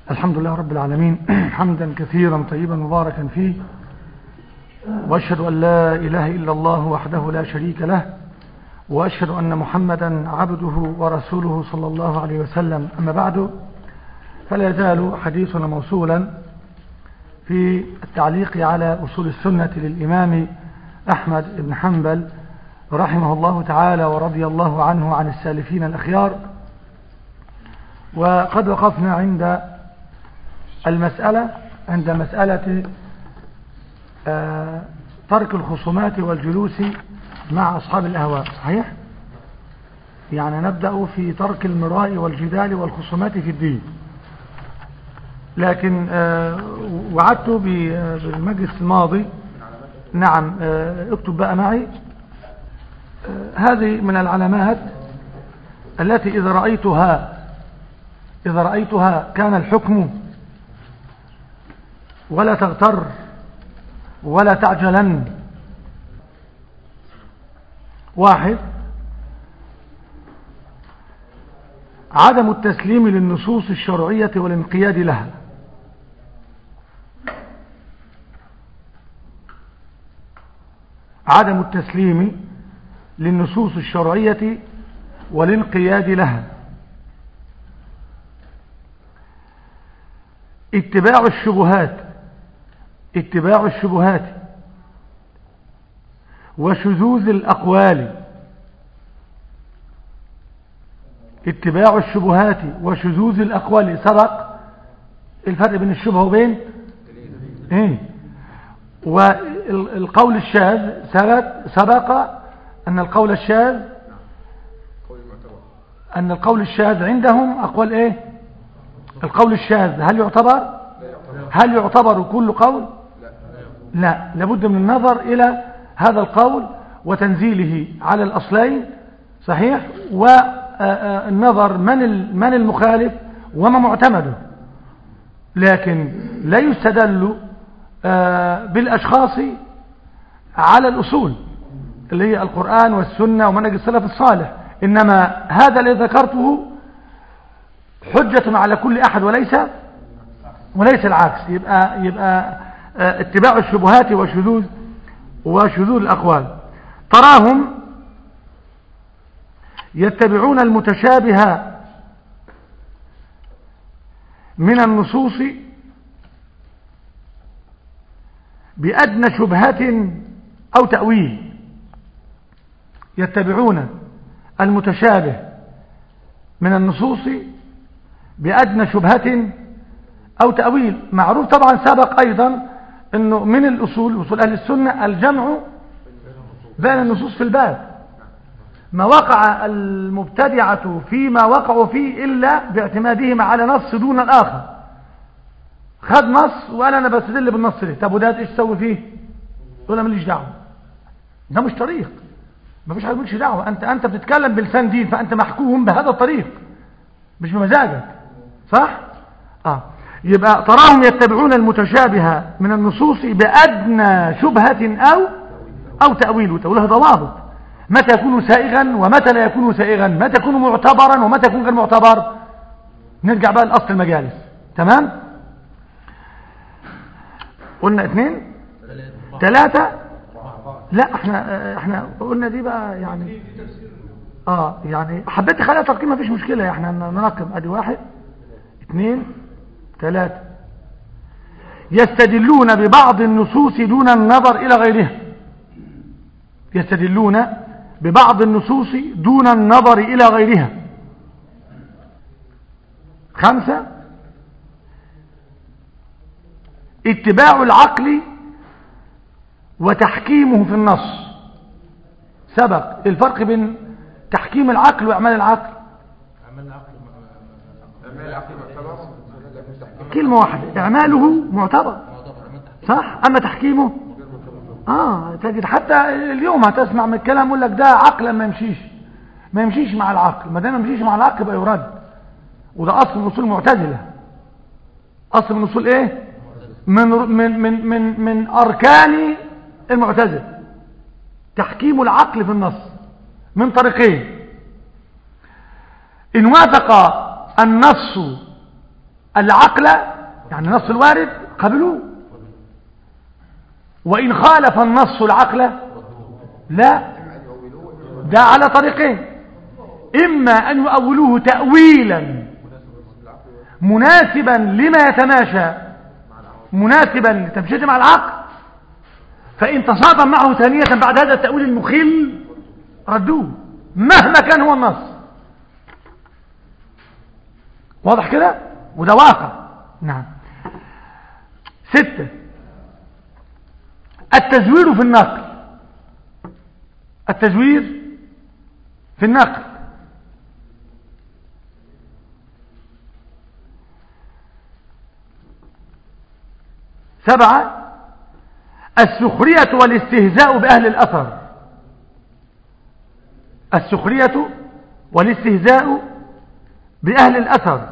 الحمد لله رب العالمين حمدا كثيرا طيبا مباركا فيه وأشهد أن لا إله إلا الله وحده لا شريك له وأشهد أن محمدا عبده ورسوله صلى الله عليه وسلم أما بعد فلا يزال حديثنا موصولا في التعليق على أصول السنة للإمام أحمد بن حنبل رحمه الله تعالى ورضي الله عنه عن السالفين الأخيار وقد وقفنا عند المسألة عند مسألة ترك الخصومات والجلوس مع أصحاب الأهواء صحيح؟ يعني نبدأ في ترك المراء والجدال والخصومات في الدين لكن وعدت بالمجلس الماضي نعم اكتب بقى معي هذه من العلامات التي إذا رأيتها إذا رأيتها كان الحكم ولا تغتر ولا تعجلن واحد عدم التسليم للنصوص الشرعية والانقياد لها عدم التسليم للنصوص الشرعية والانقياد لها اتباع الشبهات اتباع الشبهات وشذوذ الأقوال اتباع الشبهات وشذوذ الأقوال سبق الفرق بين الشبهة وبين ايه والقول الشاذ سبق, سبق أن القول الشاذ أن القول الشاذ عندهم أقوال إيه القول الشاذ هل يعتبر هل يعتبر كل قول لا لابد من النظر إلى هذا القول وتنزيله على الأصلين صحيح والنظر من من المخالف وما معتمده لكن لا يستدل بالأشخاص على الأصول اللي هي القرآن والسنة ومنهج السلف الصالح إنما هذا الذي ذكرته حجة على كل أحد وليس وليس العكس يبقى يبقى اتباع الشبهات وشذوذ وشذوذ الأقوال تراهم يتبعون المتشابه من النصوص بأدنى شبهة أو تأويل يتبعون المتشابه من النصوص بأدنى شبهة أو تأويل معروف طبعا سبق أيضا أنه من الأصول أصول أهل السنة الجمع بين النصوص في الباب ما وقع المبتدعة فيما وقعوا فيه إلا باعتمادهم على نص دون الآخر خد نص وقال أنا بستدل بالنص ده طب وده إيش تسوي فيه يقول أنا ماليش دعوة ده مش طريق ما فيش حاجة ماليش دعوة أنت, أنت بتتكلم بلسان دين فأنت محكوم بهذا الطريق مش بمزاجك صح؟ آه يبقى تراهم يتبعون المتشابه من النصوص بأدنى شبهة أو أو تأويل وتأويلها ضوابط متى يكون سائغا ومتى لا يكون سائغا متى يكون معتبرا ومتى يكون غير معتبر نرجع بقى لأصل المجالس تمام قلنا اثنين ثلاثة لا احنا احنا قلنا دي بقى يعني اه يعني حبيت اخليها ترقيم مفيش مشكلة احنا نرقم ادي واحد اثنين ثلاثة يستدلون ببعض النصوص دون النظر إلى غيرها يستدلون ببعض النصوص دون النظر إلى غيرها خمسة اتباع العقل وتحكيمه في النص سبق الفرق بين تحكيم العقل وأعمال العقل كلمة واحدة إعماله معتبر صح أما تحكيمه آه تجد حتى اليوم هتسمع من الكلام يقول لك ده عقلا ما يمشيش ما يمشيش مع العقل ما دام ما يمشيش مع العقل يبقى يرد وده أصل من أصول المعتزلة أصل من أصول إيه من من من من من أركان المعتزلة تحكيم العقل في النص من طريقين إن وافق النص العقل يعني نص الوارد قبلوه وإن خالف النص العقل لا ده على طريقين إما أن يؤولوه تأويلا مناسبا لما يتماشى مناسبا لتمشيته مع العقل فإن تصادم معه ثانية بعد هذا التأويل المخل ردوه مهما كان هو النص واضح كده وده واقع نعم ستة التزوير في النقل التزوير في النقل سبعة السخرية والاستهزاء بأهل الأثر السخرية والاستهزاء بأهل الأثر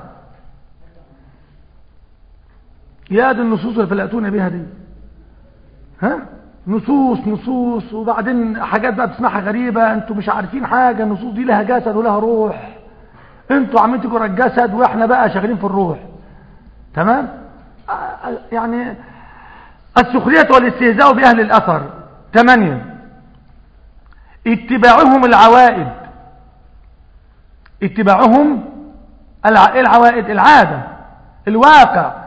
يا دي النصوص اللي فلقتونا بها دي ها نصوص نصوص وبعدين حاجات بقى بتسمعها غريبة انتوا مش عارفين حاجة النصوص دي لها جسد ولها روح انتوا عمالين تجروا الجسد واحنا بقى شغالين في الروح تمام يعني السخرية والاستهزاء بأهل الأثر ثمانية اتباعهم العوائد اتباعهم العوائد العادة الواقع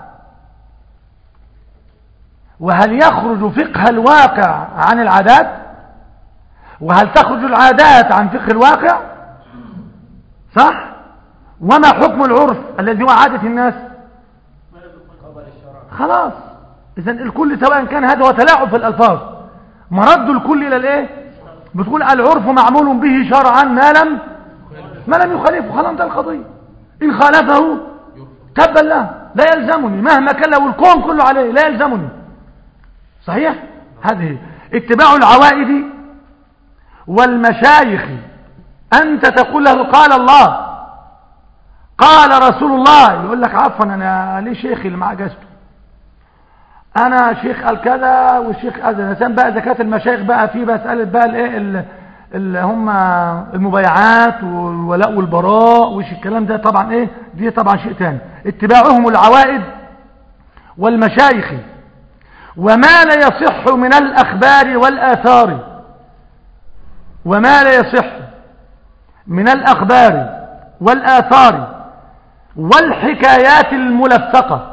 وهل يخرج فقه الواقع عن العادات وهل تخرج العادات عن فقه الواقع صح وما حكم العرف الذي هو عادة الناس خلاص اذا الكل سواء كان هذا هو تلاعب في الالفاظ مرد الكل الى الايه بتقول العرف معمول به شرعا ما لم ما لم يخالفه خلاص ده القضيه ان خالفه تبا له لا يلزمني مهما كان لو الكون كله عليه لا يلزمني صحيح هذه اتباع العوائد والمشايخ أنت تقول له قال الله قال رسول الله يقول لك عفوا أنا ليه شيخي اللي معاه جازته أنا شيخ قال كذا والشيخ قال كذا بقى زكاة المشايخ بقى في مسألة بقى الايه اللي هم المبايعات والولاء والبراء وش الكلام ده طبعا ايه دي طبعا شيء تاني اتباعهم العوائد والمشايخ وما لا يصح من الأخبار والآثار وما لا يصح من الأخبار والآثار والحكايات الملفقة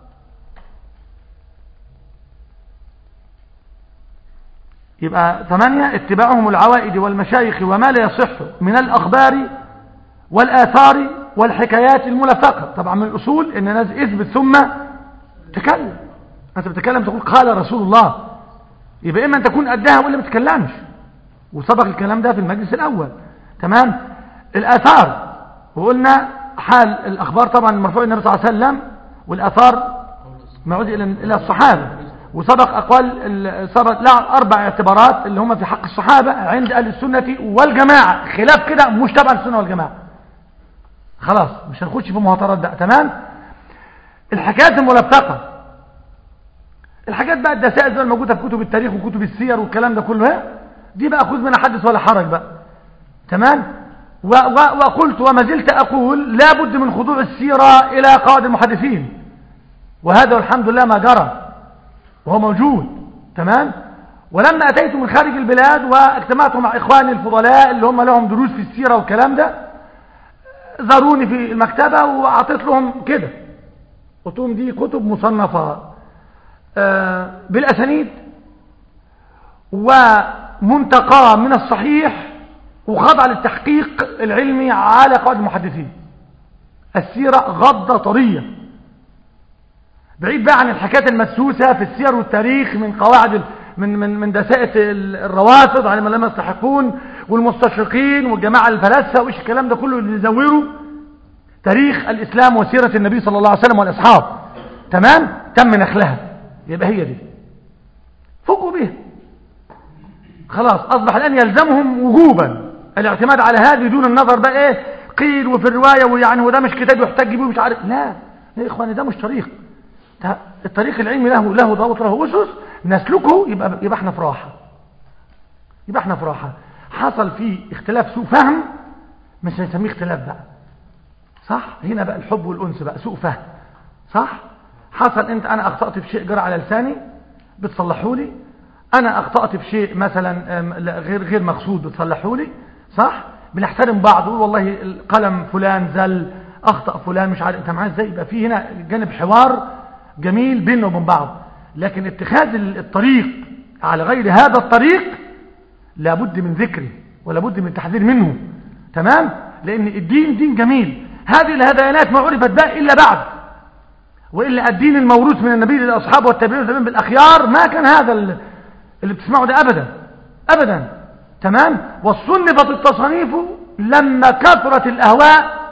يبقى ثمانية اتباعهم العوائد والمشايخ وما لا يصح من الأخبار والآثار والحكايات الملفقة طبعا من الأصول إن الناس اثبت ثم تكلم أنت بتتكلم تقول قال رسول الله يبقى إما أن تكون قدها ولا ما تتكلمش وسبق الكلام ده في المجلس الأول تمام الآثار وقلنا حال الأخبار طبعا مرفوع النبي صلى الله عليه وسلم والآثار معود إلى الصحابة وسبق أقوال سبق لا أربع اعتبارات اللي هم في حق الصحابة عند أهل السنة والجماعة خلاف كده مش تبع السنة والجماعة خلاص مش هنخش في مهاترات بقى تمام الحكايات الملفقة الحاجات بقى الدسائل الموجودة في كتب التاريخ وكتب السير والكلام ده كله ها دي بقى خذ منها حدث ولا حرج بقى تمام و و وقلت وما زلت أقول لا بد من خضوع السيرة إلى قواعد المحدثين وهذا والحمد لله ما جرى وهو موجود تمام ولما أتيت من خارج البلاد واجتمعت مع إخواني الفضلاء اللي هم لهم دروس في السيرة والكلام ده زاروني في المكتبة وأعطيت لهم كده قلت لهم دي كتب مصنفة آه بالأسانيد ومنتقى من الصحيح وخضع للتحقيق العلمي على قواعد المحدثين السيرة غضة طرية بعيد بقى عن الحكايات المدسوسة في السير والتاريخ من قواعد من من من دسائة الروافض على ما لم يستحقون والمستشرقين والجماعة الفلاسفة وإيش الكلام ده كله اللي يزوروا تاريخ الإسلام وسيرة النبي صلى الله عليه وسلم والأصحاب تمام تم نخلها يبقى هي دي فوقوا بيها خلاص أصبح الآن يلزمهم وجوبا الاعتماد على هذه دون النظر بقى إيه قيل وفي الرواية ويعني وده مش كتاب يحتج به مش عارف لا يا إخواني ده مش طريق الطريق العلمي له له ضوابط له أسس نسلكه يبقى يبقى احنا في راحة يبقى احنا في راحة حصل فيه اختلاف سوء فهم مش هنسميه اختلاف بقى صح هنا بقى الحب والأنس بقى سوء فهم صح حصل انت انا اخطأت في شيء جرى على لساني بتصلحوا لي انا اخطأت في شيء مثلا أم، لا، غير غير مقصود بتصلحوا لي صح بنحترم بعض نقول والله القلم فلان زل اخطأ فلان مش عارف انت معايا ازاي يبقى في هنا جانب حوار جميل بيننا وبين بعض لكن اتخاذ الطريق على غير هذا الطريق لابد من ذكره ولابد من التحذير منه تمام لان الدين دين جميل هذه الهدايانات ما عرفت بها الا بعد والا الدين الموروث من النبي للاصحاب والتابعين والتابعين بالاخيار ما كان هذا ال- اللي بتسمعه ده ابدا ابدا تمام والصنفت التصانيف لما كثرت الاهواء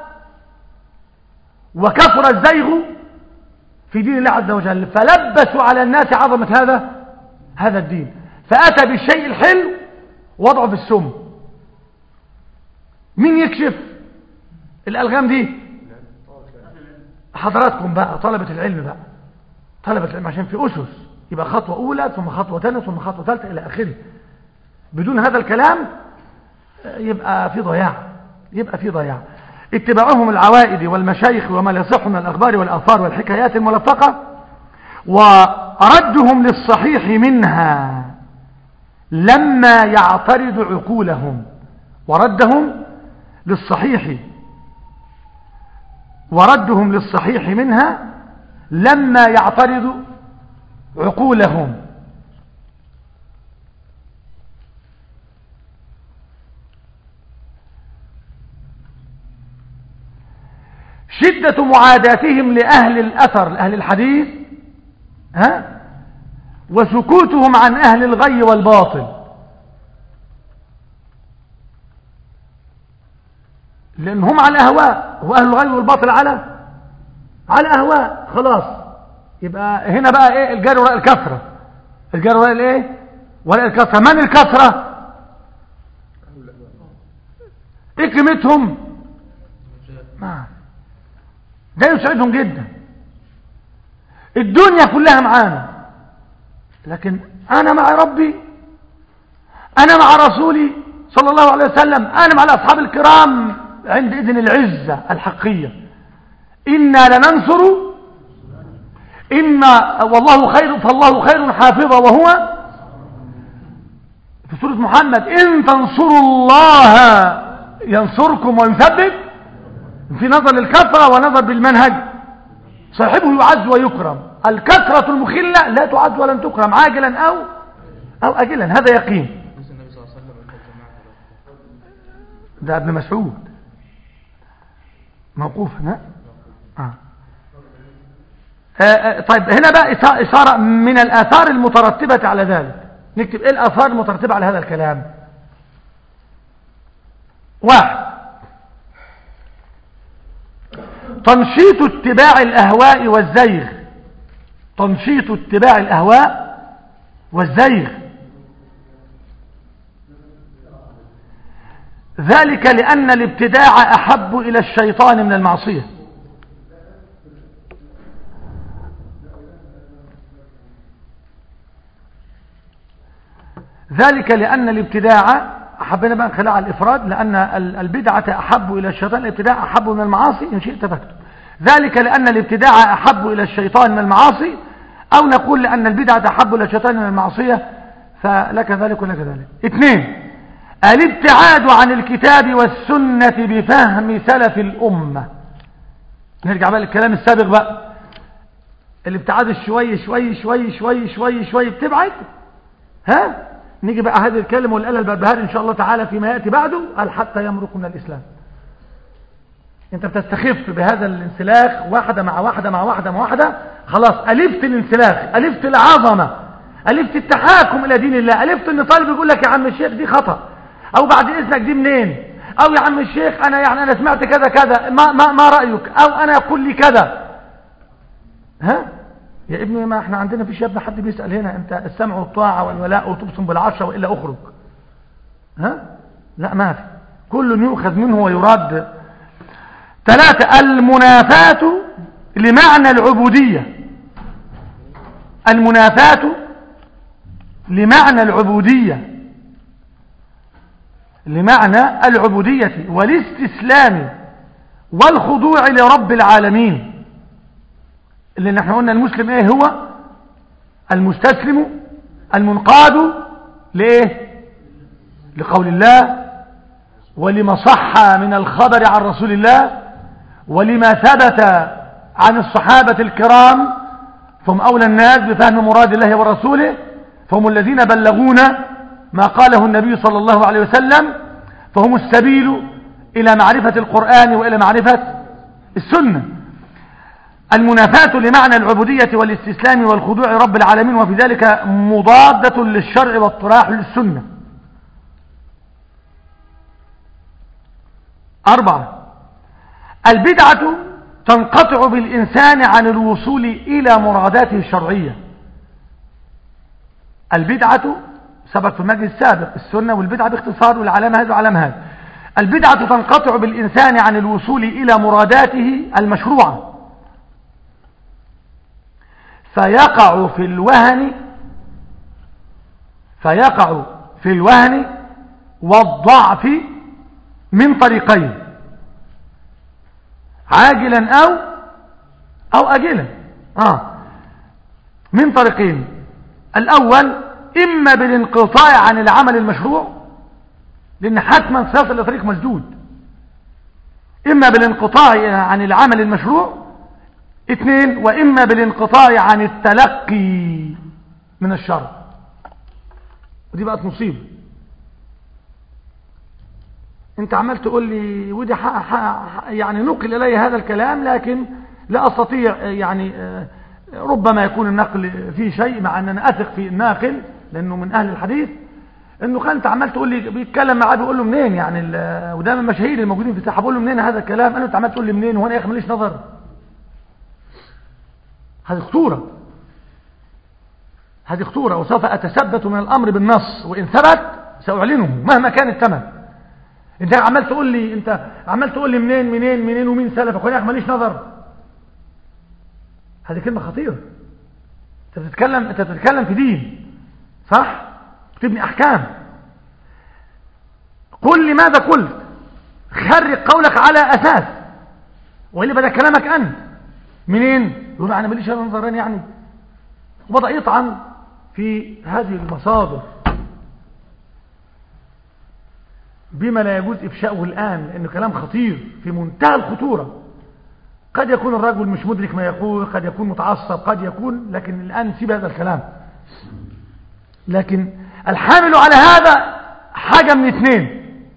وكثر الزيغ في دين الله عز وجل فلبسوا على الناس عظمة هذا هذا الدين فأتى بالشيء الحلو وضعه في السم مين يكشف الألغام دي حضراتكم بقى طلبة العلم بقى طلبة العلم عشان في أسس يبقى خطوة أولى ثم خطوة ثانية ثم خطوة ثالثة إلى آخره بدون هذا الكلام يبقى في ضياع يبقى في ضياع اتباعهم العوائد والمشايخ وما لا يصح من الأخبار والآثار والحكايات الملفقة وردهم للصحيح منها لما يعترض عقولهم وردهم للصحيح وردهم للصحيح منها لما يعترض عقولهم شدة معاداتهم لأهل الأثر لأهل الحديث ها وسكوتهم عن أهل الغي والباطل لأن هم على أهواء وأهل الغي والباطل على على أهواء خلاص يبقى هنا بقى إيه الجار وراء الكثرة الجار وراء الإيه وراء الكثرة من الكثرة إيه قيمتهم ما ده يسعدهم جدا الدنيا كلها معانا لكن أنا مع ربي أنا مع رسولي صلى الله عليه وسلم أنا مع الأصحاب الكرام عند إذن العزة الحقية إنا لننصر إما والله خير فالله خير حافظا وهو في سورة محمد إن تنصروا الله ينصركم ويثبت في نظر الكثرة ونظر بالمنهج صاحبه يعز ويكرم الكثرة المخلة لا تعز ولن تكرم عاجلا أو أو أجلا هذا يقين ده ابن مسعود موقوف هنا آه. آه آه طيب هنا بقى إشارة من الآثار المترتبة على ذلك نكتب إيه الآثار المترتبة على هذا الكلام واحد تنشيط اتباع الأهواء والزيغ تنشيط اتباع الأهواء والزيغ ذلك لأن الابتداع أحب إلى الشيطان من المعصية ذلك لأن الابتداع حبينا بقى نخليها على الإفراد لأن البدعة أحب إلى الشيطان الابتداع أحب من المعاصي إن شئت فاكتب ذلك لأن الابتداع أحب إلى الشيطان من المعاصي أو نقول لأن البدعة أحب إلى الشيطان من المعصية فلك ذلك ولك ذلك اثنين الابتعاد عن الكتاب والسنة بفهم سلف الأمة نرجع بقى للكلام السابق بقى الابتعاد الشوي شوي شوي شوي شوي شوي بتبعد ها نيجي بقى هذه الكلمة والآلة البربهار إن شاء الله تعالى فيما يأتي بعده قال حتى يمرق من الإسلام انت بتستخف بهذا الانسلاخ واحدة مع واحدة مع واحدة مع واحدة خلاص ألفت الانسلاخ ألفت العظمة ألفت التحاكم إلى دين الله ألفت ان طالب يقول لك يا عم الشيخ دي خطأ أو بعد إذنك دي منين أو يا عم الشيخ أنا يعني أنا سمعت كذا كذا ما, ما, ما رأيك أو أنا يقول لي كذا ها يا ابني ما احنا عندنا في شاب حد بيسأل هنا انت السمع والطاعة والولاء وتبصم بالعشرة وإلا أخرج ها لا ما في كل يؤخذ منه ويراد ثلاثة المنافاة لمعنى العبودية المنافاة لمعنى العبودية لمعنى العبودية والاستسلام والخضوع لرب العالمين اللي نحن قلنا المسلم ايه هو المستسلم المنقاد لايه لقول الله ولما صح من الخبر عن رسول الله ولما ثبت عن الصحابة الكرام فهم أولى الناس بفهم مراد الله ورسوله فهم الذين بلغونا ما قاله النبي صلى الله عليه وسلم فهم السبيل إلى معرفة القرآن وإلى معرفة السنة المنافاة لمعنى العبودية والاستسلام والخضوع رب العالمين وفي ذلك مضادة للشرع واطراح للسنة أربعة البدعة تنقطع بالإنسان عن الوصول إلى مراداته الشرعية البدعة سبق في المجلس السابق السنة والبدعة باختصار والعلامة هذا وعلامة هذا البدعة تنقطع بالإنسان عن الوصول إلى مراداته المشروعة فيقع في الوهن فيقع في الوهن والضعف من طريقين عاجلا أو أو أجلا آه من طريقين الأول إما بالانقطاع عن العمل المشروع لأن حتما سيصل لطريق مسدود إما بالانقطاع عن العمل المشروع اثنين وإما بالانقطاع عن التلقي من الشر ودي بقت مصيبة انت عمال تقول لي ودي حق حق يعني نقل الي هذا الكلام لكن لا استطيع يعني ربما يكون النقل فيه شيء مع ان انا اثق في الناقل لانه من اهل الحديث انه كان انت عمال تقول لي بيتكلم معاه بيقول له منين يعني وده من المشاهير الموجودين في الساحه بقول له منين هذا الكلام قال له انت عمال تقول لي منين وانا يا اخي ماليش نظر هذه خطوره هذه خطوره وسوف اتثبت من الامر بالنص وان ثبت ساعلنه مهما كان الثمن انت عمال تقول لي انت عمال تقول لي منين منين منين ومين سلفك وانا ماليش نظر هذه كلمه خطيره انت بتتكلم انت بتتكلم في دين صح بتبني احكام قل لي ماذا قلت خرج قولك على اساس والا بدا كلامك انت منين يقول انا ماليش نظران يعني وبدا يطعن في هذه المصادر بما لا يجوز إفشاؤه الآن لأنه كلام خطير في منتهى الخطورة قد يكون الرجل مش مدرك ما يقول قد يكون متعصب قد يكون لكن الآن سيب هذا الكلام لكن الحامل على هذا حاجة من اثنين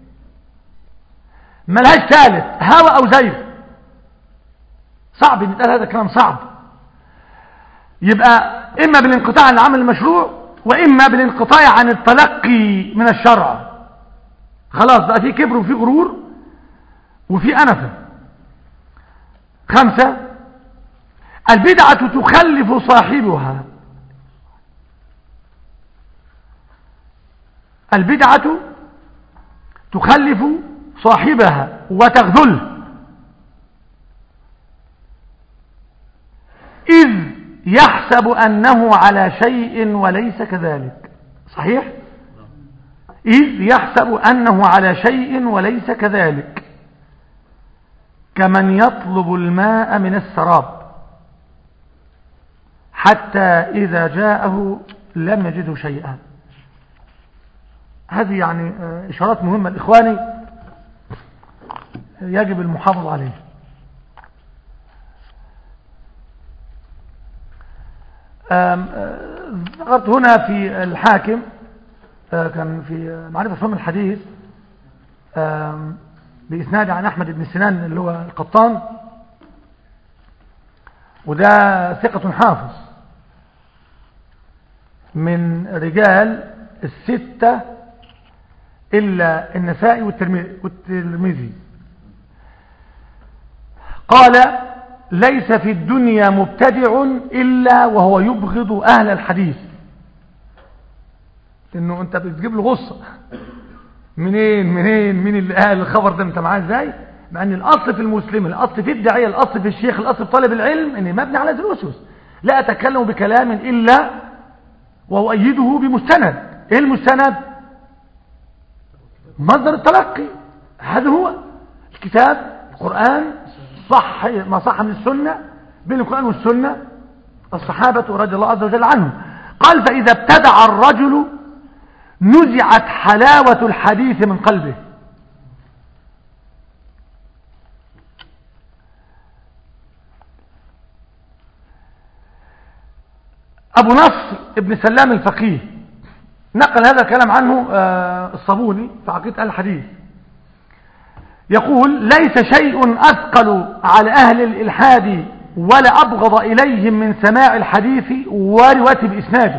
ملهاش ثالث هوى أو زيغ صعب ان يتقال هذا الكلام صعب يبقى إما بالانقطاع عن العمل المشروع وإما بالانقطاع عن التلقي من الشرع خلاص بقى في كبر وفي غرور وفي أنفة خمسة البدعة تخلف صاحبها البدعة تخلف صاحبها وتغذله إذ يحسب أنه على شيء وليس كذلك صحيح؟ إذ يحسب أنه على شيء وليس كذلك كمن يطلب الماء من السراب حتى إذا جاءه لم يجده شيئا هذه يعني إشارات مهمة الإخواني يجب المحافظة عليه ذكرت هنا في الحاكم كان في معرفة فهم الحديث بإسناد عن أحمد بن سنان اللي هو القطان وده ثقة حافظ من رجال الستة إلا النسائي والترمذي قال ليس في الدنيا مبتدع إلا وهو يبغض أهل الحديث انه انت بتجيب له غصه منين منين مين اللي قال الخبر ده انت معاه ازاي مع ان الاصل في المسلم الاصل في الداعيه الاصل في الشيخ الاصل في طالب العلم ان مبني على الاسس لا اتكلم بكلام الا واؤيده بمستند ايه المستند مصدر التلقي هذا هو الكتاب القران صح ما صح من السنه بين القرآن والسنة الصحابة رضي الله عز وجل عنهم قال فإذا ابتدع الرجل نزعت حلاوة الحديث من قلبه أبو نصر ابن سلام الفقيه نقل هذا الكلام عنه آه، الصابوني في عقيدة الحديث يقول ليس شيء أثقل على أهل الإلحاد ولا أبغض إليهم من سماع الحديث وروايته بإسناده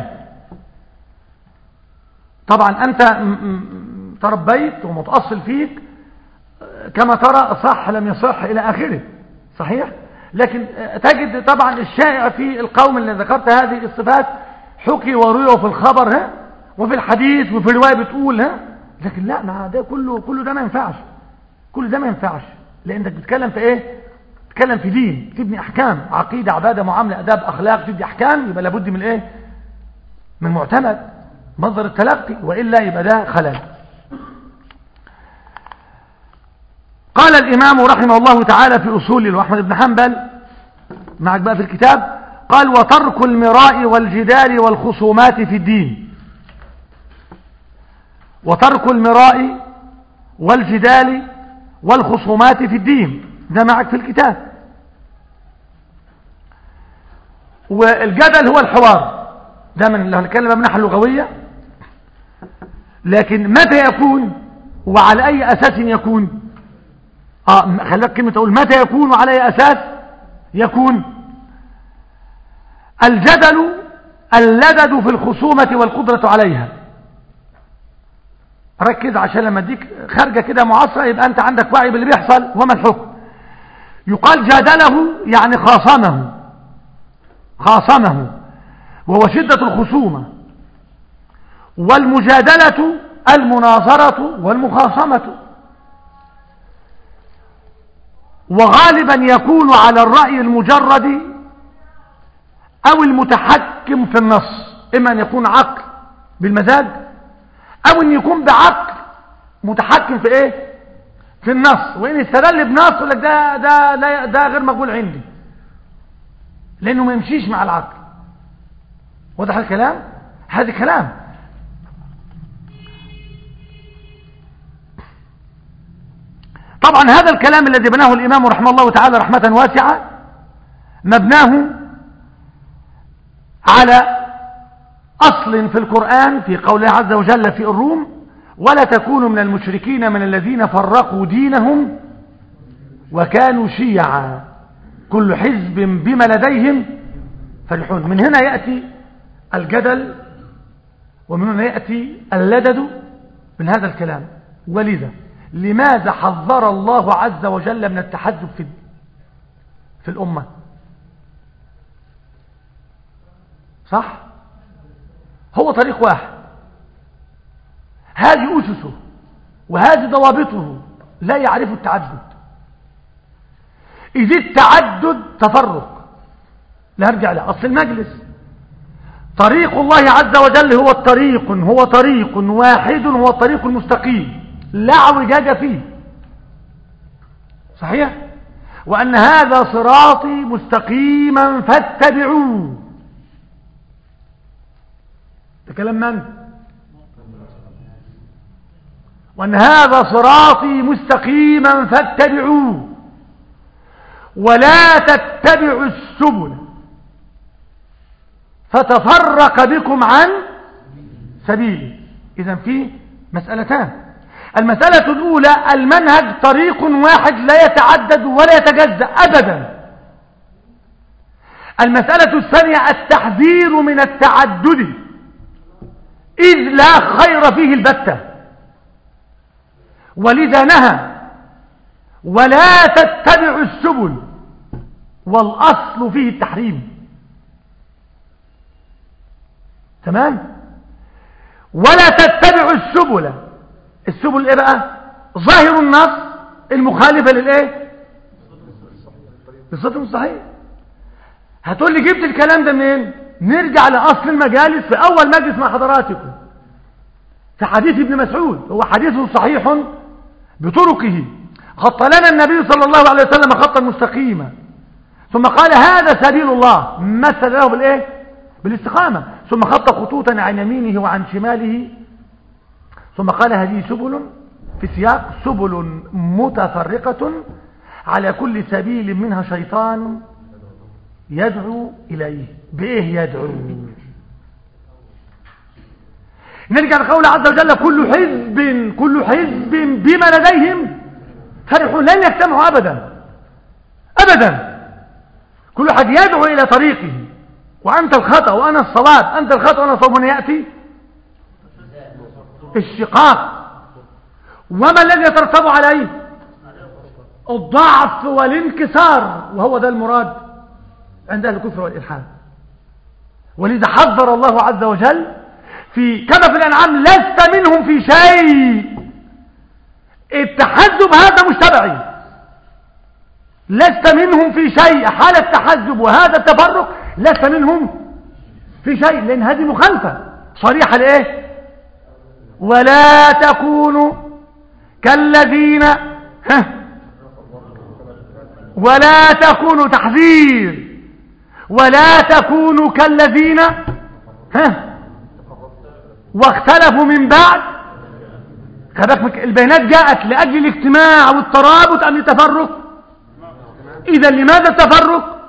طبعا أنت تربيت ومتأصل فيك كما ترى صح لم يصح إلى آخره صحيح لكن تجد طبعا الشائع في القوم اللي ذكرت هذه الصفات حكي وروي في الخبر ها وفي الحديث وفي الرواية بتقول ها لكن لا ما ده كله كله ده ما ينفعش كل ده ما ينفعش لانك بتتكلم في ايه بتتكلم في دين تبني احكام عقيده عباده معامله اداب اخلاق تدي احكام يبقى لابد من ايه من معتمد مصدر التلقي والا يبقى ده خلل قال الامام رحمه الله تعالى في اصول واحمد بن حنبل معك بقى في الكتاب قال وترك المراء والجدال والخصومات في الدين وترك المراء والجدال والخصومات في الدين ده معك في الكتاب والجدل هو الحوار ده من لو هنتكلم من الناحيه اللغويه لكن متى يكون وعلى اي اساس يكون اه خليك كلمه اقول متى يكون وعلى اي اساس يكون الجدل اللدد في الخصومه والقدره عليها ركز عشان لما اديك خارجه كده معاصره يبقى انت عندك وعي باللي بيحصل وما الحكم يقال جادله يعني خاصمه خاصمه وهو شدة الخصومة والمجادلة المناظرة والمخاصمة وغالبا يكون على الرأي المجرد أو المتحكم في النص إما أن يكون عقل بالمزاج او ان يكون بعقل متحكم في ايه في النص وان استدل بنص يقول لك ده ده لا ده غير مقبول عندي لانه ما يمشيش مع العقل واضح الكلام هذا كلام طبعا هذا الكلام الذي بناه الامام رحمه الله تعالى رحمه واسعه مبناه على أصل في القرآن في قوله عز وجل في الروم ولا تكونوا من المشركين من الذين فرقوا دينهم وكانوا شيعا كل حزب بما لديهم فرحون من هنا يأتي الجدل ومن هنا يأتي اللدد من هذا الكلام ولذا لماذا حذر الله عز وجل من التحزب في في الأمة صح هو طريق واحد هذه أسسه وهذه ضوابطه لا يعرف التعدد إذ التعدد تفرق لا أرجع له أصل المجلس طريق الله عز وجل هو الطريق هو طريق واحد هو الطريق المستقيم لا اعوجاج فيه صحيح وأن هذا صراطي مستقيما فاتبعوه ده كلام من وأن هذا صراطي مستقيما فاتبعوه ولا تتبعوا السبل فتفرق بكم عن سبيله إذا في مسألتان المسألة الأولى المنهج طريق واحد لا يتعدد ولا يتجزأ أبدا المسألة الثانية التحذير من التعدد إذ لا خير فيه البتة ولذا نهى ولا تتبعوا السبل والأصل فيه التحريم تمام ولا تتبعوا السبل السبل ايه بقى ظاهر النص المخالفة للايه بالصوت المستحيل هتقول لي جبت الكلام ده منين نرجع لأصل المجالس في أول مجلس مع حضراتكم في حديث ابن مسعود هو حديث صحيح بطرقه خط لنا النبي صلى الله عليه وسلم خطا مستقيما ثم قال هذا سبيل الله مثل له بالايه بالاستقامة ثم خط خطوطا عن يمينه وعن شماله ثم قال هذه سبل في سياق سبل متفرقة على كل سبيل منها شيطان يدعو إليه بإيه يدعو نرجع لقول عز وجل كل حزب كل حزب بما لديهم فرحون لن يجتمعوا أبدا أبدا كل واحد يدعو إلى طريقه وأنت الخطأ وأنا الصواب أنت الخطأ وأنا الصواب من يأتي الشقاق وما الذي يترتب عليه الضعف والانكسار وهو ده المراد عند أهل الكفر والإلحاد ولذا حذر الله عز وجل في كما في الأنعام لست منهم في شيء التحزب هذا مش تبعي لست منهم في شيء حال التحزب وهذا التفرق لست منهم في شيء لأن هذه مخالفة صريحة لإيه ولا تكونوا كالذين ها ولا تكونوا تحذير ولا تكونوا كالذين ها واختلفوا من بعد خبك البيانات جاءت لأجل الاجتماع والترابط أم التفرق إذا لماذا التفرق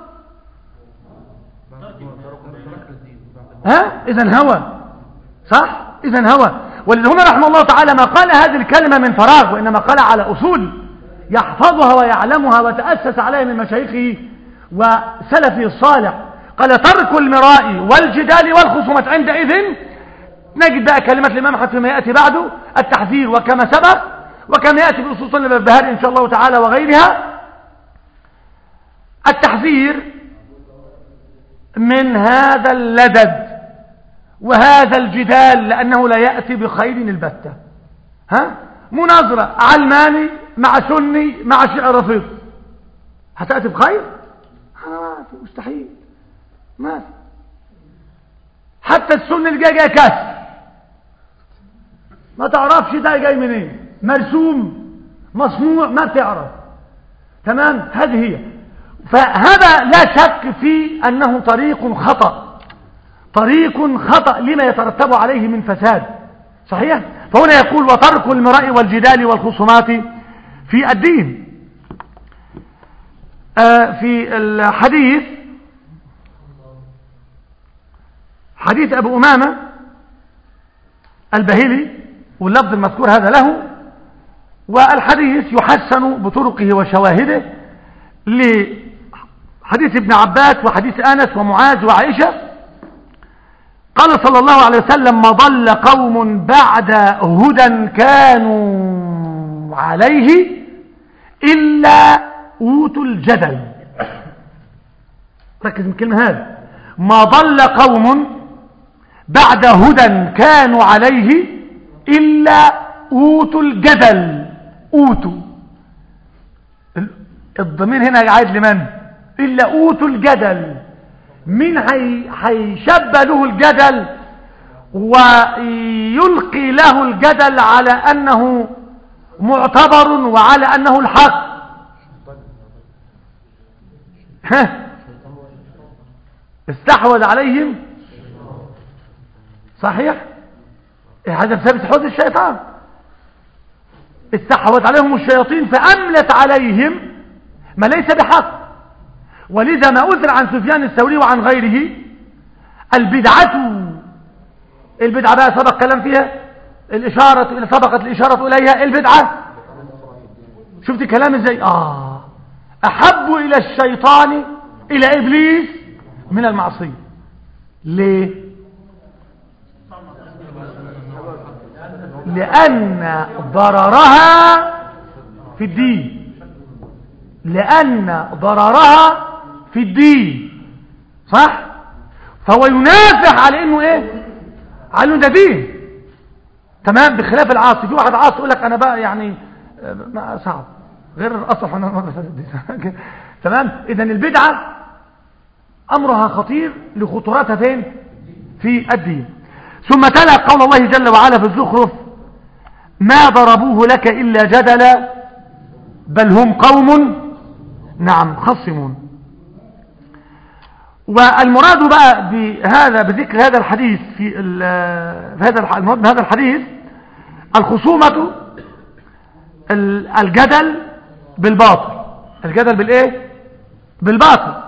ها إذا هوى صح إذا هوى ولهنا رحمه الله تعالى ما قال هذه الكلمة من فراغ وإنما قال على أصول يحفظها ويعلمها وتأسس عليها من مشايخه وسلفه الصالح قال ترك المراء والجدال والخصومة عندئذ نجد بقى كلمة الإمام أحمد فيما يأتي بعده التحذير وكما سبق وكما يأتي بأصول سنة البهار إن شاء الله تعالى وغيرها التحذير من هذا اللدد وهذا الجدال لأنه لا يأتي بخير البتة ها مناظرة علماني مع سني مع شيعي رفيض هتأتي بخير ما في مستحيل ما في حتى السنة اللي جاي جاي كسر ما تعرفش ده جاي منين إيه؟ مرسوم مصنوع ما تعرف تمام هذه هي فهذا لا شك في أنه طريق خطأ طريق خطأ لما يترتب عليه من فساد صحيح فهنا يقول وترك المراء والجدال والخصومات في الدين آه في الحديث حديث أبو أمامة البهلي واللفظ المذكور هذا له والحديث يحسن بطرقه وشواهده لحديث ابن عباس وحديث أنس ومعاذ وعائشة قال صلى الله عليه وسلم ما ضل قوم بعد هدى كانوا عليه إلا أوتوا الجدل ركز من كلمة هذا ما ضل قوم بعد هدى كانوا عليه إلا أوتوا الجدل أوتوا الضمير هنا عايد لمن إلا أوتوا الجدل مين هيشبه له الجدل ويلقي له الجدل على أنه معتبر وعلى أنه الحق استحوذ عليهم صحيح هذا بسبب حوض الشيطان استحوذ عليهم الشياطين فأملت عليهم ما ليس بحق ولذا ما أثر عن سفيان الثوري وعن غيره البدعة البدعة بقى سبق كلام فيها الإشارة اللي سبقت الإشارة إليها البدعة شفت كلام ازاي آه أحب إلى الشيطان إلى إبليس من المعصية ليه لأن ضررها في الدين لأن ضررها في الدين صح فهو ينافح على انه ايه على انه ده دين تمام بخلاف العاصي في واحد عاصي يقول لك انا بقى يعني ما صعب غير الاصح انا مره دي تمام اذا البدعه امرها خطير لخطورتها فين في الدين ثم تلا قول الله جل وعلا في الزخرف ما ضربوه لك الا جدلا بل هم قوم نعم خصمون والمراد بقى بهذا بذكر هذا الحديث في, في هذا المراد بهذا الحديث الخصومة الجدل بالباطل الجدل بالايه بالباطل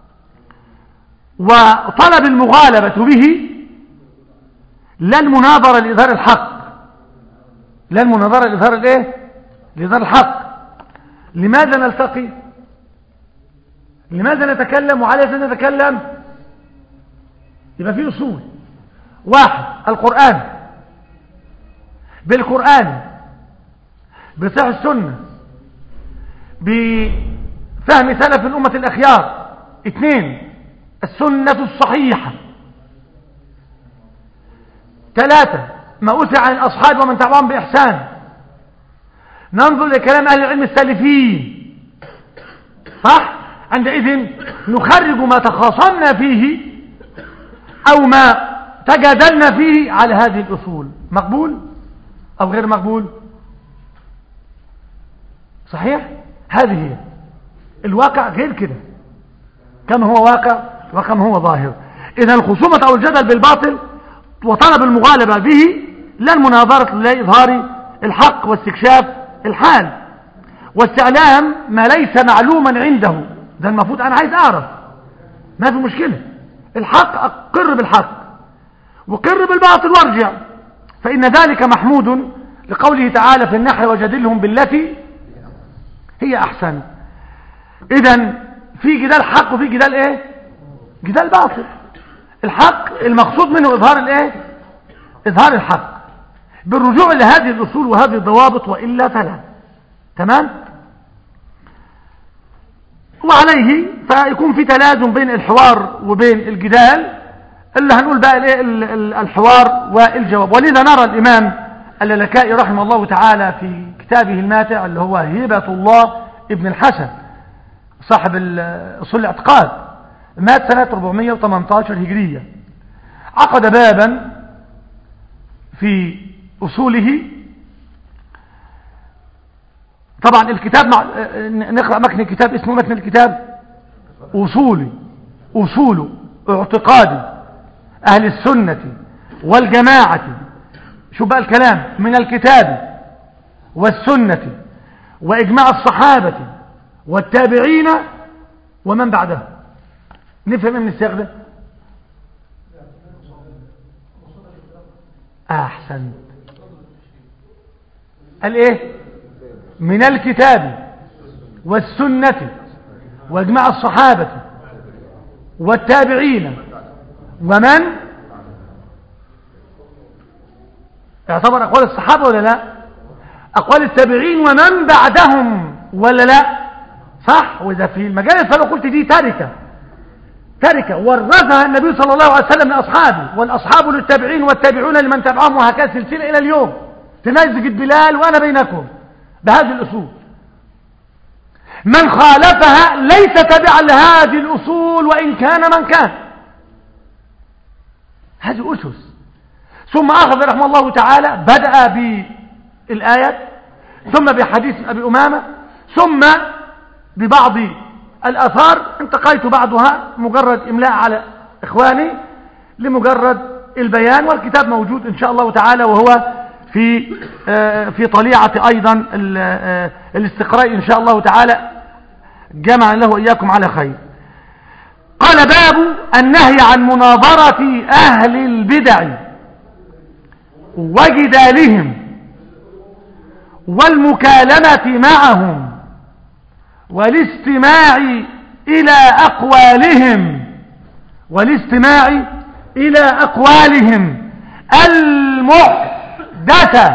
وطلب المغالبة به لا المناظرة لإظهار الحق لا المناظرة لإظهار الايه لإظهار الحق لماذا نلتقي لماذا نتكلم وعلى اساس نتكلم يبقى في اصول واحد القرآن بالقرآن بصح السنة بفهم سلف الأمة الأخيار اثنين السنة الصحيحة ثلاثة ما أتى عن الأصحاب ومن تبعهم بإحسان ننظر لكلام أهل العلم السالفين صح عندئذ نخرج ما تخاصمنا فيه أو ما تجادلنا فيه على هذه الأصول مقبول أو غير مقبول صحيح هذه هي الواقع غير كده كم هو واقع وكم هو ظاهر إذا الخصومة أو الجدل بالباطل وطلب المغالبة به لا المناظرة لإظهار الحق واستكشاف الحال واستعلام ما ليس معلوما عنده ده المفروض أنا عايز أعرف ما في مشكلة الحق أقر بالحق وقر بالباطل وارجع فإن ذلك محمود لقوله تعالى في النحل وجدلهم بالتي هي أحسن إذا في جدال حق وفي جدال إيه جدال باطل الحق المقصود منه إظهار الإيه إظهار الحق بالرجوع لهذه الأصول وهذه الضوابط وإلا فلا تمام وعليه فيكون في تلازم بين الحوار وبين الجدال اللي هنقول بقى الايه الحوار والجواب ولذا نرى الإمام اللالكائي رحمه الله تعالى في كتابه الماتع اللي هو هبة الله ابن الحسن صاحب أصول الاعتقاد مات سنة 418 هجرية عقد بابا في أصوله طبعا الكتاب مع... نقرأ متن الكتاب اسمه متن الكتاب أصولي أصول اعتقاد أهل السنة والجماعة شو بقى الكلام من الكتاب والسنة وإجماع الصحابة والتابعين ومن بعدهم نفهم من السياق ده أحسن قال إيه من الكتاب والسنة واجماع الصحابة والتابعين ومن يعتبر أقوال الصحابة ولا لا أقوال التابعين ومن بعدهم ولا لا صح وإذا في المجال فلو قلت دي تركة تركة ورثها النبي صلى الله عليه وسلم لأصحابه والأصحاب للتابعين والتابعون لمن تبعهم وهكذا سلسلة إلى اليوم تمزج بلال وأنا بينكم بهذه الأصول من خالفها ليس تبعا لهذه الأصول وإن كان من كان هذه أسس ثم أخذ رحمه الله تعالى بدأ بالآية ثم بحديث أبي أمامة ثم ببعض الأثار انتقيت بعضها مجرد إملاء على إخواني لمجرد البيان والكتاب موجود إن شاء الله تعالى وهو في في طليعة أيضا الاستقراء إن شاء الله تعالى جمع له إياكم على خير قال باب النهي عن مناظرة أهل البدع وجدالهم والمكالمة معهم والاستماع إلى أقوالهم والاستماع إلى أقوالهم المحدثة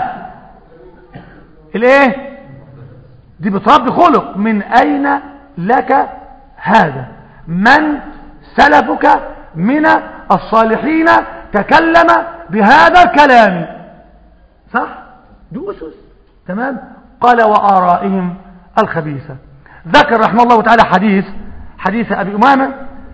الايه دي بتربي خلق من أين لك هذا من سلفك من الصالحين تكلم بهذا الكلام صح دي أسس تمام قال وآرائهم الخبيثة ذكر رحمه الله تعالى حديث حديث أبي أمامة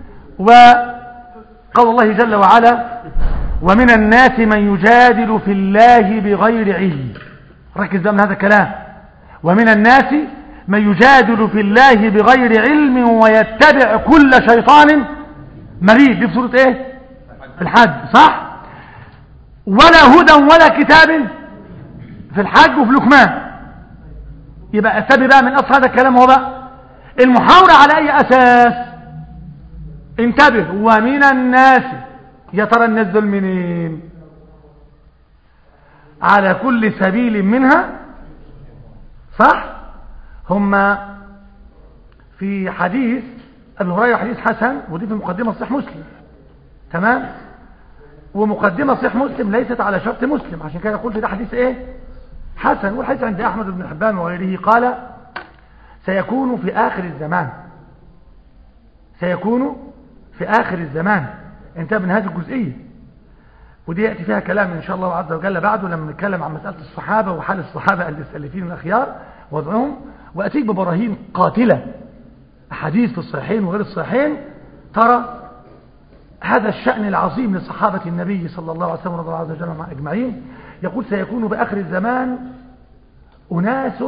وقول الله جل وعلا ومن الناس من يجادل في الله بغير علم ركز بقى من هذا الكلام ومن الناس من يجادل في الله بغير علم ويتبع كل شيطان مريض دي في سورة ايه في الحج صح ولا هدى ولا كتاب في الحج وفي لقمان يبقى السبب بقى من اصل هذا الكلام هو بقى المحاورة على اي اساس انتبه ومن الناس يا ترى الناس دول منين على كل سبيل منها صح هم في حديث ابي هريره حديث حسن ودي في مقدمه صحيح مسلم تمام ومقدمه صحيح مسلم ليست على شرط مسلم عشان كده قلت ده حديث ايه حسن والحديث عند احمد بن حبان وغيره قال سيكون في اخر الزمان سيكون في اخر الزمان انتهى من هذه الجزئيه ودي ياتي فيها كلام ان شاء الله عز وجل بعده لما نتكلم عن مساله الصحابه وحال الصحابه المسلفين الاخيار وضعهم واتيك ببراهين قاتله أحاديث في الصحيحين وغير الصحيحين ترى هذا الشأن العظيم لصحابة النبي صلى الله عليه وسلم رضي الله عز وجل مع أجمعين يقول سيكون بآخر الزمان أناس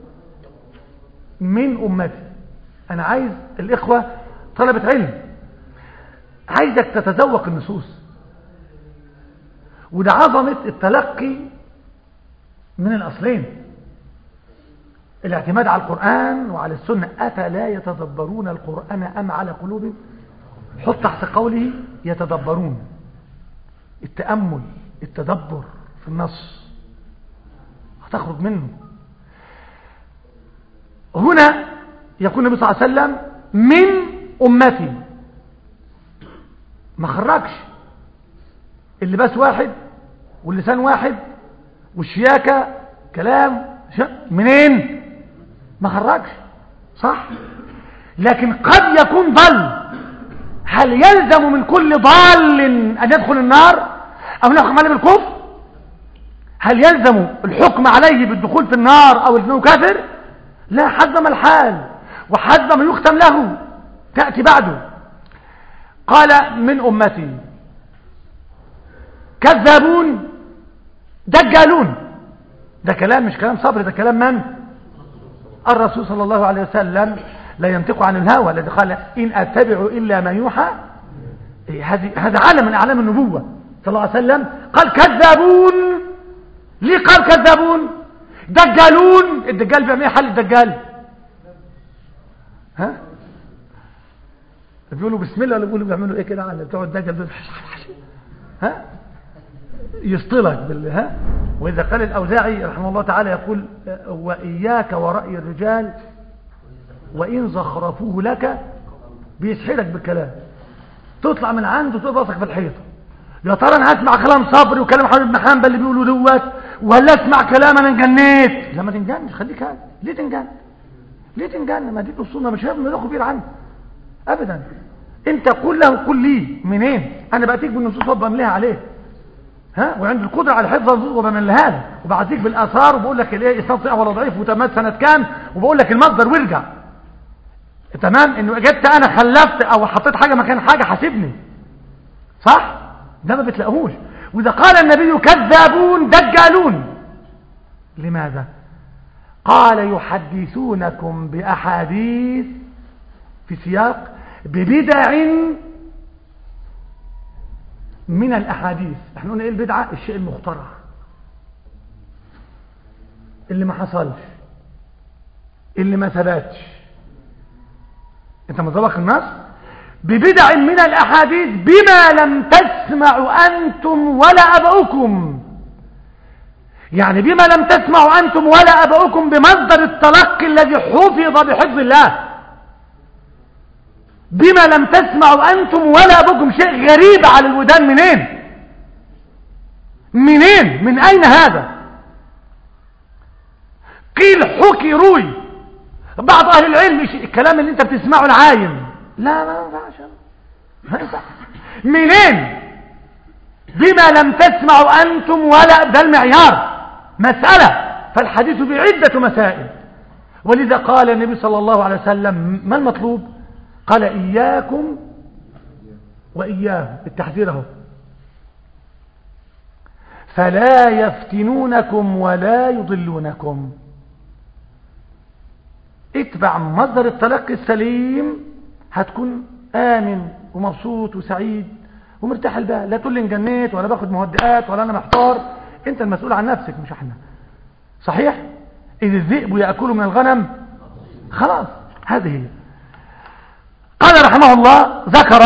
من أمتي أنا عايز الإخوة طلبة علم عايزك تتذوق النصوص وده عظمة التلقي من الأصلين الاعتماد على القرآن وعلى السنة أفلا يتدبرون القرآن أم على قلوب حط تحت قوله يتدبرون التأمل التدبر في النص هتخرج منه هنا يقول النبي صلى الله عليه وسلم من أمتي ما خرجش اللباس واحد واللسان واحد والشياكة كلام منين ما خرجش صح لكن قد يكون ضل هل يلزم من كل ضال أن يدخل النار أو نحكم عليه بالكفر هل يلزم الحكم عليه بالدخول في النار أو أنه كافر لا حسب ما الحال وحسب ما يختم له تأتي بعده قال من أمتي كذابون دجالون ده كلام مش كلام صبر ده كلام من الرسول صلى الله عليه وسلم لا ينطق عن الهوى الذي قال إن أتبع إلا ما يوحى هذه هذا علم من أعلام النبوة صلى الله عليه وسلم قال كذابون ليه قال كذابون دجالون الدجال بيعمل ايه حل الدجال ها بيقولوا بسم الله ولا بيقولوا بيعملوا ايه كده على بتوع الدجال دول ها يسطلك بال ها واذا قال الاوزاعي رحمه الله تعالى يقول واياك وراي الرجال وان زخرفوه لك بيسحرك بالكلام تطلع من عنده تقول راسك في الحيطه يا ترى انا هسمع كلام صبري وكلام حبيب بن حنبل اللي بيقولوا دوت ولا اسمع كلام انا انجنيت لا ما تنجنش خليك هادي ليه تنجن ليه تنجن ما دي اصولنا مش هيبقى له كبير عنه ابدا انت قل له قل لي منين انا باتيك بالنصوص وبمليها عليه ها وعندي القدره على حفظ النصوص وبمليها لك وبعديك بالاثار وبقول لك الايه اسناد صحيح ولا ضعيف وتمت سنه كام وبقول لك المصدر وارجع تمام انه جبت انا خلفت او حطيت حاجه مكان حاجه حاسبني صح ده ما بتلاقوهوش وإذا قال النبي كذابون دجالون لماذا قال يحدثونكم بأحاديث في سياق ببدع من الأحاديث احنا قلنا ايه البدعة الشيء المخترع اللي ما حصلش اللي ما ثبتش انت مطلق النص ببدع من الأحاديث بما لم تسمعوا أنتم ولا أبؤكم يعني بما لم تسمعوا أنتم ولا أبؤكم بمصدر التلقي الذي حفظ بحفظ الله بما لم تسمعوا أنتم ولا أبؤكم شيء غريب على الودان منين منين من أين هذا قيل حكي روي بعض أهل العلم الكلام اللي انت بتسمعه العايم لا ما ينفعش ما ينفع منين بما لم تسمعوا أنتم ولا ده المعيار مسألة فالحديث بعدة مسائل ولذا قال النبي صلى الله عليه وسلم ما المطلوب قال إياكم وإياه التحذير اهو فلا يفتنونكم ولا يضلونكم اتبع مصدر التلقي السليم هتكون آمن ومبسوط وسعيد ومرتاح البال لا تقول لي انجنيت ولا باخد مهدئات ولا أنا محتار أنت المسؤول عن نفسك مش احنا صحيح إذ الذئب يأكل من الغنم خلاص هذه هي قال رحمه الله ذكر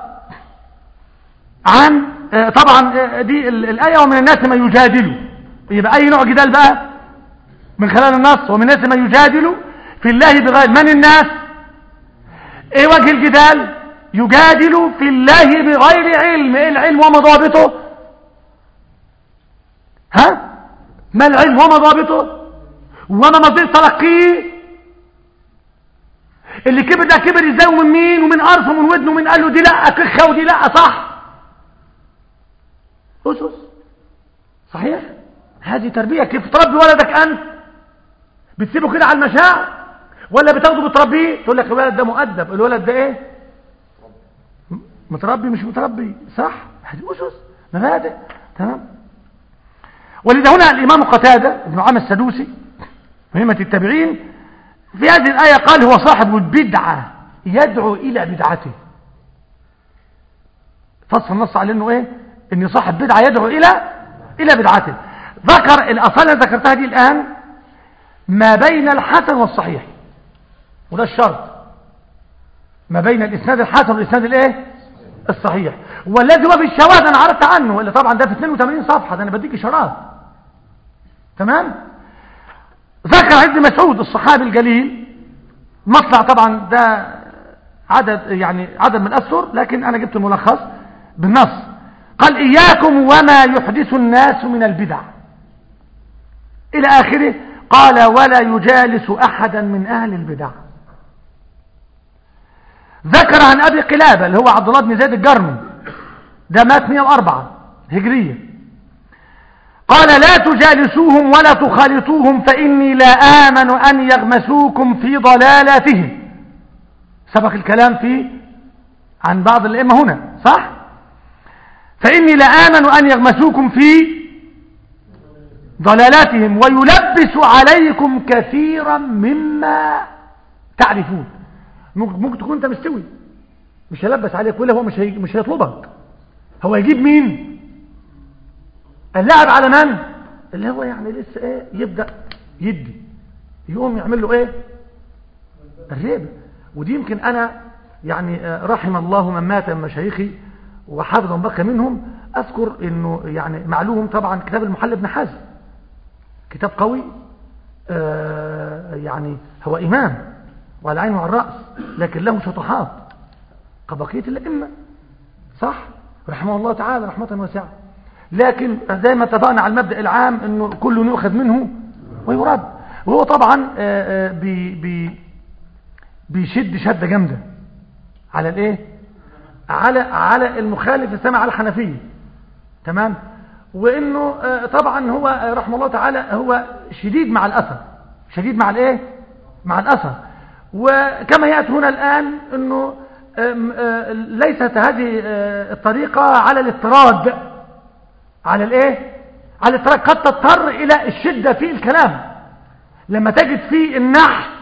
عن طبعا دي الآية ومن الناس ما يجادل يبقى أي نوع جدال بقى من خلال النص ومن الناس ما يجادل في الله بغير من الناس ايه وجه الجدال يجادل في الله بغير علم ايه العلم وما ضابطه ها ما العلم وما ضابطه وما مصير تلقيه اللي كبر ده كبر ازاي ومن مين ومن قرص ومن ودنه ومن قال له دي لا كخه ودي لا صح اسس صحيح هذه تربيه كيف تربي ولدك انت بتسيبه كده على المشاع ولا بتاخده بتربيه تقول لك الولد ده مؤدب الولد ده ايه متربي مش متربي صح هذه اسس مبادئ تمام ولذا هنا الامام قتاده ابن عام السدوسي مهمه التابعين في هذه الايه قال هو صاحب البدعه يدعو الى بدعته فصل النص على انه ايه ان صاحب بدعه يدعو الى الى بدعته ذكر الاصل اللي ذكرتها دي الان ما بين الحسن والصحيح وده الشرط ما بين الاسناد الحسن والاسناد الايه الصحيح والذي هو في الشواذ انا عرفت عنه ولا طبعا ده في 82 صفحه ده انا بديك اشارات تمام ذكر ابن مسعود الصحابي الجليل مطلع طبعا ده عدد يعني عدد من الاسطر لكن انا جبت الملخص بالنص قال اياكم وما يحدث الناس من البدع الى اخره قال ولا يجالس احدا من اهل البدع ذكر عن ابي قلابه اللي هو عبد الله بن زيد الجرمي ده مات 104 هجريه قال لا تجالسوهم ولا تخالطوهم فاني لا امن ان يغمسوكم في ضلالاتهم سبق الكلام في عن بعض الائمه هنا صح فاني لا امن ان يغمسوكم في ضلالاتهم ويلبس عليكم كثيرا مما تعرفون ممكن تكون انت مستوي مش هيلبس عليك ولا هو مش هي... مش هيطلبك هو يجيب مين اللاعب على من اللي هو يعني لسه ايه يبدا يدي يقوم يعمل له ايه الريبه ودي يمكن انا يعني رحم الله من مات من مشايخي وحافظ من بقى منهم اذكر انه يعني معلوم طبعا كتاب المحل ابن حزم كتاب قوي آه يعني هو امام وعلى العين وعلى الراس لكن له شطحات كبقيه الائمه صح رحمه الله تعالى رحمه واسعه لكن زي ما اتفقنا على المبدا العام انه كل يؤخذ منه ويرد وهو طبعا آه آه بي بي بيشد شده جامده على الايه على على المخالف السامع على الحنفيه تمام وانه طبعا هو رحمه الله تعالى هو شديد مع الاثر شديد مع الايه مع الاثر وكما ياتي هنا الان انه ليست هذه الطريقه على الاضطراد على الايه على الاضطراد قد تضطر الى الشده في الكلام لما تجد فيه النحت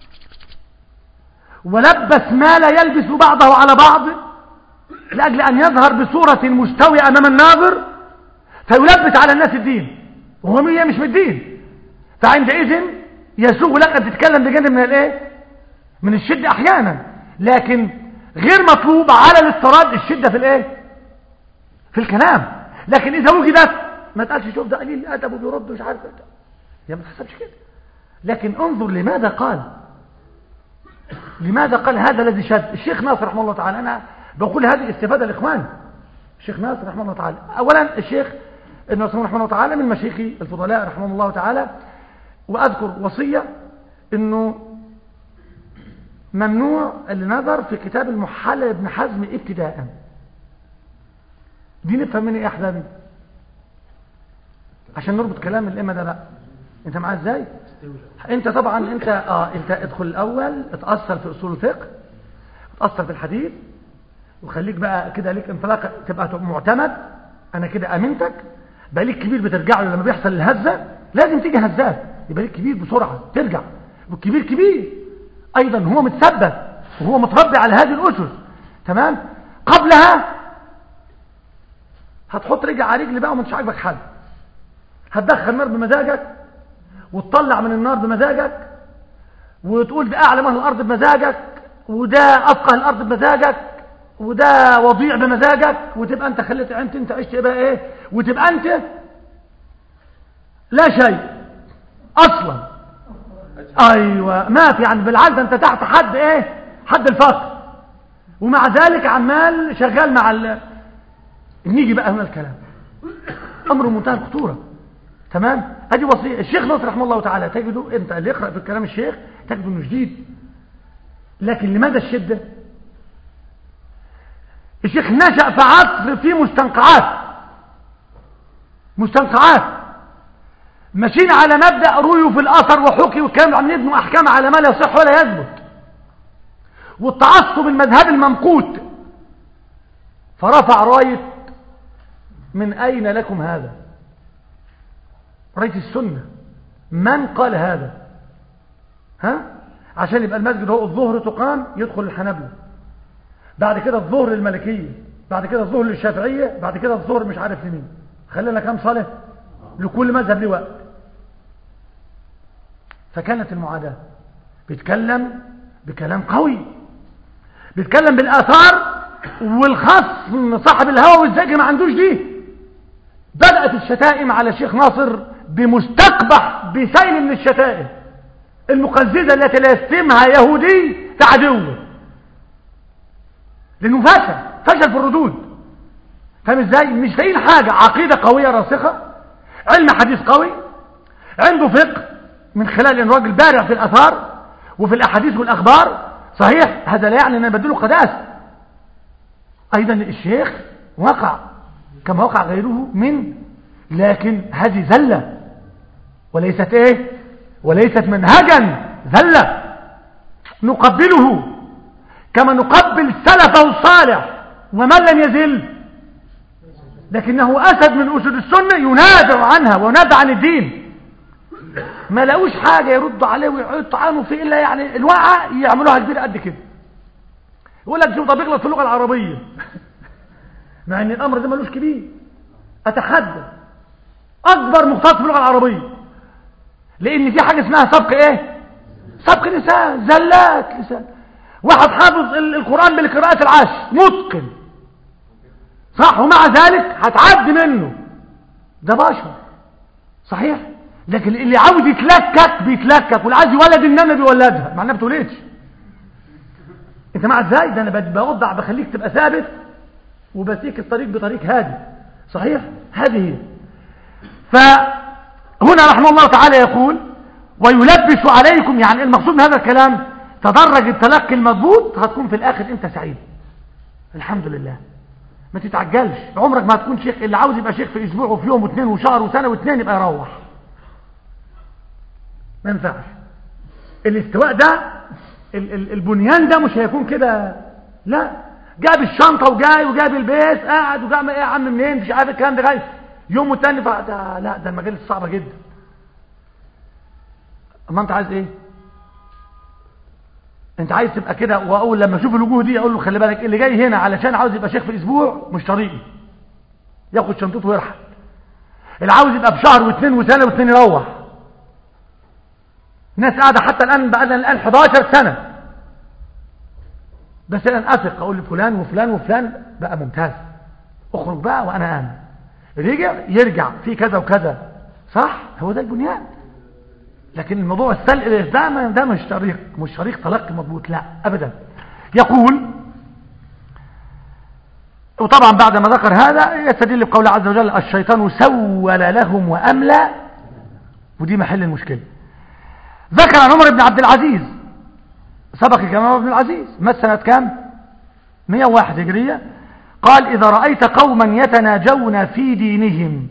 ولبس ما لا يلبس بعضه على بعض لأجل أن يظهر بصورة مستوية أمام الناظر فيلبس على الناس الدين وهو هي مش من الدين فعندئذ يسوغ لك أن تتكلم بجانب من الايه من الشدة أحيانا لكن غير مطلوب على الاضطراد الشدة في الايه في الكلام لكن إذا وجدت ما تقالش شوف ده قليل الأدب وبيرد مش عارف يا ما تحسبش كده لكن انظر لماذا قال لماذا قال هذا الذي شد الشيخ ناصر رحمه الله تعالى أنا بقول هذه استفادة لإخواني الشيخ ناصر رحمه الله تعالى أولا الشيخ ابن عثمان رحمه الله تعالى من مشايخي الفضلاء رحمه الله تعالى وأذكر وصية أنه ممنوع النظر في كتاب المحلل ابن حزم ابتداء دي نفهم مني ايه يا احبابي عشان نربط كلام الائمه ده بقى انت معايا ازاي انت طبعا انت اه انت ادخل الاول اتاثر في اصول الفقه اتاثر في الحديث وخليك بقى كده ليك انطلاق تبقى معتمد انا كده امنتك بقى ليك كبير بترجع له لما بيحصل الهزه لازم تيجي هزات يبقى ليك كبير بسرعه ترجع والكبير كبير ايضا هو متثبت وهو متربي على هذه الاسس تمام قبلها هتحط رجل على رجل بقى ومش عاجبك حد هتدخل نار بمزاجك وتطلع من النار بمزاجك وتقول ده اعلى من الارض بمزاجك وده افقه الارض بمزاجك وده وضيع بمزاجك وتبقى انت خليت انت انت عشت بقى ايه وتبقى انت لا شيء اصلا ايوه ما في يعني بالعكس انت تحت حد ايه حد الفقر ومع ذلك عمال شغال مع ال... نيجي بقى هنا الكلام امر منتهى الخطوره تمام ادي وصيه الشيخ نصر رحمه الله تعالى تجده انت اللي يقرا في الكلام الشيخ تجده انه شديد لكن لماذا الشده الشيخ نشأ في عصر فيه مستنقعات مستنقعات ماشيين على مبدأ رويوا في الأثر وحكي والكلام عم يبنوا أحكام على ما لا يصح ولا يثبت والتعصب المذهب الممقوت فرفع راية من أين لكم هذا راية السنة من قال هذا ها عشان يبقى المسجد هو الظهر تقام يدخل الحنبلة بعد كده الظهر للملكية بعد كده الظهر للشافعية بعد كده الظهر مش عارف لمين خلينا كام صلاة لكل مذهب له وقت فكانت المعاداة بيتكلم بكلام قوي بيتكلم بالآثار والخصم صاحب الهوى والزجر ما عندوش دي بدأت الشتائم على الشيخ ناصر بمستقبح بسيل من الشتائم المقززة التي لا يستمها يهودي كعدوه لانه فشل فشل في الردود فاهم ازاي مش لاقيين حاجه عقيده قويه راسخه علم حديث قوي عنده فقه من خلال ان راجل بارع في الاثار وفي الاحاديث والاخبار صحيح هذا لا يعني ان انا بديله قداسه ايضا الشيخ وقع كما وقع غيره من لكن هذه زله وليست ايه وليست منهجا زله نقبله كما نقبل سلفه الصالح ومن لم يزل لكنه أسد من أسد السنة ينازع عنها وينازع عن الدين ما لقوش حاجة يردوا عليه ويطعنوا فيه إلا يعني الوقعة يعملوها كبيرة قد كده يقول لك شوف ده بيغلط في اللغة العربية مع ان الأمر ده ملوش كبير أتحدى أكبر مختص في اللغة العربية لأن في حاجة اسمها سبق إيه سبق لسان زلات لسان واحد حافظ القرآن بالقراءات العشر متقن صح ومع ذلك هتعدي منه ده بشر صحيح لكن اللي عاوز يتلكك بيتلكك واللي عايز يولد النمله بيولدها معناها ما بتولدش انت مع ازاي ده انا بوضع بخليك تبقى ثابت وبسيك الطريق بطريق هادي صحيح هذه هي فهنا رحمه الله تعالى يقول ويلبس عليكم يعني المقصود من هذا الكلام تدرج التلقي المضبوط هتكون في الاخر انت سعيد الحمد لله ما تتعجلش عمرك ما هتكون شيخ اللي عاوز يبقى شيخ في اسبوع وفي يوم واثنين وشهر وسنه واثنين يبقى يروح ما ينفعش الاستواء ده ال ال البنيان ده مش هيكون كده لا جاب الشنطه وجاي وجاب البيت قاعد وجاب ايه يا عم منين مش عارف الكلام ده جاي يوم والتاني ده لا ده المجالس صعبه جدا اما انت عايز ايه انت عايز تبقى كده واقول لما اشوف الوجوه دي اقول له خلي بالك اللي جاي هنا علشان عاوز يبقى شيخ في اسبوع مش طريقي ياخد شنطته ويرحل اللي عاوز يبقى بشهر واثنين وسنه واثنين يروح ناس قاعده حتى الان بقى لنا الان 11 سنه بس انا اثق اقول لفلان وفلان وفلان بقى ممتاز اخرج بقى وانا امن رجع يرجع في كذا وكذا صح هو ده البنيان لكن الموضوع السلق ده ده مش طريق مش طريق تلقي مضبوط لا ابدا يقول وطبعا بعد ما ذكر هذا يستدل بقول عز وجل الشيطان سول لهم واملى ودي محل المشكله ذكر عن عمر بن عبد العزيز سبق كمان عمر بن العزيز مات سنه كام 101 هجريه قال اذا رايت قوما يتناجون في دينهم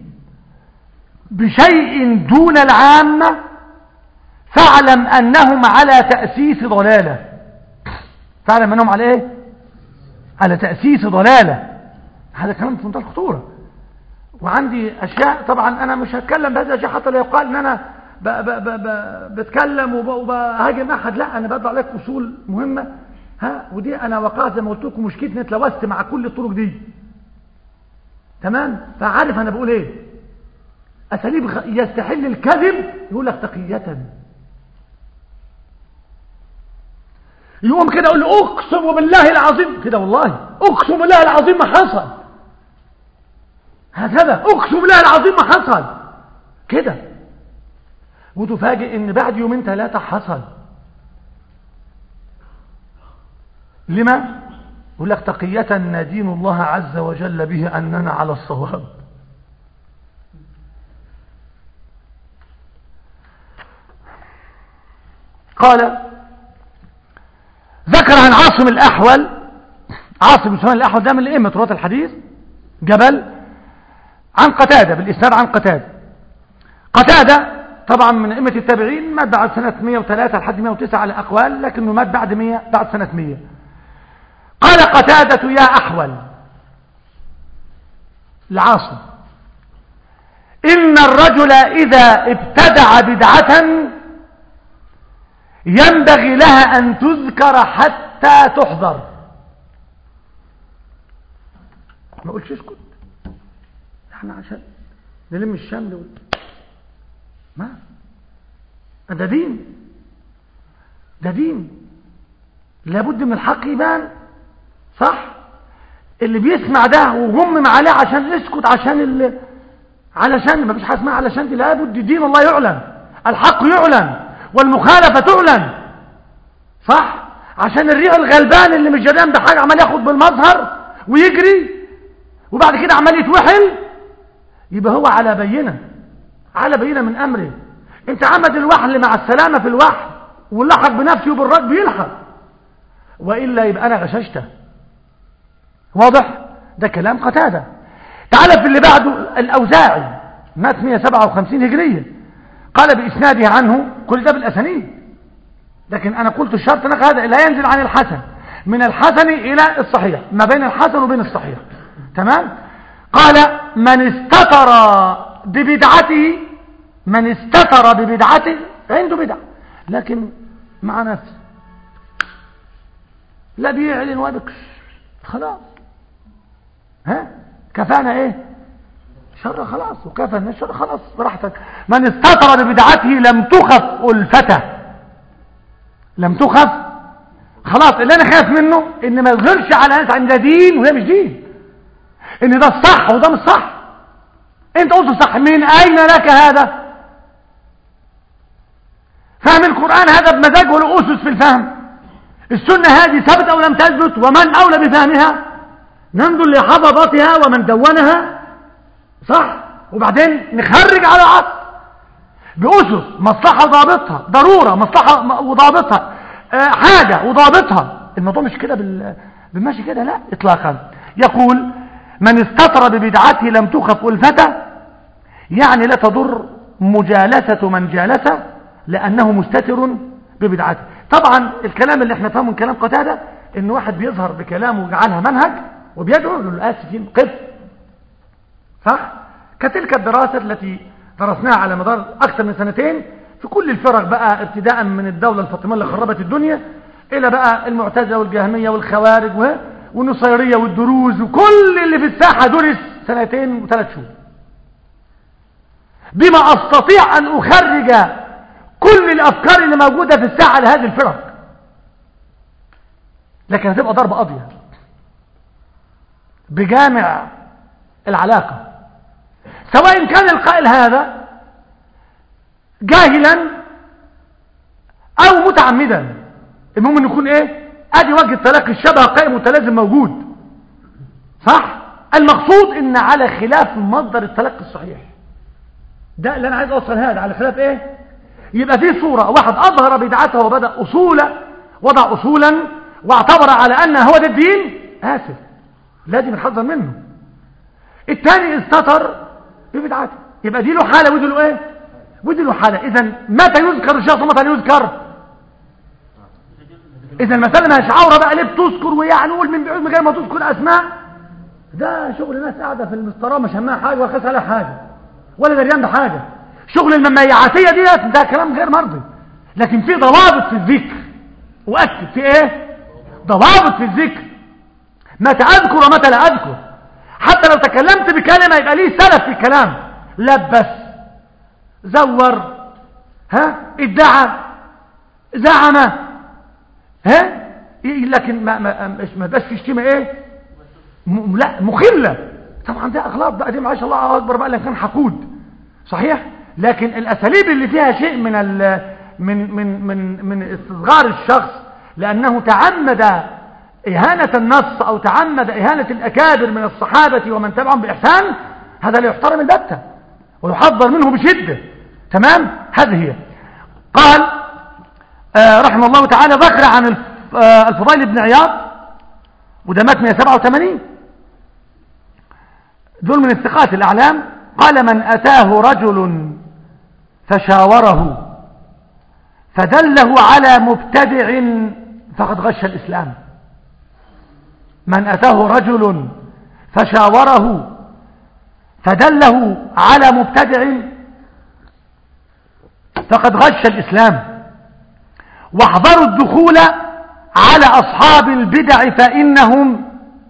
بشيء دون العامه فاعلم أنهم على تأسيس ضلالة فاعلم أنهم على إيه على تأسيس ضلالة هذا كلام في منتهى الخطورة وعندي أشياء طبعا أنا مش هتكلم بهذه الأشياء حتى لا يقال أن أنا ب ب ب ب بتكلم وبهاجم أحد لا أنا بدع عليك أصول مهمة ها ودي انا وقعت زي ما قلت لكم مشكلتي اتلوثت مع كل الطرق دي تمام فعارف انا بقول ايه اساليب خ- يستحل الكذب يقول لك تقية يقوم كده يقول له اقسم بالله العظيم كده والله اقسم بالله العظيم ما حصل هكذا اقسم بالله العظيم ما حصل كده وتفاجئ ان بعد يومين ثلاثة حصل لما يقول لك تقية ندين الله عز وجل به أننا على الصواب قال ذكر عن عاصم الأحول عاصم بن سليمان الأحول ده من الأئمة رواة الحديث جبل عن قتادة بالإسناد عن قتادة قتادة طبعا من أئمة التابعين مات بعد سنة 103 لحد 109 على أقوال لكنه مات بعد 100 بعد سنة 100 قال قتادة يا أحول العاصم إن الرجل إذا ابتدع بدعة ينبغي لها أن تذكر حتى تحضر ما قلتش اسكت احنا عشان نلم الشمل و... ما ده دين ده دين لابد من الحق يبان صح اللي بيسمع ده وجمم عليه عشان اسكت عشان اللي علشان ما فيش حاجه اسمها علشان دي لابد دين الله يعلن الحق يعلن والمخالفه تعلن صح عشان الريع الغلبان اللي مش جريان بحاجه عمال ياخد بالمظهر ويجري وبعد كده عمال يتوحل يبقى هو على بينه على بينه من امره انت عمد الوحل مع السلامه في الوحل واللحق بنفسه وبالرد بيلحق والا يبقى انا غششته واضح ده كلام قتادة تعال في اللي بعده الأوزاعي مات 157 هجرية قال بإسناده عنه كل ده بالأسانيد لكن أنا قلت الشرط انك هذا لا ينزل عن الحسن من الحسن إلى الصحيح ما بين الحسن وبين الصحيح تمام قال من استتر ببدعته من استتر ببدعته عنده بدعة لكن مع نفسه لا بيعلن وبكش خلاص ها كفانا ايه شر خلاص وكفى الناس شر خلاص براحتك من استطر ببدعته لم تخف ألفته لم تخف خلاص اللي انا خايف منه ان ما يظهرش على ناس عن ده دين وده مش دين ان ده الصح وده مش صح انت قلت صح من اين لك هذا فهم القرآن هذا بمزاج ولا أسس في الفهم السنة هذه ثبت أو لم تثبت ومن أولى بفهمها ننظر لحفظتها ومن دونها صح وبعدين نخرج على عصر بأسس مصلحة وضابطها ضرورة مصلحة وضابطها آه حاجة وضابطها الموضوع مش كده بال... بالماشي كده لا إطلاقا يقول من استطر ببدعته لم تخف ألفته يعني لا تضر مجالسة من جالسه لأنه مستتر ببدعته طبعا الكلام اللي احنا فهمه من كلام قتادة ان واحد بيظهر بكلامه ويجعلها منهج وبيدعو للآسفين قف صح كتلك الدراسة التي درسناها على مدار أكثر من سنتين في كل الفرق بقى ابتداء من الدولة الفاطمية اللي خربت الدنيا إلى بقى المعتزلة والجهمية والخوارج والنصيرية والدروز وكل اللي في الساحة درس سنتين وثلاث شهور بما أستطيع أن أخرج كل الأفكار اللي موجودة في الساحة لهذه الفرق لكن هتبقى ضربة قاضية بجامع العلاقة سواء كان القائل هذا جاهلا او متعمدا المهم ان يكون ايه ادي وجه التلاقي الشبه قائم متلازم موجود صح المقصود ان على خلاف مصدر التلقي الصحيح ده اللي انا عايز اوصل هذا على خلاف ايه يبقى في صورة واحد اظهر بدعته وبدأ اصولا وضع اصولا واعتبر على ان هو ده الدين اسف لازم نحذر منه الثاني استتر ببدعته يبقى دي له حالة ودي له ايه ودي له حالة اذا متى يذكر الشخص ومتى يذكر اذا المسألة مش عورة بقى ليه بتذكر ويعني نقول من بعيد من غير ما تذكر اسماء ده شغل ناس قاعدة في المسطرة مش همها حاجة ولا خاص عليها حاجة ولا دريان بحاجة شغل المميعاتية ديت ده كلام غير مرضي لكن في ضوابط في الذكر واكد في ايه ضوابط في الذكر متى أذكر ومتى لا أذكر حتى لو تكلمت بكلمة يبقى ليه سلف في الكلام لبس زور ها ادعى زعم ها لكن ما ما ما بس في شتيمه ايه م... لا مخله طبعا ده اغلاط بقى دي معاش الله اكبر بقى لان كان حقود صحيح لكن الاساليب اللي فيها شيء من ال... من من من من استصغار الشخص لانه تعمد اهانه النص او تعمد اهانه الاكابر من الصحابه ومن تبعهم باحسان هذا لا يحترم البتة ويحذر منه بشده تمام هذه هي قال آه رحمه الله تعالى ذكر عن الفضيل بن عياض وده مات 187 دول من الثقات الأعلام قال من أتاه رجل فشاوره فدله على مبتدع فقد غش الإسلام من أتاه رجل فشاوره فدله على مبتدع فقد غش الإسلام واحذروا الدخول على أصحاب البدع فإنهم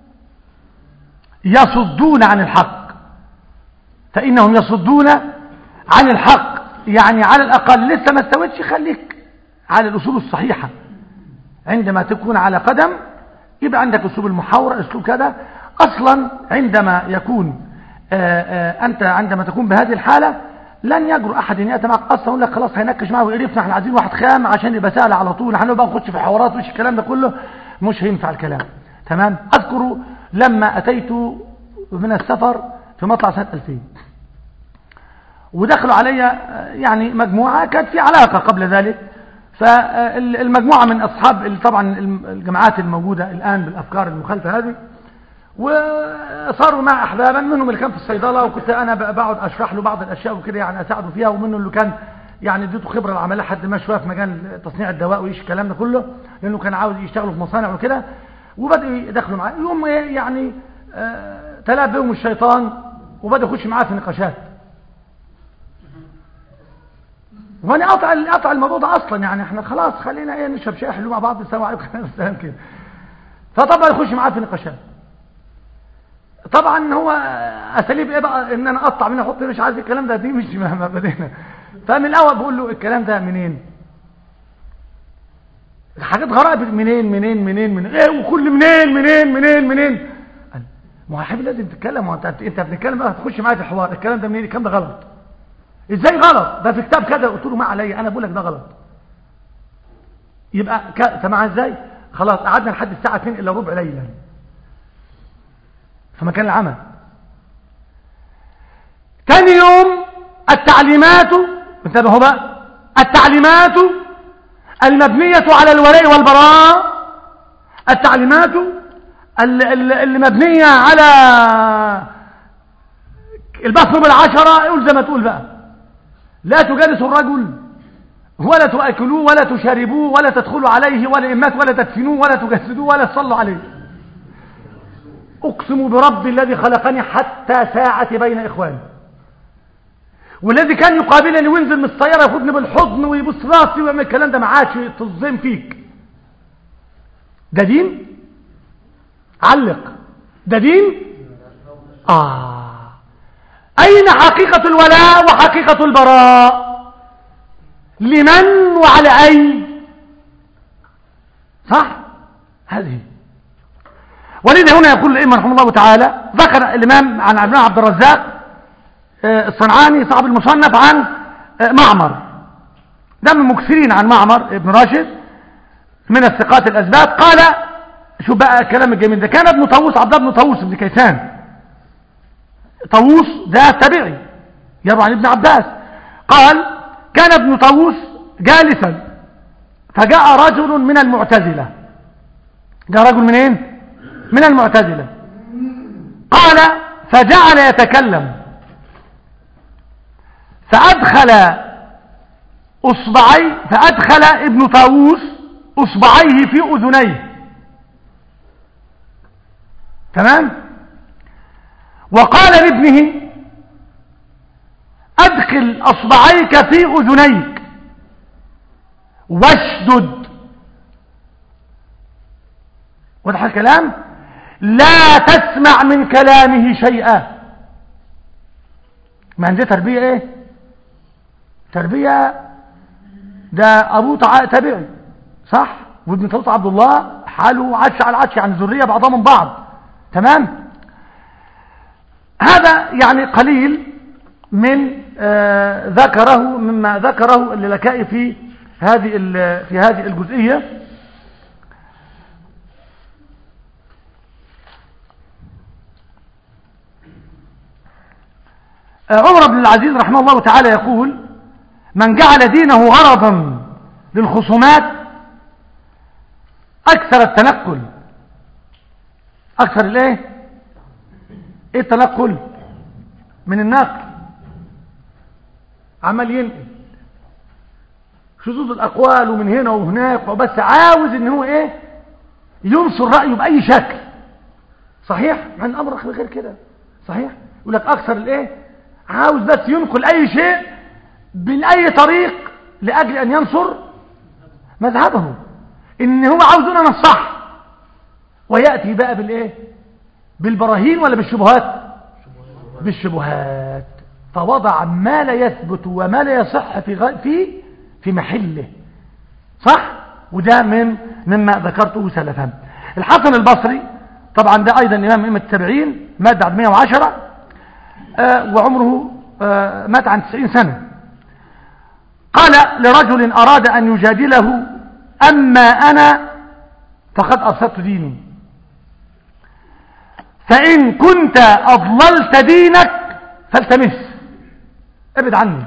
يصدون عن الحق فإنهم يصدون عن الحق يعني على الأقل لسه ما استويتش خليك على الأصول الصحيحة عندما تكون على قدم يبقى عندك أسلوب المحاورة أسلوب كذا أصلا عندما يكون آآ آآ أنت عندما تكون بهذه الحالة لن يجرؤ أحد أن يأتي معك أصلا يقول لك خلاص هينكش معه ويقرفنا احنا عايزين واحد خام عشان يبقى سهل على طول احنا بقى نخش في حوارات وش الكلام ده كله مش هينفع الكلام تمام أذكر لما أتيت من السفر في مطلع سنة 2000 ودخلوا علي يعني مجموعة كانت في علاقة قبل ذلك فالمجموعة من أصحاب طبعا الجماعات الموجودة الآن بالأفكار المخالفة هذه وصاروا مع أحبابا منهم اللي كان في الصيدلة وكنت أنا بقعد أشرح له بعض الأشياء وكده يعني أساعده فيها ومنه اللي كان يعني اديته خبرة العملية لحد ما شوية في مجال تصنيع الدواء وإيش الكلام ده كله لأنه كان عاوز يشتغلوا في مصانع وكده وبدأوا يدخلوا معاه يوم يعني آه تلاعب بهم الشيطان وبدأ يخش معاه في نقاشات وانا قطع قطع الموضوع ده اصلا يعني احنا خلاص خلينا ايه نشرب شاي حلو مع بعض السلام عليكم السلام كده فطبعا يخش معاه في نقاشات طبعا هو اساليب ايه بقى ان انا اقطع منه احط مش عايز الكلام ده دي مش ما بدينا فمن الاول بقول له الكلام ده منين حاجات غرائب منين منين منين من ايه وكل منين منين منين منين ما هو حبيبي لازم تتكلم ما انت انت بتتكلم بقى تخش معايا في الحوار الكلام ده منين الكلام ده غلط ازاي غلط ده في كتاب كذا قلت له ما عليا انا بقول لك ده غلط يبقى ك... سمع ازاي خلاص قعدنا لحد الساعه 2 الا ربع ليلا في مكان العمل تاني يوم التعليمات انتبهوا بقى التعليمات المبنية على الولاء والبراء التعليمات اللي مبنية على البث بالعشرة يقول زي ما تقول بقى لا تجالسوا الرجل ولا تأكلوه ولا تشربوه ولا تدخلوا عليه ولا إمات ولا تدفنوه ولا تجسدوه ولا تصلوا عليه أقسم برب الذي خلقني حتى ساعة بين إخواني والذي كان يقابلني وينزل من السيارة ياخدني بالحضن ويبص راسي ويعمل الكلام ده ما عادش تظلم فيك ده دين علق ده دين آه أين حقيقة الولاء وحقيقة البراء لمن وعلى أي صح هذه ولذا هنا يقول الإمام رحمه الله تعالى ذكر الإمام عن ابن عبد الرزاق الصنعاني صاحب المصنف عن معمر ده من المكثرين عن معمر ابن راشد من الثقات الأسباب قال شو بقى الكلام الجميل ده كان ابن طاووس عبد الله بن طاووس بن كيسان طاووس ده تابعي يروى عن ابن عباس قال كان ابن طاووس جالسا فجاء رجل من المعتزلة جاء رجل منين من المعتزلة قال فجعل يتكلم فأدخل أصبعي فأدخل ابن طاووس أصبعيه في أذنيه تمام وقال لابنه أدخل أصبعيك في أذنيك واشدد واضح الكلام لا تسمع من كلامه شيئا ما دي تربية ايه تربية ده ابوه تابعي صح وابن طلط عبد الله حاله عش على عش يعني ذرية بعضها من بعض تمام هذا يعني قليل من آه ذكره مما ذكره اللكائي في هذه في هذه الجزئية عمر بن العزيز رحمه الله تعالى يقول من جعل دينه غرضا للخصومات أكثر التنقل أكثر الايه ايه التنقل من النقل عمال ينقل شذوذ الأقوال ومن هنا وهناك وبس عاوز ان هو ايه ينصر رأيه بأي شكل صحيح مع ان الأمر غير كده صحيح يقول لك أكثر الايه عاوز بس ينقل أي شيء من أي طريق لأجل أن ينصر مذهبه إن هو عاوزنا نصح ويأتي بقى بالإيه بالبراهين ولا بالشبهات بالشبهات فوضع ما لا يثبت وما لا يصح في غ... في في محله صح وده من مما ذكرته سلفا الحسن البصري طبعا ده أيضا إمام أئمة التابعين مات بعد 110 آه وعمره آه مات عن 90 سنة قال لرجل أراد أن يجادله أما أنا فقد أصبت ديني فإن كنت أضللت دينك فالتمس ابعد عني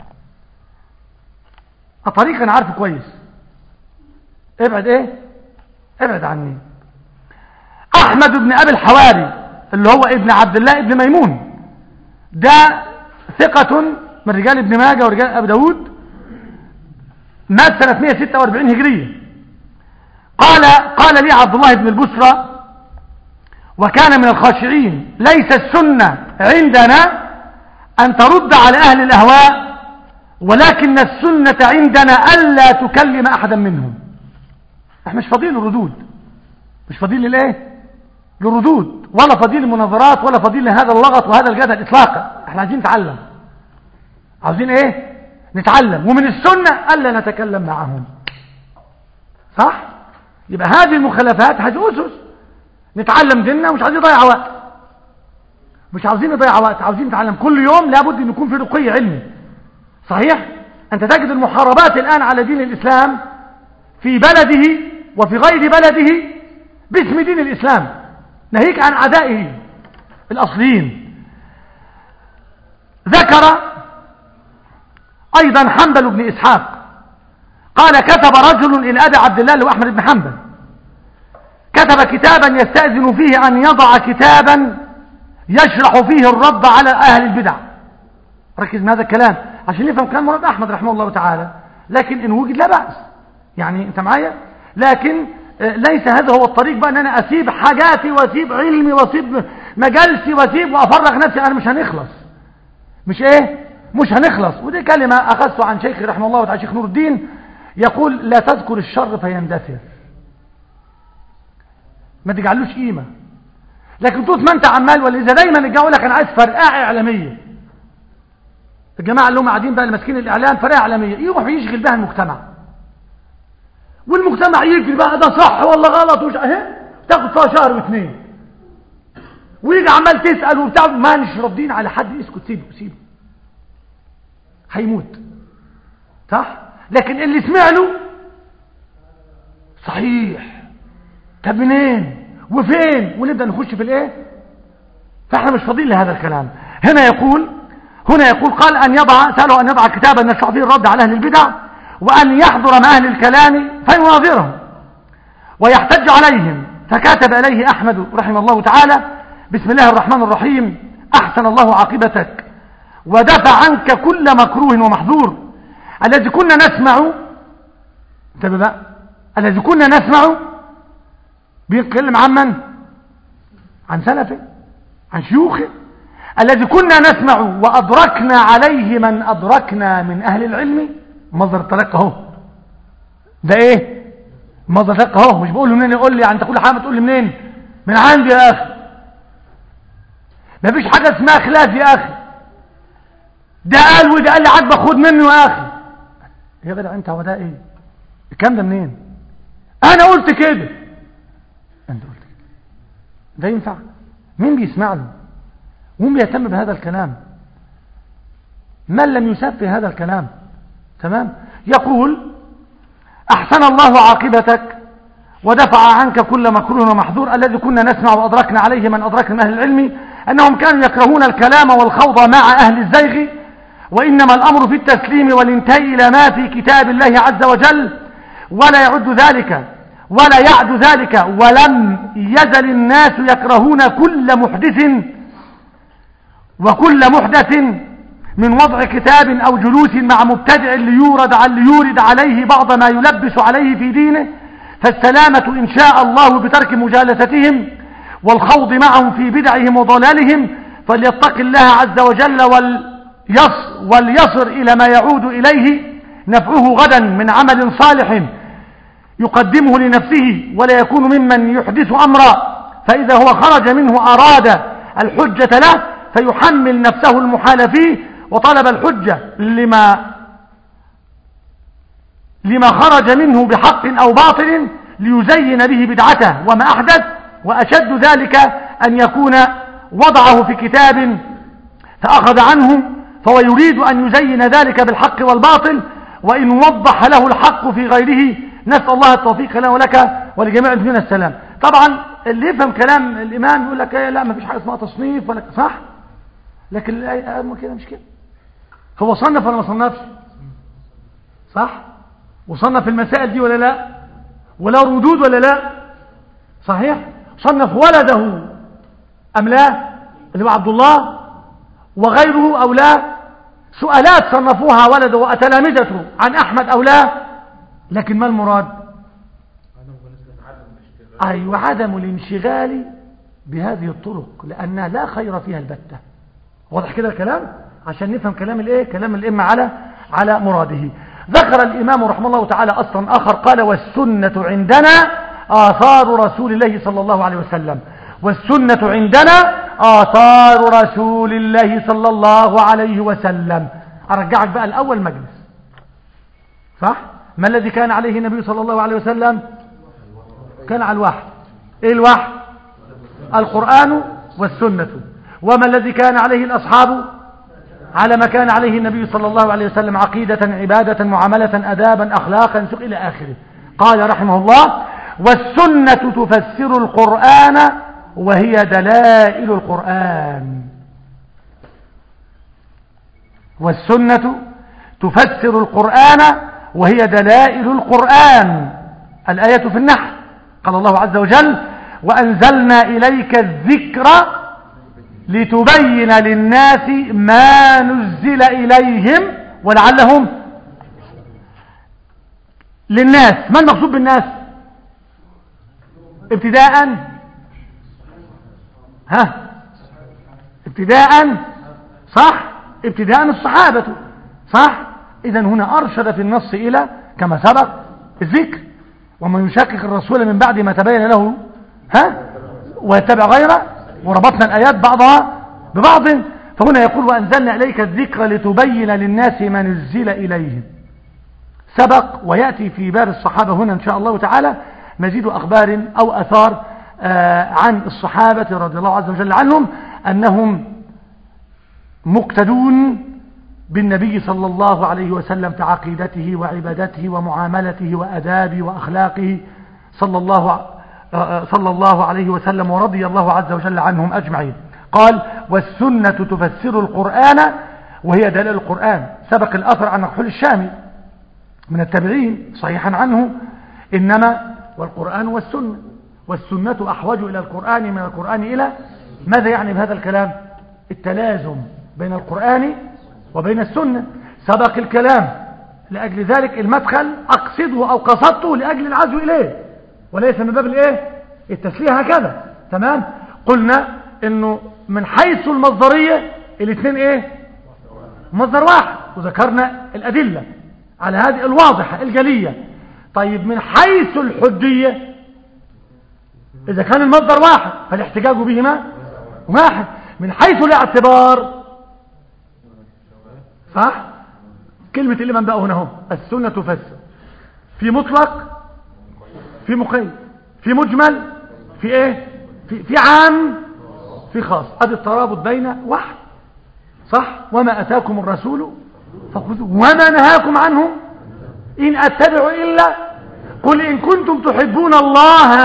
الطريق أنا عارفه كويس ابعد ايه ابعد عني أحمد بن أبي الحواري اللي هو ابن عبد الله ابن ميمون ده ثقة من رجال ابن ماجه ورجال أبي داود مات سنة 146 هجرية قال قال لي عبد الله بن البسرى وكان من الخاشعين ليس السنة عندنا أن ترد على أهل الأهواء ولكن السنة عندنا ألا تكلم أحدا منهم احنا مش فاضيين للردود مش فاضيين للايه للردود ولا فاضيين للمناظرات ولا فاضيين لهذا اللغط وهذا الجدل اطلاقا احنا عايزين نتعلم عاوزين ايه نتعلم ومن السنة ألا نتكلم معهم صح يبقى هذه المخالفات هذه أسس نتعلم ديننا ومش عايزين نضيع وقت مش عاوزين نضيع وقت عاوزين نتعلم كل يوم لابد ان يكون في رقي علمي صحيح انت تجد المحاربات الآن على دين الإسلام في بلده وفي غير بلده باسم دين الإسلام ناهيك عن عدائه الأصليين ذكر أيضا حنبل بن إسحاق قال كتب رجل إلى أبي عبد الله وأحمد بن حنبل كتب كتابا يستأذن فيه أن يضع كتابا يشرح فيه الرد على أهل البدع ركز من هذا الكلام عشان نفهم كلام مراد أحمد رحمه الله تعالى لكن إن وجد لا بأس يعني أنت معايا لكن ليس هذا هو الطريق بقى أن أنا أسيب حاجاتي وأسيب علمي وأسيب مجالسي وأسيب وأفرغ نفسي أنا مش هنخلص مش إيه مش هنخلص ودي كلمة أخذته عن شيخ رحمه الله وتعالى شيخ نور الدين يقول لا تذكر الشر فيندثر ما تجعلوش قيمة لكن طول ما انت عمال ولا اذا دايما الجو لك انا عايز فرقعه اعلاميه الجماعه اللي هم قاعدين بقى الماسكين الاعلام فرقعه اعلاميه يروح يشغل بها المجتمع والمجتمع يجري بقى ده صح ولا غلط وش اهي تاخد فيها شهر واثنين ويجي عمال تسال وبتاع ما مش راضيين على حد اسكت سيبه سيبه هيموت صح لكن اللي سمع له صحيح طب منين وفين ونبدأ نخش في الايه فاحنا مش فاضيين لهذا الكلام هنا يقول هنا يقول قال أن يضع سأله أن يضع كتابا نشرح فيه الرد على أهل البدع وأن يحضر مع أهل الكلام فيناظرهم ويحتج عليهم فكاتب إليه أحمد رحمه الله تعالى بسم الله الرحمن الرحيم أحسن الله عاقبتك ودفع عنك كل مكروه ومحظور الذي كنا نسمع انتبه بقى الذي كنا نسمع بيتكلم عن من عن سلفه عن شيوخه الذي كنا نسمع وأدركنا عليه من أدركنا من أهل العلم مصدر التلقى اهو ده ايه مصدر شك اهو مش بقول له منين يقول لي يعني انت كل حاجه بتقول لي منين من عندي يا اخي مفيش حاجه اسمها خلاف يا اخي ده قال وده قال لي عاجبك خد منه يا اخي يا جدع انت هو ده ايه الكلام ده منين انا قلت كده انت قلت كده ده ينفع مين بيسمع له ومين بيهتم بهذا الكلام من لم يسفه هذا الكلام تمام يقول أحسن الله عاقبتك ودفع عنك كل مكروه ومحذور الذي كنا نسمع وأدركنا عليه من أدركنا من أهل العلم أنهم كانوا يكرهون الكلام والخوض مع أهل الزيغ وإنما الأمر في التسليم والانتهاء إلى ما في كتاب الله عز وجل ولا يعد ذلك ولا يعد ذلك ولم يزل الناس يكرهون كل محدث وكل محدث من وضع كتاب أو جلوس مع مبتدع ليورد, ليورد عليه بعض ما يلبس عليه في دينه فالسلامة إن شاء الله بترك مجالستهم والخوض معهم في بدعهم وضلالهم فليتق الله عز وجل وليصر, وليصر إلى ما يعود إليه نفعه غدا من عمل صالح يقدمه لنفسه ولا يكون ممن يحدث أمرا فإذا هو خرج منه أراد الحجة له فيحمل نفسه المحال فيه وطلب الحجة لما لما خرج منه بحق أو باطل ليزين به بدعته وما أحدث وأشد ذلك أن يكون وضعه في كتاب فأخذ عنه فهو يريد أن يزين ذلك بالحق والباطل وإن وضح له الحق في غيره نسأل الله التوفيق لنا ولك ولجميع المسلمين السلام طبعا اللي يفهم كلام الإمام يقول لك ايه لا ما فيش حاجة اسمها تصنيف ولا صح لكن الآية كده مش كده هو صنف ولا ما صنفش صح وصنف المسائل دي ولا لا ولا ردود ولا لا صحيح صنف ولده أم لا اللي هو عبد الله وغيره أو لا سؤالات صنفوها ولده وتلامذته عن أحمد أو لا لكن ما المراد أيوة عدم الانشغال بهذه الطرق لأنها لا خير فيها البتة واضح كده الكلام عشان نفهم كلام الايه كلام الإمة على على مراده ذكر الإمام رحمه الله تعالى أصلا آخر قال والسنة عندنا آثار رسول الله صلى الله عليه وسلم والسنة عندنا آثار رسول الله صلى الله عليه وسلم أرجعك بقى الأول مجلس صح ما الذي كان عليه النبي صلى الله عليه وسلم كان على الوحي ايه الوحي القرآن والسنة وما الذي كان عليه الأصحاب على ما كان عليه النبي صلى الله عليه وسلم عقيدة عبادة معاملة أدابا أخلاقا سوق إلى آخره قال رحمه الله والسنة تفسر القرآن وهي دلائل القرآن والسنة تفسر القرآن وهي دلائل القرآن الآية في النحل قال الله عز وجل وأنزلنا إليك الذكر لتبين للناس ما نزل إليهم ولعلهم للناس ما المقصود بالناس ابتداء ها ابتداء صح ابتداء الصحابة صح إذا هنا أرشد في النص إلى كما سبق الذكر ومن يشكك الرسول من بعد ما تبين له ها ويتبع غيره وربطنا الآيات بعضها ببعض فهنا يقول وأنزلنا إليك الذكر لتبين للناس ما نزل إليهم سبق ويأتي في باب الصحابة هنا إن شاء الله تعالى مزيد أخبار أو أثار عن الصحابة رضي الله عز وجل عنهم أنهم مقتدون بالنبي صلى الله عليه وسلم في عقيدته وعبادته ومعاملته وأدابه وأخلاقه صلى الله صلى الله عليه وسلم ورضي الله عز وجل عنهم أجمعين قال والسنة تفسر القرآن وهي دليل القرآن سبق الأثر عن الرحل الشامي من التابعين صحيحا عنه إنما والقرآن والسنة والسنة أحوج إلى القرآن من القرآن إلى ماذا يعني بهذا الكلام التلازم بين القرآن وبين السنة سبق الكلام لأجل ذلك المدخل أقصده أو قصدته لأجل العزو إليه وليس من باب الايه التسليه هكذا تمام قلنا انه من حيث المصدرية الاثنين ايه مصدر واحد وذكرنا الادلة على هذه الواضحة الجلية طيب من حيث الحجية إذا كان المصدر واحد فالاحتجاج بهما واحد من حيث الاعتبار صح كلمة اللي من بقى هنا هم السنة تفسر في مطلق في مقيد في مجمل في ايه في, في عام في خاص ادي الترابط بين واحد صح وما اتاكم الرسول فخذوه وما نهاكم عنه ان اتبع الا قل ان كنتم تحبون الله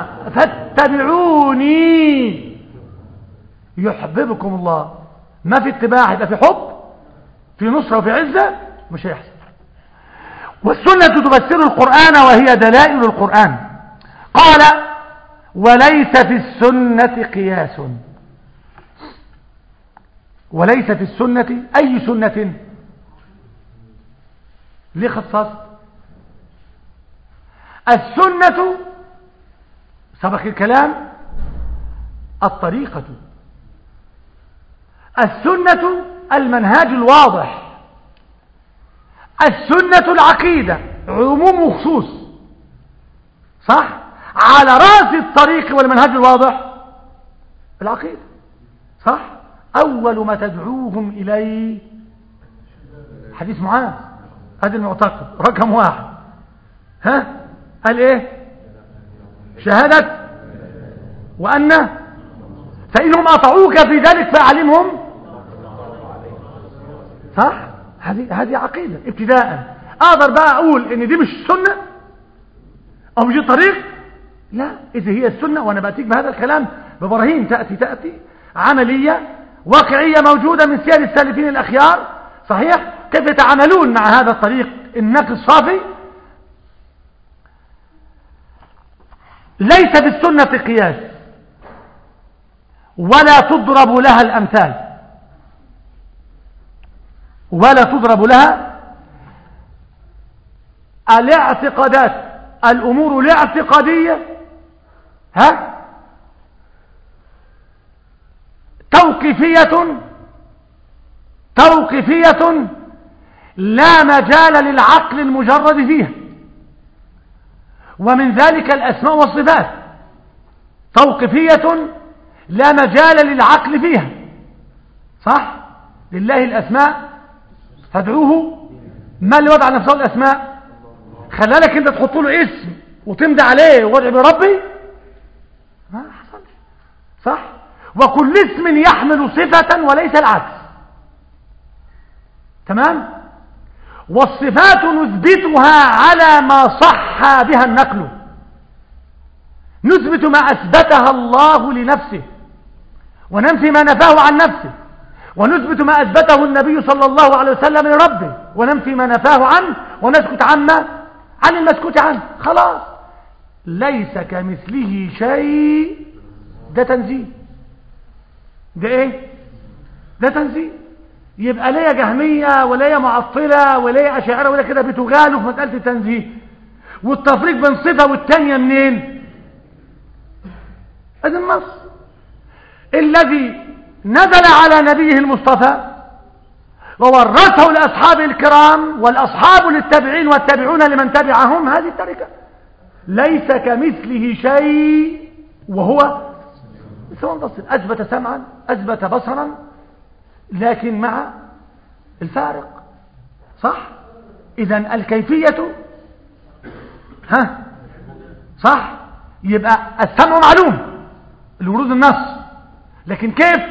فاتبعوني يحببكم الله ما في اتباع يبقى في حب في نصرة وفي عزة مش هيحصل والسنة تفسر القرآن وهي دلائل القرآن قال وليس في السنة قياس وليس في السنة أي سنة ليه خصصت السنة سبق الكلام الطريقة السنة المنهاج الواضح السنة العقيدة عموم وخصوص صح على رأس الطريق والمنهاج الواضح العقيدة صح أول ما تدعوهم إليه حديث معاذ هذا المعتقد رقم واحد ها قال ايه شهادة وأن فإنهم أطعوك في ذلك فأعلمهم صح هذه هذه عقيدة ابتداء أقدر بقى أقول إن دي مش سنة أو مش الطريق لا إذا هي السنة وأنا بأتيك بهذا الكلام ببراهين تأتي تأتي عملية واقعية موجودة من سير السالفين الأخيار صحيح كيف يتعاملون مع هذا الطريق النقي الصافي ليس بالسنة قياس ولا تضرب لها الأمثال ولا تضرب لها الاعتقادات الأمور الاعتقادية ها توقيفية توقيفية لا مجال للعقل المجرد فيها ومن ذلك الأسماء والصفات توقيفية لا مجال للعقل فيها صح لله الأسماء فادعوه ما اللي وضع نفسه الأسماء خلالك انت تحط له اسم وتمضي عليه وادعي بربي ما حصلش صح وكل اسم يحمل صفة وليس العكس تمام والصفات نثبتها على ما صح بها النقل نثبت ما أثبتها الله لنفسه وننفي ما نفاه عن نفسه ونثبت ما أثبته النبي صلى الله عليه وسلم لربه وننفي ما نفاه عنه ونسكت عما عن المسكوت عنه خلاص ليس كمثله شيء ده تنزيه ده ايه ده تنزيه يبقى ليا جهمية وليا معطلة وليا أشاعرة ولا كده بتغالوا في مسألة التنزيه والتفريق بين صفة والتانية منين هذا النص الذي نزل على نبيه المصطفى وورثه لأصحاب الكرام والأصحاب للتابعين والتابعون لمن تبعهم هذه التركة ليس كمثله شيء وهو سواء بصر أثبت سمعا أثبت بصرا لكن مع الفارق صح إذا الكيفية ها صح يبقى السمع معلوم الورود النص لكن كيف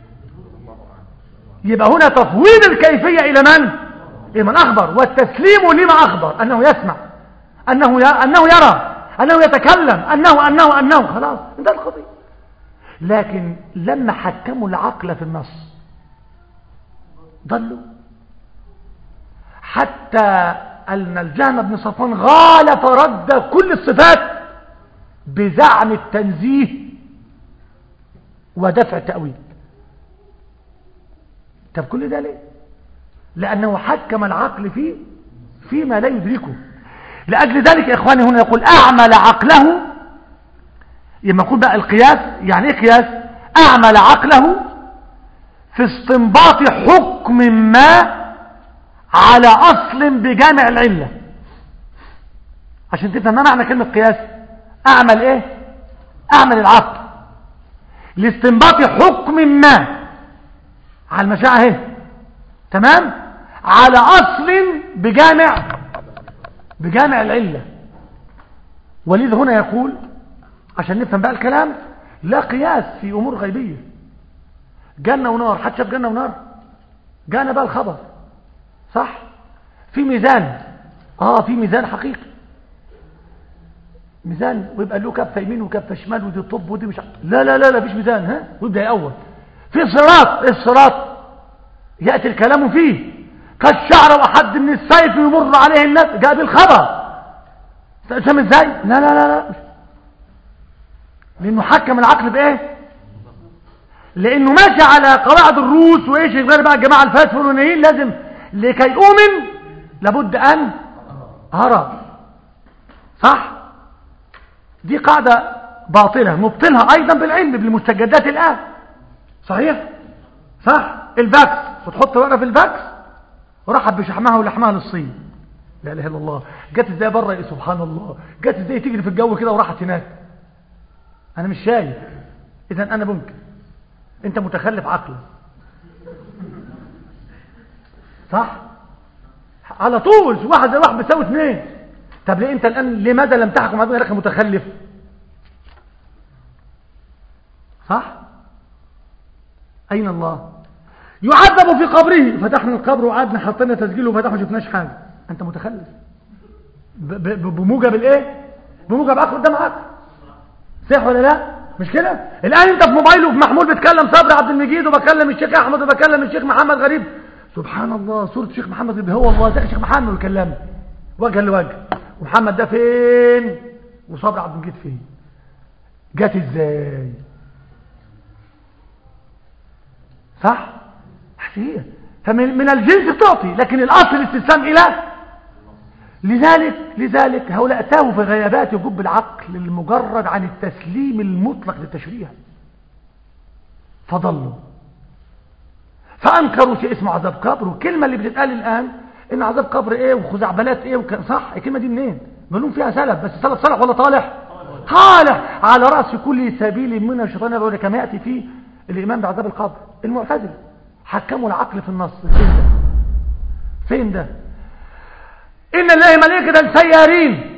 يبقى هنا تفويض الكيفية إلى من إلى من أخبر والتسليم لما أخبر أنه يسمع أنه, ي... أنه يرى أنه يتكلم أنه أنه أنه خلاص ده القضية لكن لما حكموا العقل في النص ضلوا حتى أن الجهم بن صفوان غال فرد كل الصفات بزعم التنزيه ودفع التأويل طب كل ده ليه لأنه حكم العقل فيه فيما لا يدركه لأجل ذلك يا إخواني هنا يقول أعمل عقله لما يقول بقى القياس يعني ايه قياس أعمل عقله في استنباط حكم ما على أصل بجامع العلة عشان تفهم ما معنى كلمة قياس اعمل ايه اعمل العقل لاستنباط حكم ما على المشاعر اهي تمام على اصل بجامع بجامع العلة ولذا هنا يقول عشان نفهم بقى الكلام لا قياس في امور غيبية جنة ونار حد شاف جنة ونار جانا بقى الخبر صح في ميزان اه في ميزان حقيقي ميزان ويبقى له كفه يمين وكفه شمال ودي طب ودي مش ع- لا لا لا لا فيش ميزان ها ويبدا يأول في صراط الصراط ياتي الكلام فيه كالشعر وحد من السيف يمر عليه الناس جاء بالخبر فاهم ازاي لا لا لا لا لانه حكم العقل بايه لانه ماشي على قواعد الروس وايش غير بقى الجماعه الفلسفيين لازم لكي اؤمن لابد ان ارى صح دي قاعده باطله مبطلها ايضا بالعلم بالمستجدات الان صحيح صح الفاكس وتحط ورقه في الفاكس ورحب بشحمها ولحمها للصين لا اله الا الله جت ازاي بره يا سبحان الله جت ازاي تجري في الجو كده وراحت هناك انا مش شايف اذا انا ممكن انت متخلف عقلا صح على طول واحد زي واحد بيساوي اثنين طب ليه انت الان لماذا لم تحكم على غيرك متخلف صح اين الله يعذب في قبره فتحنا القبر وقعدنا حطينا تسجيل وفتحنا ما شفناش حاجه انت متخلف ب- ب- بموجب الايه بموجب عقل قدام عقل صح ولا لا مش كده الان انت في موبايله في محمول بتكلم صبري عبد المجيد وبكلم الشيخ احمد وبكلم الشيخ محمد غريب سبحان الله صوره الشيخ محمد غريب هو الله ده الشيخ محمد بيكلمني وجها لوجه ومحمد ده فين وصبري عبد المجيد فين جت ازاي صح هي فمن من الجنس تعطي لكن الاصل الاستسلام الى لذلك لذلك هؤلاء تاهوا في غيابات جب العقل المجرد عن التسليم المطلق للتشريع فضلوا فانكروا شيء اسمه عذاب قبر والكلمه اللي بتتقال الان ان عذاب قبر ايه وخزعبلات ايه وك... صح الكلمه دي منين ملوم فيها سلف بس سلف صالح ولا طالح طالح على راس كل سبيل من الشيطان يدعو كما ياتي في الايمان بعذاب القبر المعتزله حكموا العقل في النص فين ده فين ده إن الله ملائكة سيارين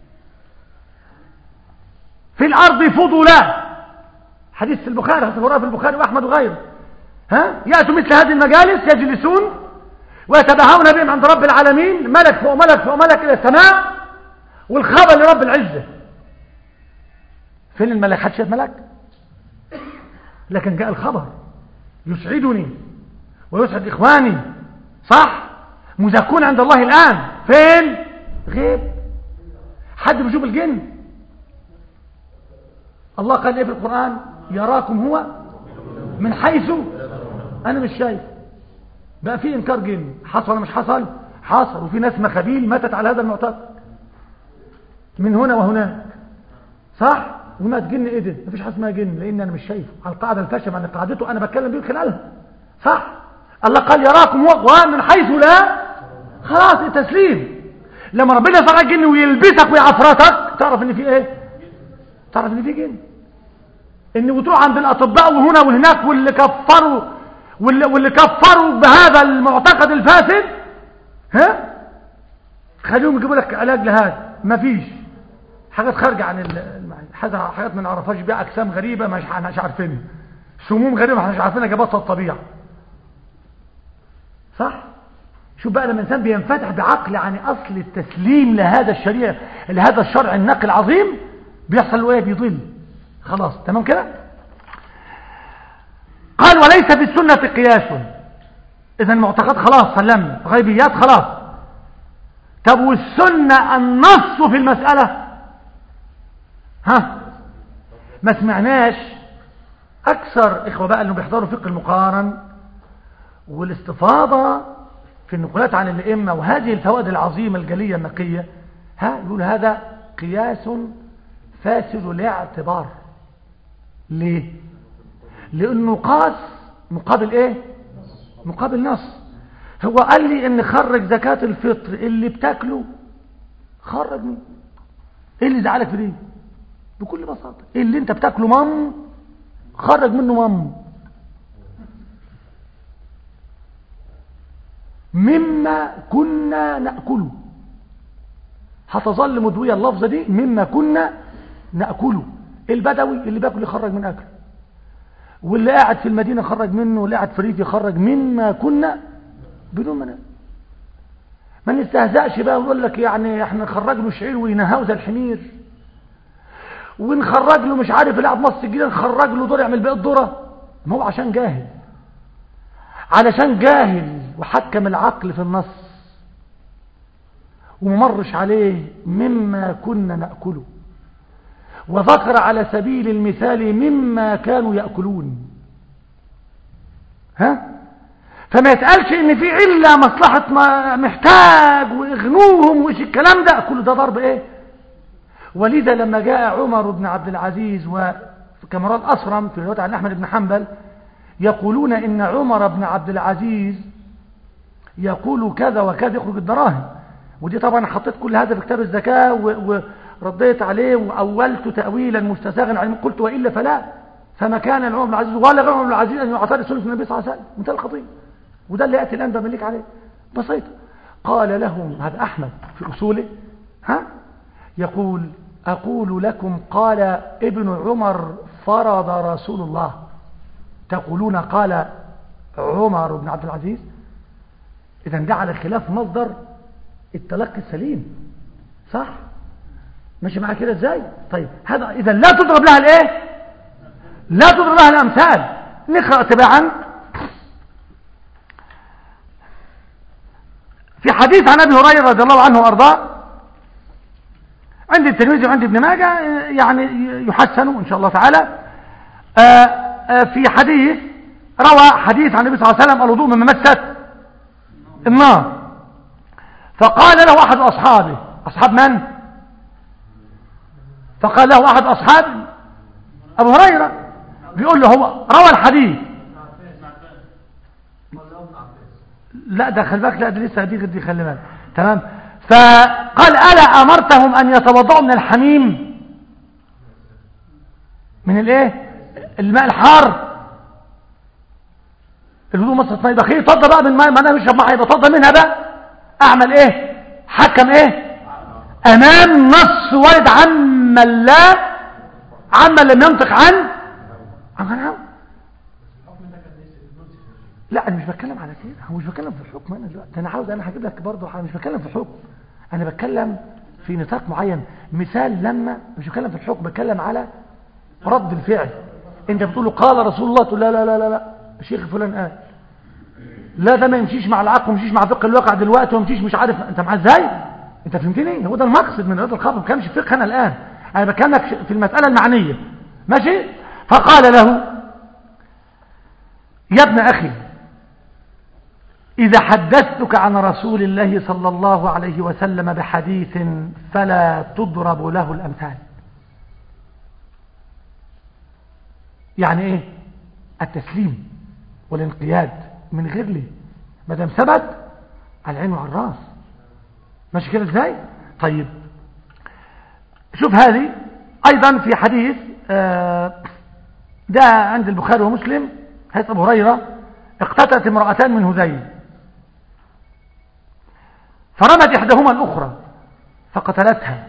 في الأرض فضلا حديث في البخاري حديث في البخاري وأحمد وغيره ها يأتوا مثل هذه المجالس يجلسون ويتباهون بهم عند رب العالمين ملك فوق ملك فوق ملك إلى السماء والخبر لرب العزة فين الملك حد شاف ملك لكن جاء الخبر يسعدني ويسعد إخواني صح مزكون عند الله الآن فين غيب حد بيشوف الجن الله قال ايه في القرآن يراكم هو من حيث انا مش شايف بقى في انكار جن حصل ولا مش حصل حصل وفي ناس مخابيل ماتت على هذا المعتقد من هنا وهناك صح ومات جن ايه ده مفيش حاجه اسمها جن لان انا مش شايفه على القاعده الفاشله عن قاعدته انا بتكلم بيه خلالها صح الله قال يراكم هو ومن حيث لا خلاص التسليم لما ربنا يفرج الجن ويلبسك ويعفرتك تعرف ان في ايه تعرف ان في جن ان بتروح عند الاطباء وهنا وهناك واللي كفروا واللي, واللي كفروا بهذا المعتقد الفاسد ها خليهم يجيبوا لك علاج لهذا مفيش حاجات خارجه عن المعنى حاجات ما نعرفهاش بيها اجسام غريبه مش مش عارفينها سموم غريبه احنا مش عارفينها جابتها الطبيعه صح شوف بقى لما الانسان بينفتح بعقل عن اصل التسليم لهذا الشريعه لهذا الشرع النقي العظيم بيحصل له ايه بيضل خلاص تمام كده قال وليس في السنه قياس اذا المعتقد خلاص سلمنا غيبيات خلاص طب والسنه النص في المساله ها ما سمعناش اكثر اخوه بقى اللي بيحضروا فقه المقارن والاستفاضه في النقولات عن الائمه وهذه الفوائد العظيمه الجليه النقيه ها يقول هذا قياس فاسد الاعتبار ليه لانه قاس مقابل ايه مقابل نص هو قال لي ان خرج زكاه الفطر اللي بتاكله خرج منه ايه اللي زعلك في دي بكل بساطة ايه اللي انت بتاكله مم خرج منه مم مما كنا نأكله هتظل مدوية اللفظة دي مما كنا نأكله البدوي اللي بياكل يخرج من أكله واللي قاعد في المدينة خرج منه واللي قاعد في الريف يخرج مما كنا بدون منام ما نستهزأش بقى ويقول لك يعني احنا نخرج له شعير وينهاو زي الحمير ونخرج له مش عارف اللي قاعد مصر الجديدة نخرج له دور يعمل بقى الدورة ما هو عشان جاهل علشان جاهل وحكم العقل في النص وممرش عليه مما كنا نأكله وذكر على سبيل المثال مما كانوا يأكلون ها فما يتقالش ان في علة مصلحة محتاج واغنوهم وإيش الكلام ده كل ده ضرب ايه ولذا لما جاء عمر بن عبد العزيز وكمران أصرم في رواية عن أحمد بن حنبل يقولون إن عمر بن عبد العزيز يقول كذا وكذا يخرج الدراهم ودي طبعا حطيت كل هذا في كتاب الزكاة ورديت عليه وأولت تأويلا مستساغا عليه قلت وإلا فلا فما كان عمر بن العزيز ولا عمر بن العزيز أن يعترض سنة النبي صلى الله عليه وسلم منتهى الخطير وده اللي يأتي الآن بملك عليه بسيطة قال لهم هذا أحمد في أصوله ها يقول أقول لكم قال ابن عمر فرض رسول الله تقولون قال عمر بن عبد العزيز إذا ده على خلاف مصدر التلقي السليم صح ماشي معايا كده ازاي طيب هذا إذا لا تضرب لها الايه لا تضرب لها الأمثال نقرأ تباعا في حديث عن أبي هريرة رضي الله عنه وأرضاه عند الترمذي وعند ابن ماجه يعني يحسن إن شاء الله تعالى آآ آآ في حديث روى حديث عن النبي صلى الله عليه وسلم الوضوء من مست النار فقال له أحد أصحابه أصحاب من؟ فقال له أحد أصحاب أبو هريرة بيقول له هو روى الحديث لا ده خلي بالك لا ده لسه دي دي خلي بالك تمام فقال ألا أمرتهم أن يتوضعوا من الحميم من الايه الماء الحار الوضوء مصر ما يبقى خير اتفضل بقى من ماء ما انا مش ما هيبقى اتفضل منها بقى اعمل ايه حكم ايه امام نص وارد عما لا عما لم ينطق عن عن عن لا انا مش بتكلم على كده انا مش بتكلم في الحكم انا دلوقتي انا عاوز انا هجيب لك برضه مش بتكلم في الحكم انا بتكلم في نطاق معين مثال لما مش بتكلم في الحكم بتكلم على رد الفعل انت بتقول له قال رسول الله تقول لا لا لا لا لا الشيخ فلان قال لا ده ما يمشيش مع العقل ومشيش مع فقه الواقع دلوقتي ومشيش مش عارف انت معاه ازاي انت فهمتني هو ده المقصد من رد الخبر ما كانش فقه انا الان انا بكلمك في المساله المعنيه ماشي فقال له يا ابن اخي إذا حدثتك عن رسول الله صلى الله عليه وسلم بحديث فلا تضرب له الأمثال يعني إيه التسليم والانقياد من غير ليه ما دام ثبت على العين وعلى الراس ماشي كده ازاي طيب شوف هذه ايضا في حديث ده عند البخاري ومسلم حديث ابو هريره اقتتلت امرأتان من هذيل فرمت إحداهما الأخرى فقتلتها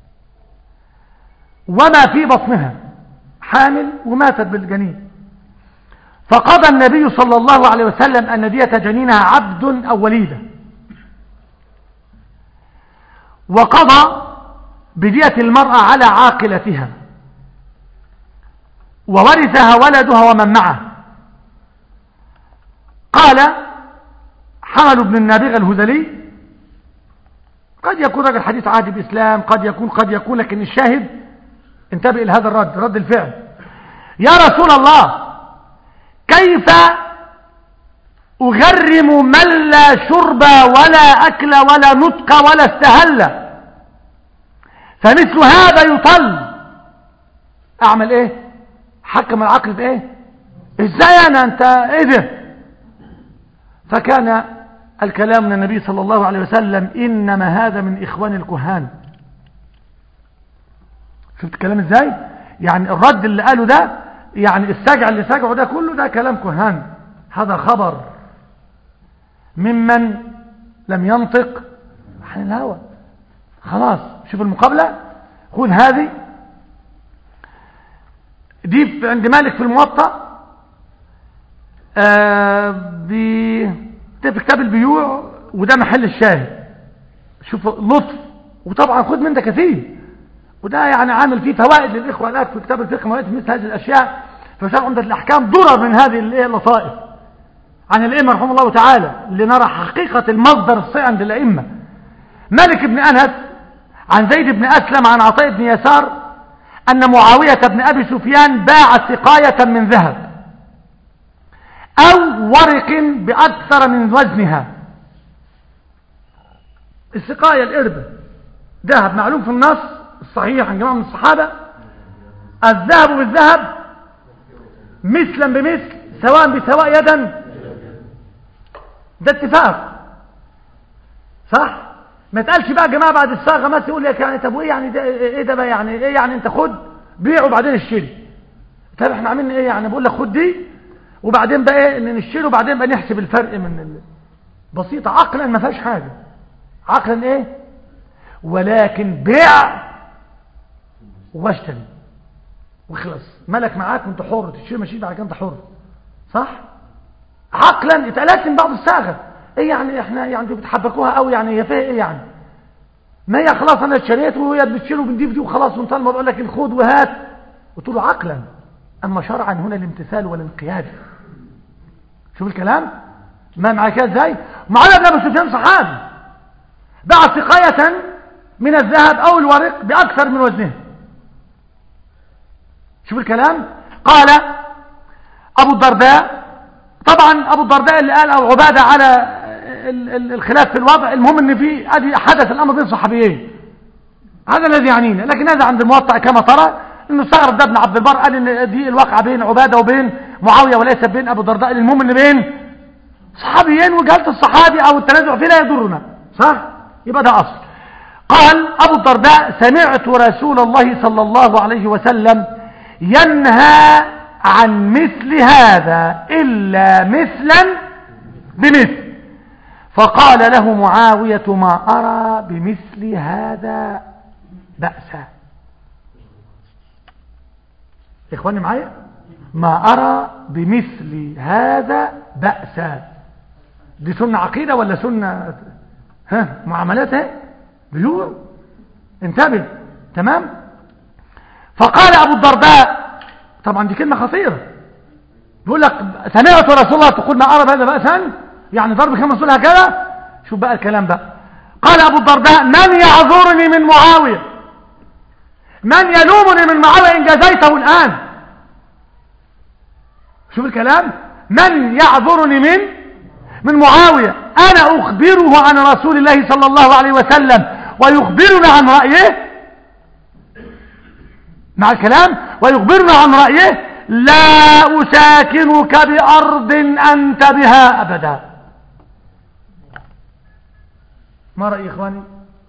وما في بطنها حامل وماتت بالجنين فقضى النبي صلى الله عليه وسلم أن دية جنينها عبد أو وليدة وقضى بدية المرأة على عاقلتها وورثها ولدها ومن معه قال حمل بن النابغة الهذلي قد يكون رجل حديث عهد بإسلام قد يكون قد يكون لكن الشاهد انتبه إلى هذا الرد رد الفعل يا رسول الله كيف أغرم من لا شرب ولا أكل ولا نطق ولا استهل فمثل هذا يطل أعمل إيه حكم العقل بإيه إزاي أنا أنت إيه ده فكان الكلام من النبي صلى الله عليه وسلم إنما هذا من إخوان الكهان شفت الكلام ازاي يعني الرد اللي قاله ده يعني السجع اللي سجعه ده كله ده كلام كهان هذا خبر ممن لم ينطق عن الهوى خلاص شوف المقابلة خذ هذه دي عند مالك في الموطأ آه في كتاب البيوع وده محل الشاهد شوف لطف وطبعا خذ من ده كثير وده يعني عامل فيه فوائد للإخوة الآن في كتاب الفقه موائد مثل هذه الأشياء فشرع عمدة الأحكام ضرر من هذه اللطائف عن الأئمة رحمه الله تعالى لنرى حقيقة المصدر الصحيح عند الأئمة مالك بن أنس عن زيد بن أسلم عن عطاء بن يسار أن معاوية بن أبي سفيان باع سقاية من ذهب أو ورق بأكثر من وزنها السقاية الإربة ذهب معلوم في النص الصحيح عن جماعة من الصحابة الذهب بالذهب مثلا بمثل سواء بسواء يدا ده اتفاق صح ما تقالش بقى يا جماعه بعد الصاغه مثلا يقول لك يعني طب وايه يعني ده ايه ده بقى يعني ايه يعني انت خد بيع وبعدين اشتري طب احنا عاملين ايه يعني بقول لك خد دي وبعدين بقى ايه ان نشتري وبعدين بقى نحسب الفرق من ال... بسيطه عقلا ما فيهاش حاجه عقلا ايه ولكن بيع واشتري وخلص ملك معاك وانت حر تشتري ماشي بعد كده انت حر صح عقلا اتقالت من بعض الصاغه ايه يعني احنا يعني بتحبكوها قوي يعني هي فيها ايه يعني ما هي خلاص انا اشتريت وهي بتشيل وبنضيف دي وخلاص وانتهى الموضوع لك الخد وهات قلت له عقلا اما شرعا هنا الامتثال والانقياد شوف الكلام ما معاك كده ازاي معاويه بن ابي سفيان صحابي باع سقايه من الذهب او الورق باكثر من وزنه شوف الكلام قال ابو الدرداء طبعا ابو الدرداء اللي قال او عباده على الخلاف في الوضع المهم ان في ادي حدث الامر بين صحابيين هذا الذي يعنينا لكن هذا عند الموطأ كما ترى انه استغرب ده ابن عبد البر قال ان دي الواقعه بين عباده وبين معاويه وليس بين ابو الدرداء المهم ان بين صحابيين وجهاله الصحابي او التنازع فيه لا يضرنا صح يبقى ده اصل قال ابو الدرداء سمعت رسول الله صلى الله عليه وسلم ينهى عن مثل هذا الا مثلا بمثل فقال له معاوية ما أرى بمثل هذا بأسا إخواني معايا ما أرى بمثل هذا بأسا دي سنة عقيدة ولا سنة ها معاملات ايه بيوع انتبه تمام فقال أبو الدرداء طبعا دي كلمة خطيرة بيقول لك سمعت رسول الله تقول ما أرى بهذا بأسا يعني ضرب كما رسول هكذا شوف بقى الكلام بقى قال أبو الدرداء من يعذرني من معاوية من يلومني من معاوية إن جزيته الآن شوف الكلام من يعذرني من من معاوية أنا أخبره عن رسول الله صلى الله عليه وسلم ويخبرنا عن رأيه مع الكلام ويخبرنا عن رأيه لا أساكنك بأرض أنت بها أبدا ما رأي إخواني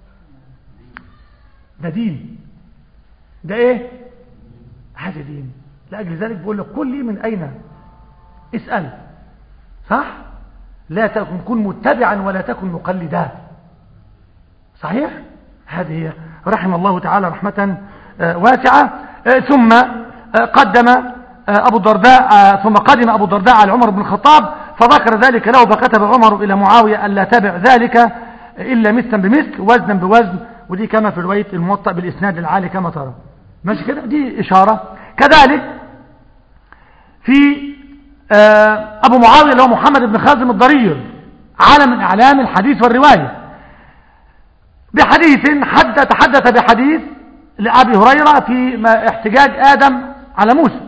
ده دين ده إيه هذا دين لأجل ذلك بقول لك كل من أين اسأل صح لا تكن كن متبعا ولا تكن مقلدا صحيح هذه هي رحم الله تعالى رحمة واسعة ثم قدم أبو الدرداء ثم قدم أبو الدرداء على عمر بن الخطاب فذكر ذلك له فكتب عمر إلى معاوية ألا تبع ذلك إلا مثلا بمثل وزنا بوزن ودي كما في رواية الموطأ بالإسناد العالي كما ترى ماشي كده دي إشارة كذلك في أبو معاوية اللي هو محمد بن خازم الضرير عالم من أعلام الحديث والرواية بحديث حد تحدث بحديث لأبي هريرة في احتجاج آدم على موسى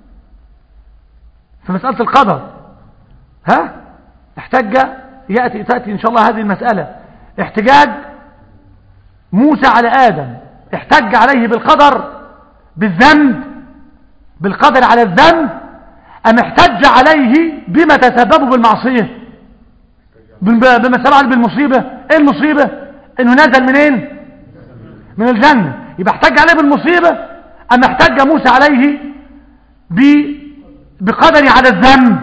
في مسألة القدر ها احتج يأتي تأتي إن شاء الله هذه المسألة احتجاج موسى على آدم احتج عليه بالقدر بالذنب بالقدر على الذنب أم احتج عليه بما تسببه بالمعصية بما سبب بالمصيبة ايه المصيبة انه نزل منين من الجنة يبقى احتج عليه بالمصيبة أم احتج موسى عليه بقدر على الذنب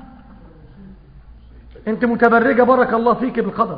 انت متبرجة بارك الله فيك بالقدر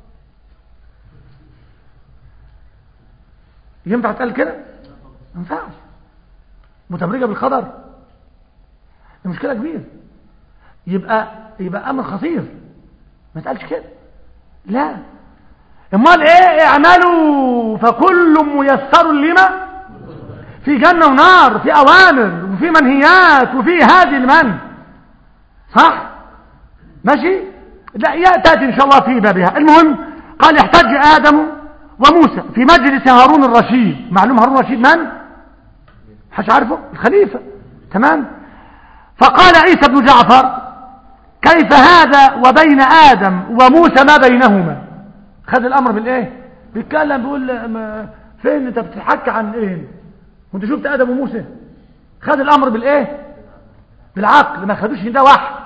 ينفع تقال كده ما ينفعش متبرجة بالقدر المشكلة كبيرة يبقى يبقى امر خطير ما تقالش كده لا امال ايه اعملوا فكل ميسر لما في جنة ونار في اوامر وفي منهيات وفي هذه المن صح ماشي لا تأتي ان شاء الله في بابها المهم قال يحتج ادم وموسى في مجلس هارون الرشيد معلوم هارون الرشيد من حش عارفه الخليفة تمام فقال عيسى بن جعفر كيف هذا وبين آدم وموسى ما بينهما خد الأمر بالإيه بيتكلم بيقول فين انت بتحكي عن ايه وانت شفت آدم وموسى خد الأمر بالإيه بالعقل ما خدوش ده وحي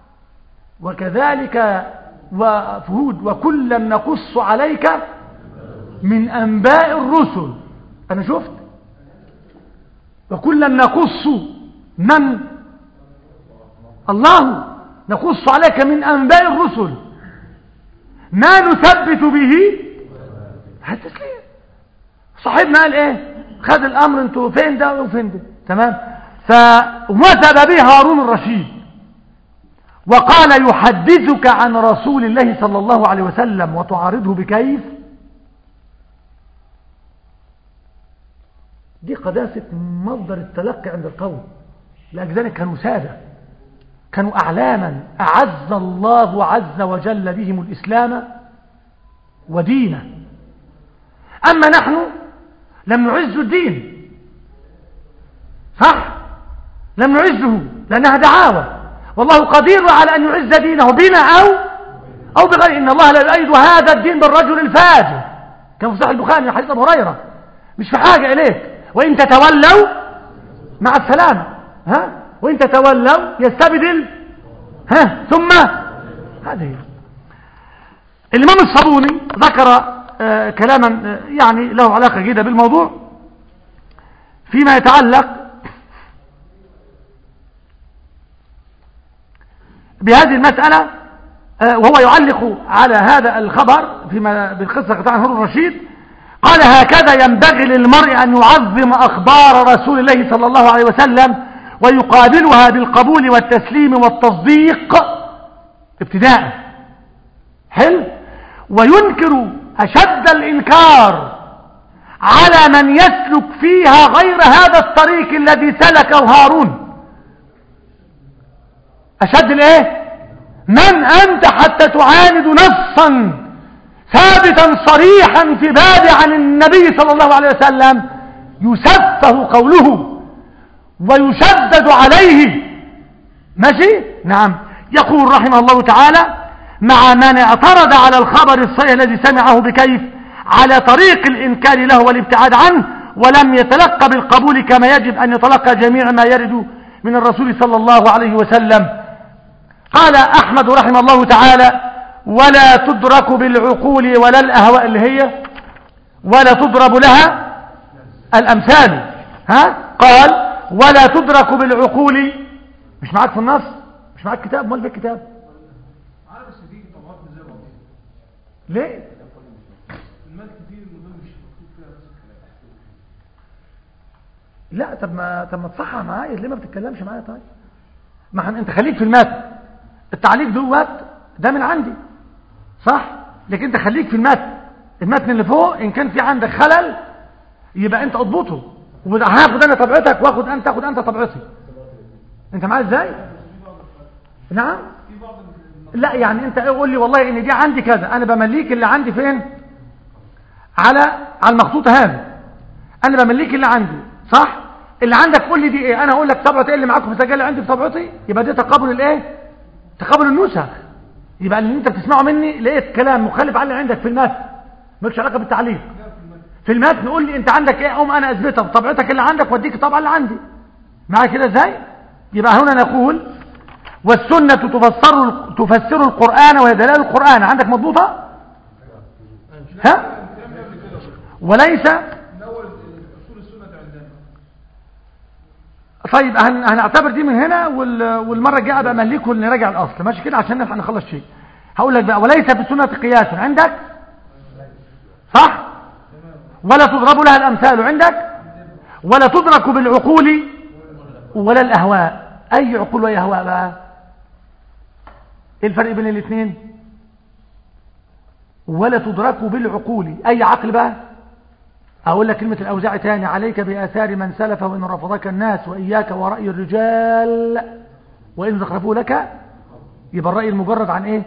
وكذلك وفهود وكلا نقص عليك من أنباء الرسل أنا شفت وكلا نقص من الله نقص عليك من أنباء الرسل ما نثبت به التسليم صاحبنا قال ايه خد الامر انتوا فين ده وفين ده تمام فوثب به هارون الرشيد وقال يحدثك عن رسول الله صلى الله عليه وسلم وتعارضه بكيف دي قداسة مصدر التلقي عند القوم لأجذلك كانوا سادة كانوا أعلاما أعز الله عز وجل بهم الإسلام ودينه أما نحن لم نعز الدين صح لم نعزه لأنها دعاوى والله قدير على أن يعز دينه بنا أو أو بغير إن الله لا يؤيد هذا الدين بالرجل الفاجر كان في صحيح البخاري حديث أبو هريرة مش في حاجة إليك وإن تتولوا مع السلامة ها وإن تتولوا يستبدل ها ثم هذه الإمام الصابوني ذكر آه كلاما آه يعني له علاقة جيدة بالموضوع فيما يتعلق بهذه المسألة آه وهو يعلق على هذا الخبر فيما بالقصة قطاع هارون الرشيد قال هكذا ينبغي للمرء أن يعظم أخبار رسول الله صلى الله عليه وسلم ويقابلها بالقبول والتسليم والتصديق ابتداء حلو وينكر أشد الإنكار على من يسلك فيها غير هذا الطريق الذي سلكه هارون أشد الايه من أنت حتى تعاند نصا ثابتا صريحا في باب عن النبي صلى الله عليه وسلم يسفه قوله ويشدد عليه ماشي نعم يقول رحمه الله تعالى مع من اعترض على الخبر الصحيح الذي سمعه بكيف على طريق الإنكار له والابتعاد عنه ولم يتلقى بالقبول كما يجب أن يتلقى جميع ما يرد من الرسول صلى الله عليه وسلم قال أحمد رحمه الله تعالى ولا تدرك بالعقول ولا الأهواء اللي هي ولا تضرب لها الأمثال ها قال ولا تدرك بالعقول مش معاك في النص مش معاك كتاب مال بالكتاب ليه لا طب ما طب ما تصحح معايا ليه ما بتتكلمش معايا طيب ما انت خليك في المتن التعليق دوت ده من عندي صح لكن انت خليك في المتن المتن اللي فوق ان كان في عندك خلل يبقى انت اضبطه وهاخد انا طبيعتك واخد انت تاخد انت طبيعتي انت معايا ازاي نعم لا يعني انت قول لي والله ان دي عندي كذا انا بمليك اللي عندي فين على على المخطوطه هذه انا بمليك اللي عندي صح اللي عندك قول لي دي ايه انا اقول لك طبعه ايه اللي معاكم في السجل عندي في طبعتي يبقى ده تقابل الايه تقابل النسخ يبقى اللي انت بتسمعه مني لقيت كلام مخالف عن اللي عندك في المتن مالكش علاقه بالتعليق في المتن قول لي انت عندك ايه اقوم انا اثبتها بطبيعتك اللي عندك واديك الطبعه اللي عندي معايا كده ازاي يبقى هنا نقول والسنة تفسر تفسر القرآن وهي دلال القرآن عندك مضبوطة ها وليس الاول اصول السنه عندنا طيب هن... هنعتبر دي من هنا وال... والمرة الجاية بقى مليكم نراجع الأصل ماشي كده عشان نلحق نخلص شيء هقول لك بقى وليس في السنة قياس عندك صح ولا تضرب لها الأمثال عندك ولا تدرك بالعقول ولا الأهواء أي عقول وأي أهواء بقى إيه الفرق بين الاثنين ولا تدرك بالعقول أي عقل بقى أقول لك كلمة الأوزاع تاني عليك بآثار من سلف وإن رفضك الناس وإياك ورأي الرجال وإن زخرفوا لك يبقى الرأي المجرد عن إيه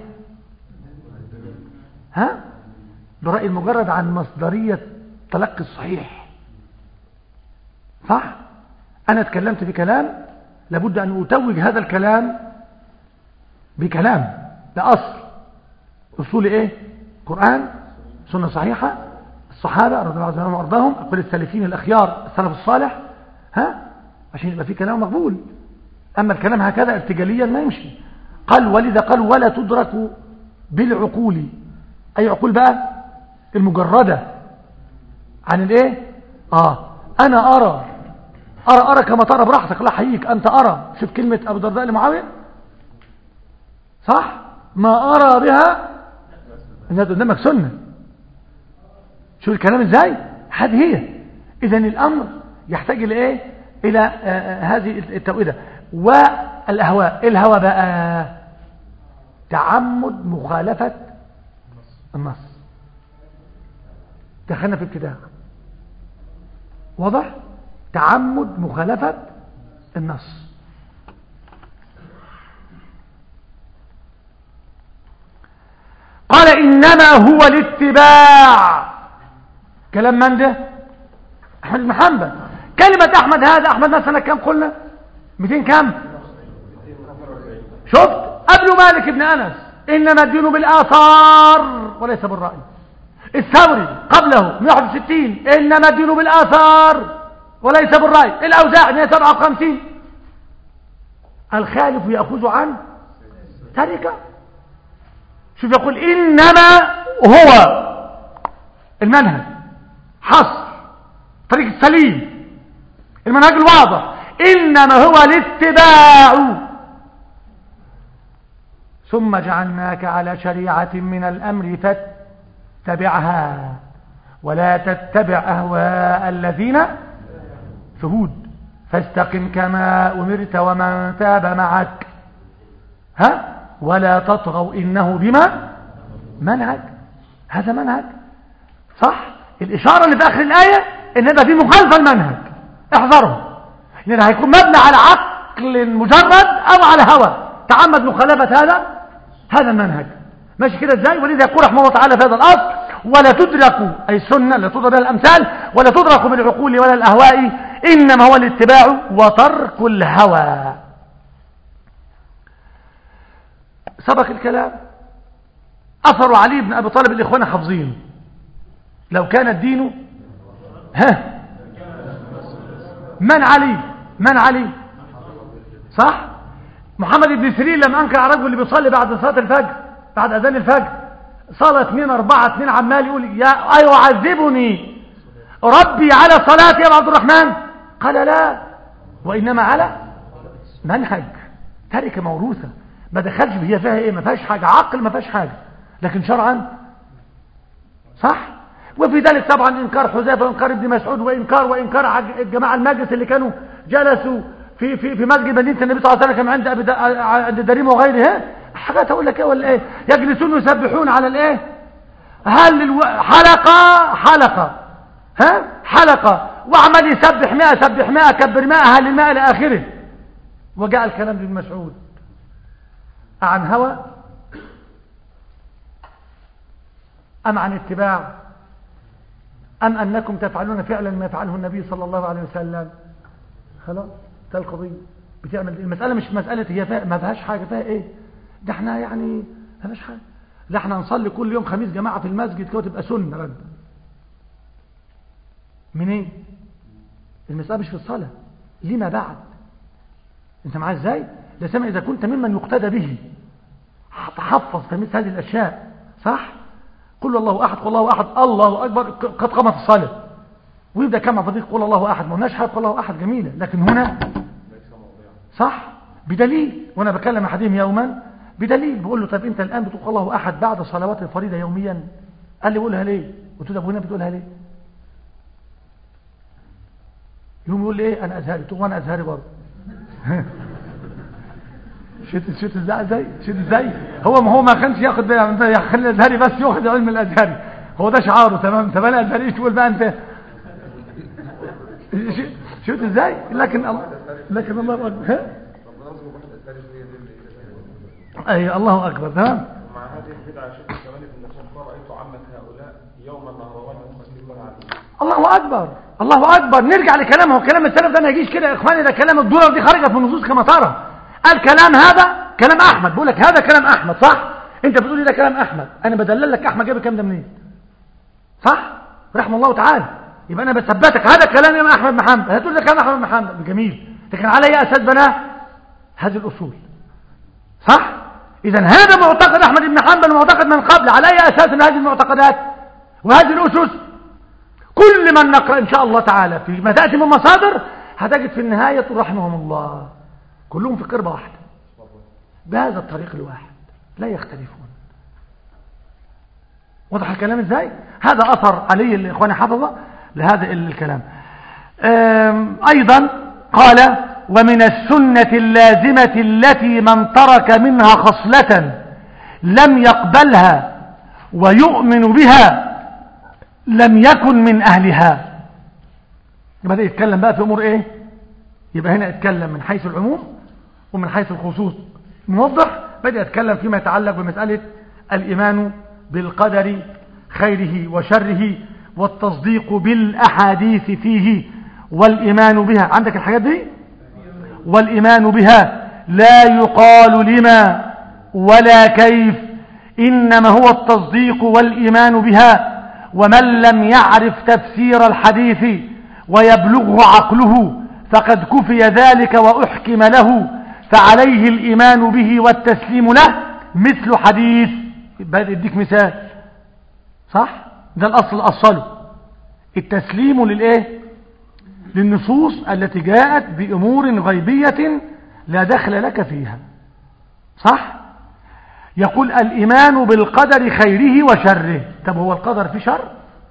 ها برأي المجرد عن مصدرية تلقي الصحيح صح أنا اتكلمت بكلام لابد أن أتوج هذا الكلام بكلام لأصل أصول إيه قرآن سنة صحيحة الصحابة رضي الله عنهم وارضاهم أقول السلفين الأخيار السلف الصالح ها عشان يبقى في كلام مقبول أما الكلام هكذا ارتجاليا ما يمشي قال ولذا قال ولا تدرك بالعقول أي عقول بقى المجردة عن الايه اه انا ارى ارى ارى كما ترى براحتك الله يحييك انت ارى شوف كلمة ابو الدرداء لمعاوية صح ما ارى بها انها قدامك سنة شوف الكلام ازاي هذه هي اذا الامر يحتاج الى ايه الى آه هذه التوئيدة والاهواء الهوى بقى تعمد مخالفة النص دخلنا في ابتداء واضح تعمد مخالفة النص قال إنما هو الاتباع كلام من ده أحمد بن حنبل كلمة أحمد هذا أحمد مثلا كم قلنا 200 كم شفت قبل مالك بن أنس إنما الدين بالآثار وليس بالرأي الثوري قبله 161 إنما الدين بالآثار وليس بالرأي الأوزاع 157 الخالف يأخذ عن تركة شوف يقول إنما هو المنهج حصر طريق السليم المنهج الواضح إنما هو الاتباع ثم جعلناك على شريعة من الأمر فاتبعها ولا تتبع أهواء الذين شهود فاستقم كما أمرت ومن تاب معك ها ولا تطغوا إنه بما منهج هذا منهج صح الإشارة اللي في آخر الآية إن ده في مخالفة المنهج احذره لأن هيكون مبنى على عقل مجرد أو على هوى تعمد مخالفة هذا هذا المنهج ماشي كده ازاي ولذا يقول رحمه الله تعالى في هذا الأصل ولا تدرك أي السنة لا تضرب الأمثال ولا تدرك بالعقول ولا الأهواء إنما هو الاتباع وترك الهوى سبق الكلام أثر علي بن أبي طالب الإخوان حافظين لو كان الدين ها من علي من علي صح محمد بن سيرين لما أنكر على الرجل اللي بيصلي بعد صلاة الفجر بعد أذان الفجر صلاة اثنين أربعة اثنين عمال يقول يا أيعذبني ربي على صلاتي يا عبد الرحمن قال لا وإنما على منهج تركة موروثة ما دخلش هي فيها ايه ما فيهاش حاجة عقل ما فيهاش حاجة لكن شرعا صح وفي ذلك طبعا انكار حذيفه وانكار ابن مسعود وانكار وانكار الجماعه المجلس اللي كانوا جلسوا في في في مسجد مدينه النبي صلى الله عليه وسلم عند ابي عند دريم وغيره حاجات اقول لك ايه ولا ايه يجلسون يسبحون على الايه هل الو... حلقه حلقه ها حلقه وعمل يسبح 100 سبح 100 كبر 100 هل الماء الى اخره وجاء الكلام ابن مسعود عن هوى أم عن اتباع أم أنكم تفعلون فعلا ما يفعله النبي صلى الله عليه وسلم خلاص ده القضية بتعمل المسألة مش مسألة هي فيها ما فيهاش حاجة فيها ايه ده احنا يعني ما فيهاش حاجة لا احنا نصلي كل يوم خميس جماعة في المسجد كده تبقى سنة رد منين ايه؟ المسألة مش في الصلاة لما بعد انت معاه ازاي لا سمع اذا كنت ممن يقتدى به تحفظ في مثل هذه الاشياء صح قل الله احد قل الله احد الله اكبر قد قامت الصلاه ويبدا كما فضيل قل الله احد ما قلناش حاجه قل الله احد جميله لكن هنا صح بدليل وانا بكلم احدهم يوما بدليل بقول له طب انت الان بتقول الله احد بعد صلوات الفريضه يوميا قال لي بقولها ليه قلت له طب هنا بتقولها ليه يوم يقول لي ايه انا ازهري قلت له وانا ازهري برضه شفت شفت ازاي ازاي شفت ازاي هو ما هو ما كانش ياخد يخلي الازهري بس ياخد علم الازهري هو ده شعاره تمام طب انا ازهري ايش تقول بقى انت شفت ازاي لكن الله لكن الله اكبر ها اي الله اكبر تمام ومع هذه البدعة شيخ كمان ابن نصر رأيت عامة هؤلاء يوم النهروان مخسرون عليه الله اكبر الله اكبر نرجع لكلامه كلام السلف ده ما يجيش كده يا اخواني ده كلام الدوره دي خرجت من النصوص كما ترى الكلام هذا كلام احمد بقول لك هذا كلام احمد صح انت بتقول لي ده كلام احمد انا بدلل لك احمد جاب الكلام ده منين صح رحمه الله تعالى يبقى انا بثبتك هذا كلام امام احمد محمد هتقول لي كلام احمد محمد جميل لكن على اي اساس بناه هذه الاصول صح اذا هذا معتقد احمد بن حنبل ومعتقد من قبل على اي اساس من هذه المعتقدات وهذه الاسس كل من نقرا ان شاء الله تعالى في ما تاتي من مصادر هتجد في النهايه رحمهم الله كلهم في قربه واحده بهذا الطريق الواحد لا يختلفون واضح الكلام ازاي هذا اثر علي الاخواني حفظه لهذا الكلام ايضا قال ومن السنة اللازمة التي من ترك منها خصلة لم يقبلها ويؤمن بها لم يكن من أهلها بدأ يتكلم بقى في أمور إيه يبقى هنا يتكلم من حيث العموم ومن حيث الخصوص موضح بدأ يتكلم فيما يتعلق بمسألة الإيمان بالقدر خيره وشره والتصديق بالأحاديث فيه والإيمان بها عندك الحاجات دي والإيمان بها لا يقال لما ولا كيف إنما هو التصديق والإيمان بها ومن لم يعرف تفسير الحديث ويبلغه عقله فقد كفي ذلك وأحكم له فعليه الإيمان به والتسليم له مثل حديث بدأ يديك مثال صح ده الأصل أصله التسليم للإيه للنصوص التي جاءت بأمور غيبية لا دخل لك فيها صح يقول الإيمان بالقدر خيره وشره طب هو القدر في شر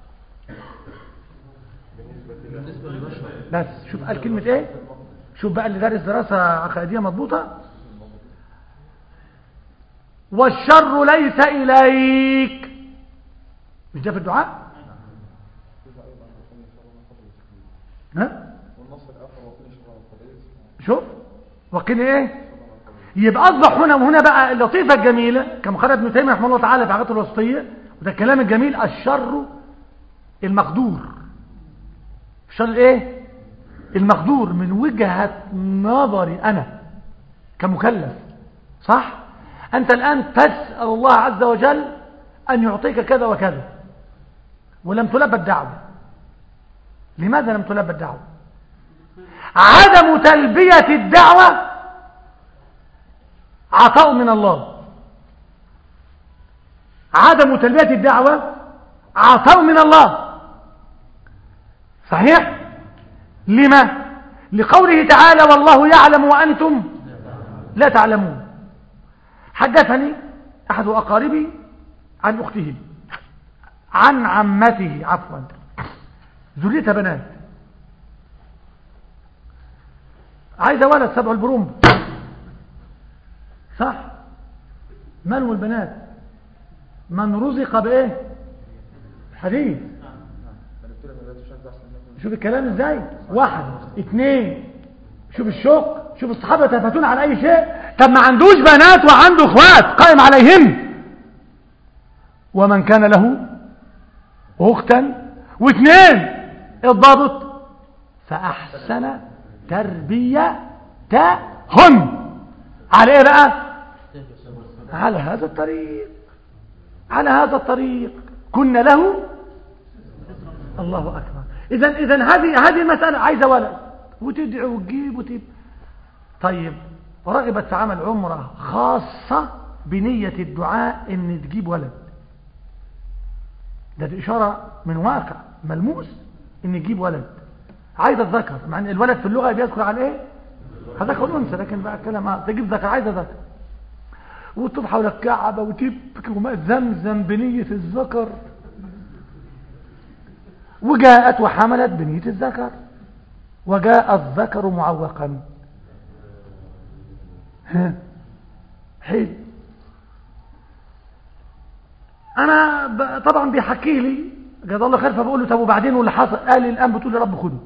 بس شوف قال كلمة ايه شوف بقى اللي دارس دراسة عقائدية مضبوطة والشر ليس إليك مش ده في الدعاء ها شوف وقيل ايه يبقى اصبح هنا وهنا بقى اللطيفه الجميله كما قال ابن تيميه رحمه الله تعالى في عقيدته الوسطيه وده الكلام الجميل الشر المقدور الشر ايه المقدور من وجهه نظري انا كمكلف صح انت الان تسال الله عز وجل ان يعطيك كذا وكذا ولم تلبى الدعوه لماذا لم تلبى الدعوة عدم تلبية الدعوة عطاء من الله عدم تلبية الدعوة عطاء من الله صحيح لما لقوله تعالى والله يعلم وأنتم لا تعلمون حدثني أحد أقاربي عن أخته عن عمته عفوا ذريتها بنات عايزة ولد سبع البروم صح من والبنات من رزق بايه حديث شوف الكلام ازاي واحد اثنين شوف الشوق شوف الصحابة يتفتون على اي شيء طب ما عندوش بنات وعنده اخوات قائم عليهم ومن كان له اختا واثنين الضابط فأحسن تربيتهم على ايه بقى على هذا الطريق على هذا الطريق كنا له الله أكبر إذا إذا هذه هذه المسألة عايزة ولد وتدعي وتجيب وتب طيب رغبت في عمل عمرة خاصة بنية الدعاء إن تجيب ولد ده دي إشارة من واقع ملموس ان يجيب ولد عايز الذكر مع ان الولد في اللغة بيذكر على ايه هذا كله انثى لكن بقى كلام آه، تجيب ذكر عايزه ذكر وتطوف حول الكعبه وتبكي وماء زمزم بنيه الذكر وجاءت وحملت بنيه الذكر وجاء الذكر معوقا ها حلو انا ب... طبعا بيحكي لي جزاه الله خير فبقول له طب وبعدين واللي حصل قال لي الان بتقول يا رب خده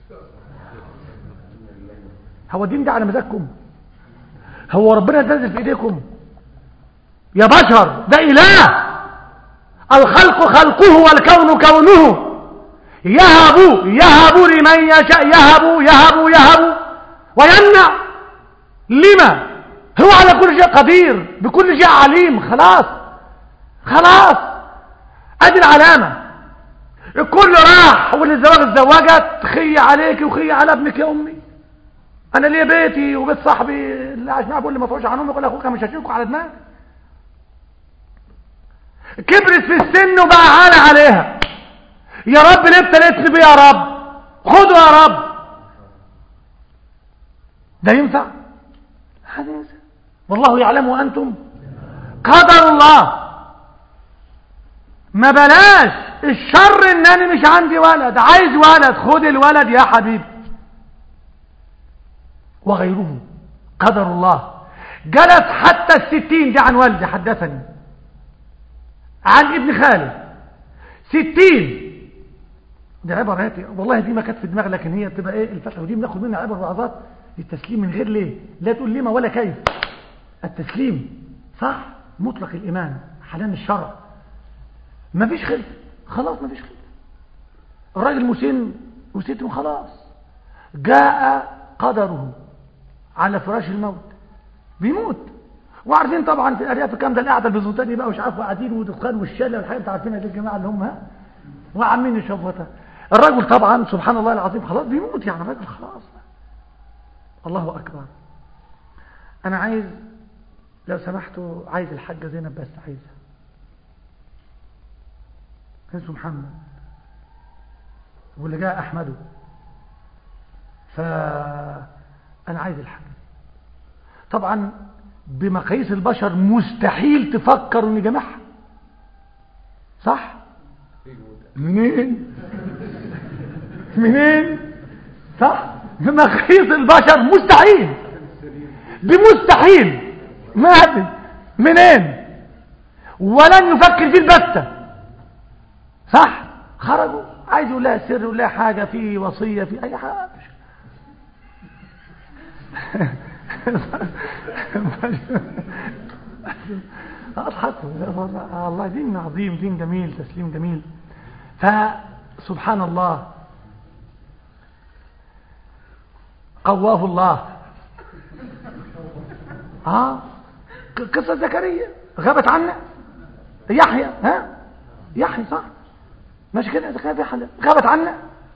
هو الدين ده على مزاجكم هو ربنا نزل في ايديكم يا بشر ده اله الخلق خلقه والكون كونه يهب يهب لمن يشاء يهب يهب يهب ويمنع لما هو على كل شيء قدير بكل شيء عليم خلاص خلاص ادي العلامة الكل راح واللي الزواج اتزوجت خي عليك وخي على ابنك يا امي انا ليه بيتي وبيت صاحبي اللي عايش معاه بيقول لي ما تروحش عن امك ولا اخوك مش هشيلكوا على دماغي كبرت في السن وبقى عالة عليها يا رب ليه ابتليتني بيه يا رب خده يا رب ده ينفع هذا ينفع والله يعلم وانتم قدر الله ما بلاش الشر ان انا مش عندي ولد عايز ولد خد الولد يا حبيبي وغيره قدر الله جلس حتى الستين دي عن والدي حدثني عن ابن خالد ستين دي عبر والله دي ما كانت في دماغي لكن هي بتبقى ايه الفتحه ودي بناخد منها عبر وعظات التسليم من غير ليه لا تقول لما ولا كيف التسليم صح مطلق الايمان حلال الشرع ما فيش خلف خلاص ما فيش خلف الراجل مسن وستم خلاص جاء قدره على فراش الموت بيموت وعارفين طبعا في الارياف الكلام ده القعده البيزنطيه دي بقى مش عارف قاعدين ودخان والشله والحاجات انتوا عارفينها دي الجماعه اللي هم ها وعاملين يشوفوها الرجل طبعا سبحان الله العظيم خلاص بيموت يعني الراجل خلاص الله اكبر انا عايز لو سمحتوا عايز الحاجه زينب بس عايزها اسمه محمد واللي جاء احمده فانا عايز الحاجه طبعا بمقاييس البشر مستحيل تفكر ان جمعها صح منين منين صح بمقاييس البشر مستحيل بمستحيل ما في منين ولن يفكر فيه البتة صح خرجوا عايز يقول لها سر يقول لها حاجة في وصية في أي حاجة أضحكوا الله دين عظيم دين جميل تسليم جميل فسبحان الله قواه الله اه قصة زكريا غابت عنا يحيى ها يحيى صح ماشي كده زكريا يحيى غابت عنا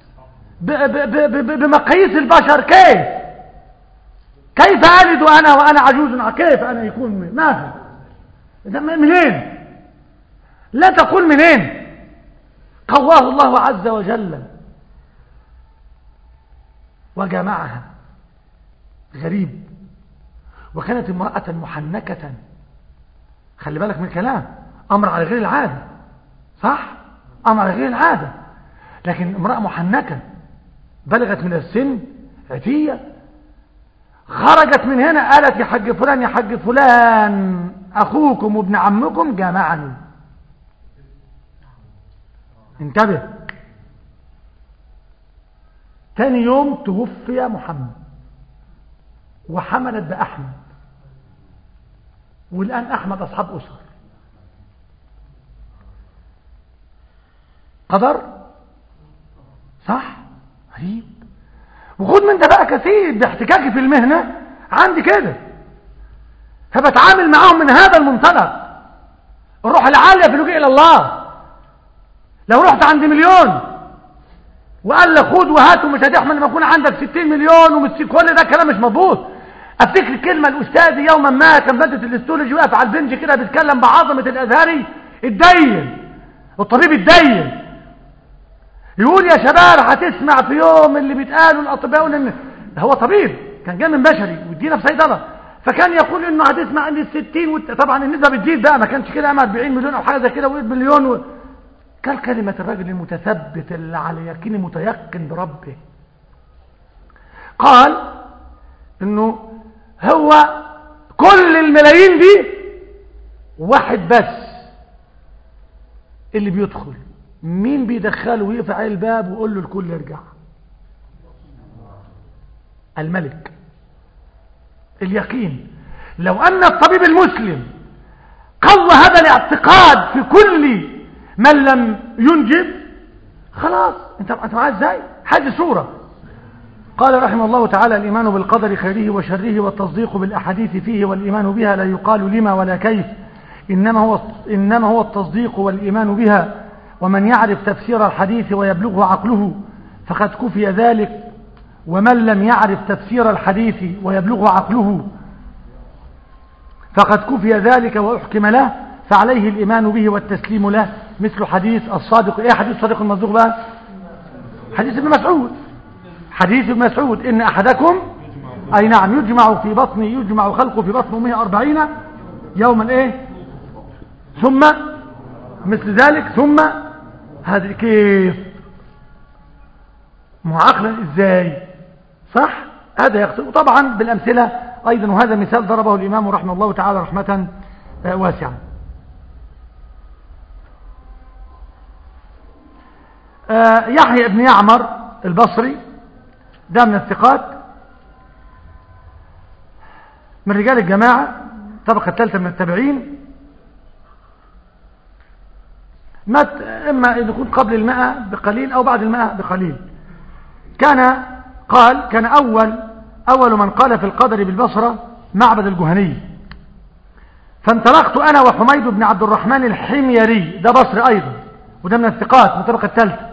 بمقاييس البشر كيف كيف ألد أنا وأنا عجوز كيف أنا يكون ما في منين لا تقول منين قواه الله عز وجل وجمعها غريب وكانت امرأة محنكة خلي بالك من الكلام أمر على غير العادة صح أمر على غير العادة لكن امرأة محنكة بلغت من السن عتية خرجت من هنا قالت يا حج فلان يا حج فلان أخوكم وابن عمكم جمعني انتبه تاني يوم توفي محمد وحملت بأحمد والآن أحمد أصحاب أسر قدر صح غريب وخد من ده بقى كثير باحتكاكي في المهنة عندي كده فبتعامل معاهم من هذا المنطلق الروح العالية في اللجوء إلى الله لو رحت عند مليون وقال لك خد وهات ومش هتحمل لما يكون عندك 60 مليون ومش كل ده كلام مش مظبوط افتكر كلمة الاستاذ يوما ما كان مادة الاستولوجي واقف على البنج كده بيتكلم بعظمة الازهري الدين الطبيب الدين يقول يا شباب هتسمع في يوم اللي بيتقالوا الاطباء ان هو طبيب كان جاي من بشري ويدينا في صيدله فكان يقول انه هتسمع ان الستين والت... طبعا النسبه بتزيد بقى ما كانش كده 40 مليون او حاجه زي كده وقلت مليون و... قال كلمه الرجل المتثبت اللي على يقين متيقن بربه قال انه هو كل الملايين دي واحد بس اللي بيدخل مين بيدخله ويقفل عليه الباب ويقول له الكل يرجع الملك اليقين لو أن الطبيب المسلم قوى هذا الاعتقاد في كل من لم ينجب خلاص انت انت معاه ازاي هذه صوره قال رحمه الله تعالى الإيمان بالقدر خيره وشره والتصديق بالأحاديث فيه والإيمان بها لا يقال لما ولا كيف إنما هو, إنما هو التصديق والإيمان بها ومن يعرف تفسير الحديث ويبلغه عقله فقد كفي ذلك ومن لم يعرف تفسير الحديث ويبلغه عقله فقد كفي ذلك وأحكم له فعليه الإيمان به والتسليم له مثل حديث الصادق إيه حديث الصادق المصدوق بقى حديث ابن مسعود حديث ابن مسعود إن أحدكم أي نعم يجمع في بطن يجمع خلقه في بطن أمه أربعين يوما إيه ثم مثل ذلك ثم هذه كيف معقلا إزاي صح هذا يقصد طبعا بالأمثلة أيضا وهذا مثال ضربه الإمام رحمه الله تعالى رحمة واسعة يحيى بن يعمر البصري ده من الثقات من رجال الجماعة طبقة الثالثة من التابعين مات إما أن يكون قبل المئة بقليل أو بعد المئة بقليل كان قال كان أول أول من قال في القدر بالبصرة معبد الجهني فانطلقت أنا وحميد بن عبد الرحمن الحميري ده بصري أيضا وده من الثقات من الطبقة الثالثة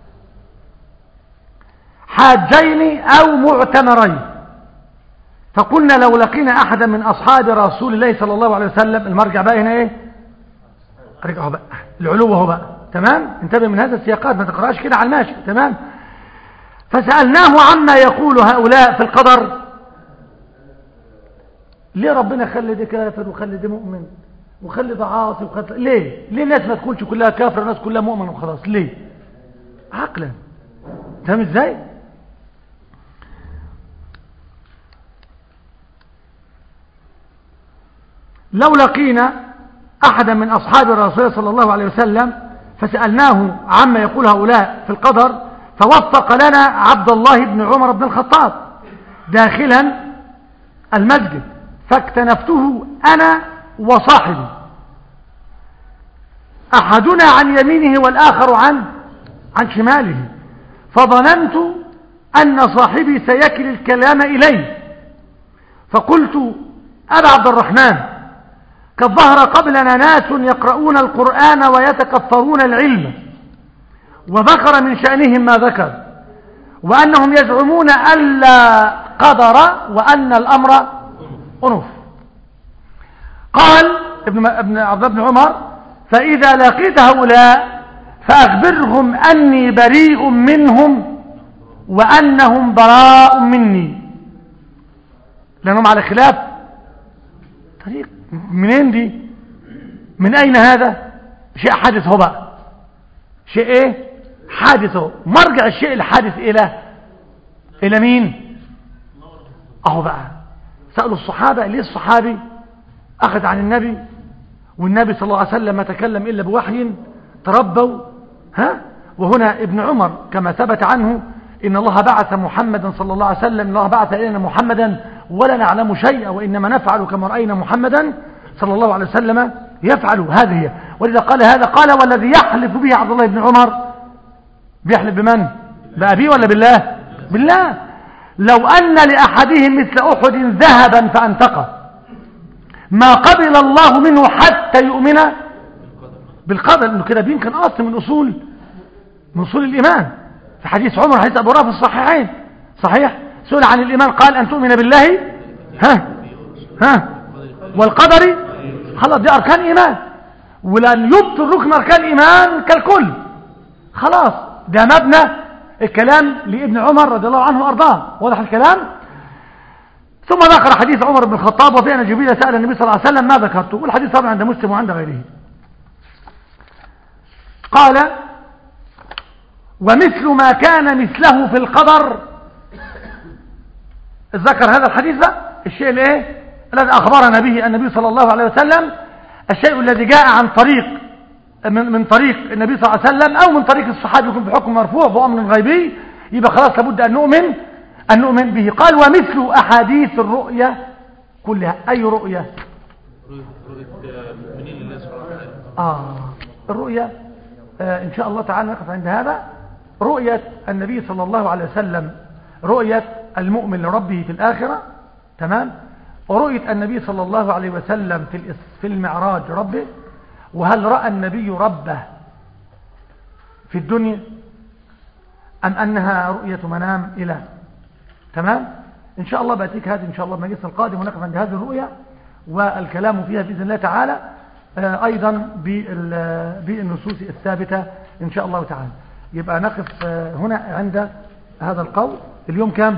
حاجين أو معتمرين فقلنا لو لقينا أحدا من أصحاب رسول الله صلى الله عليه وسلم المرجع بقى هنا إيه رجعه بقى العلو هو بقى تمام انتبه من هذا السياقات ما تقرأش كده على الماشي تمام فسألناه عما يقول هؤلاء في القدر ليه ربنا خلي ده كافر وخلي ده مؤمن وخلي ده عاصي وخلي ليه ليه الناس ما تكونش كلها كافر والناس كلها مؤمن وخلاص ليه عقلا فاهم ازاي لو لقينا أحدا من أصحاب الرسول صلى الله عليه وسلم فسألناه عما يقول هؤلاء في القدر فوفق لنا عبد الله بن عمر بن الخطاب داخلا المسجد فاكتنفته أنا وصاحبي أحدنا عن يمينه والآخر عن عن شماله فظننت أن صاحبي سيكل الكلام إليه فقلت أبا عبد الرحمن قد ظهر قبلنا ناس يقرؤون القرآن ويتكفرون العلم وذكر من شأنهم ما ذكر وأنهم يزعمون ألا قدر وأن الأمر أنف قال ابن, ابن عبد بن عمر فإذا لقيت هؤلاء فأخبرهم أني بريء منهم وأنهم براء مني لأنهم على خلاف طريق منين دي من أين هذا شيء حادث هو بقى شيء ايه حادث هو مرجع الشيء الحادث إلى إلى مين أهو بقى سألوا الصحابة ليه الصحابي أخذ عن النبي والنبي صلى الله عليه وسلم ما تكلم إلا بوحي تربوا ها وهنا ابن عمر كما ثبت عنه إن الله بعث محمدا صلى الله عليه وسلم الله بعث إلينا محمدا ولا نعلم شيئا وإنما نفعل كما رأينا محمدا صلى الله عليه وسلم يفعل هذه هي ولذا قال هذا قال والذي يحلف به عبد الله بن عمر بيحلف بمن بأبيه ولا بالله بالله لو أن لأحدهم مثل أحد ذهبا فأنتقى ما قبل الله منه حتى يؤمن بالقدر انه كده بيمكن اصل من اصول من اصول الايمان في حديث عمر حديث ابو رافع الصحيحين صحيح سئل عن الايمان قال ان تؤمن بالله ها ها والقدر خلاص دي اركان ايمان ولن يبطل ركن اركان ايمان كالكل خلاص ده مبنى الكلام لابن عمر رضي الله عنه وارضاه واضح الكلام ثم ذكر حديث عمر بن الخطاب وفي أن جبريل سأل النبي صلى الله عليه وسلم ما ذكرته والحديث طبعا عند مسلم وعند غيره قال ومثل ما كان مثله في القدر ذكر هذا الحديث ده الشيء الايه الذي اخبرنا به النبي صلى الله عليه وسلم الشيء الذي جاء عن طريق من, من طريق النبي صلى الله عليه وسلم او من طريق الصحابي يكون بحكم مرفوع بامر غيبي يبقى خلاص لابد ان نؤمن ان نؤمن به قال ومثل احاديث الرؤيا كلها اي رؤيا رؤية مؤمنين لله سبحانه وتعالى آه الرؤيا آه إن شاء الله تعالى نقف عند هذا رؤية النبي صلى الله عليه وسلم رؤية المؤمن لربه في الآخرة تمام ورؤية النبي صلى الله عليه وسلم في الإس- في المعراج ربه وهل رأى النبي ربه في الدنيا أم أنها رؤية منام إله تمام إن شاء الله بأتيك هذه إن شاء الله المجلس القادم ونقف عند هذه الرؤية والكلام فيها بإذن الله تعالى آه، أيضا بال- بالنصوص الثابتة إن شاء الله تعالى يبقى نقف آه، هنا عند هذا القول اليوم كم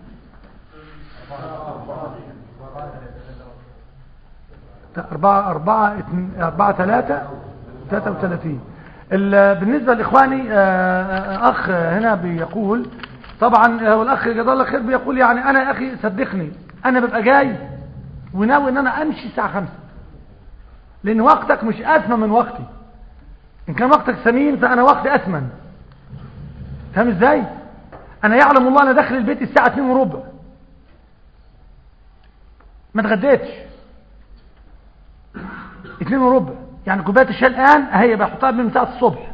أربعة أربعة اتن- أربعة ثلاثة ثلاثة وثلاثين ال- بالنسبة لإخواني آه، آه، أخ هنا بيقول طبعا هو الأخ جزاه الله خير بيقول يعني أنا يا أخي صدقني أنا ببقى جاي وناوي إن أنا أمشي الساعة خمسة لأن وقتك مش أثمن من وقتي إن كان وقتك ثمين فأنا وقتي أثمن فاهم إزاي؟ أنا يعلم الله أنا داخل البيت الساعة 2 وربع ما اتغديتش 2 وربع يعني كوبايه الشاي الآن هي بحطها من ساعة الصبح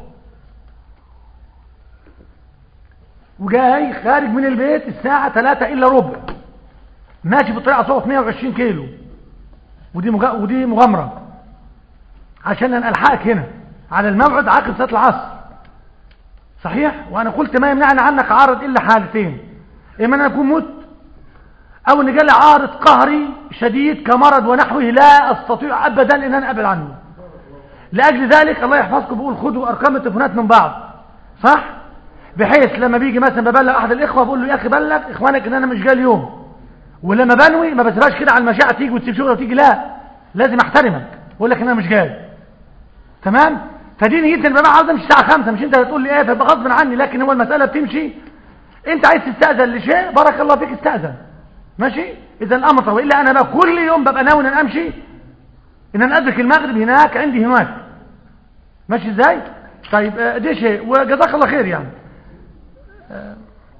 وجاي خارج من البيت الساعة 3 إلا ربع ماشي في الطريق على صوت 120 كيلو ودي مغ... ودي مغامرة عشان أنا ألحقك هنا على الموعد عقب صلاة العصر صحيح وأنا قلت ما يمنعني عنك عارض إلا حالتين إما أن أكون مت أو أن جالي عارض قهري شديد كمرض ونحوه لا أستطيع أبدا أن أنا أقبل عنه لأجل ذلك الله يحفظكم بقول خدوا أرقام التليفونات من بعض صح بحيث لما بيجي مثلا ببلغ أحد الإخوة بقول له يا أخي بلغ إخوانك إن أنا مش جاي اليوم ولما بنوي ما بسيبهاش كده على المشاعر تيجي وتسيب شغله وتيجي لا لازم احترمك واقول لك ان انا مش جاي تمام فدي نيتي ان انا عاوز امشي الساعه 5 مش انت هتقول لي ايه فيبقى غصب عني لكن هو المساله بتمشي انت عايز تستاذن لشيء بارك الله فيك استاذن ماشي اذا الامر طويل الا انا بقى كل يوم ببقى ناوي ان أنا امشي ان انا ادرك المغرب هناك عندي هناك ماشي ازاي طيب آه، دي شيء وجزاك الله خير يعني آه،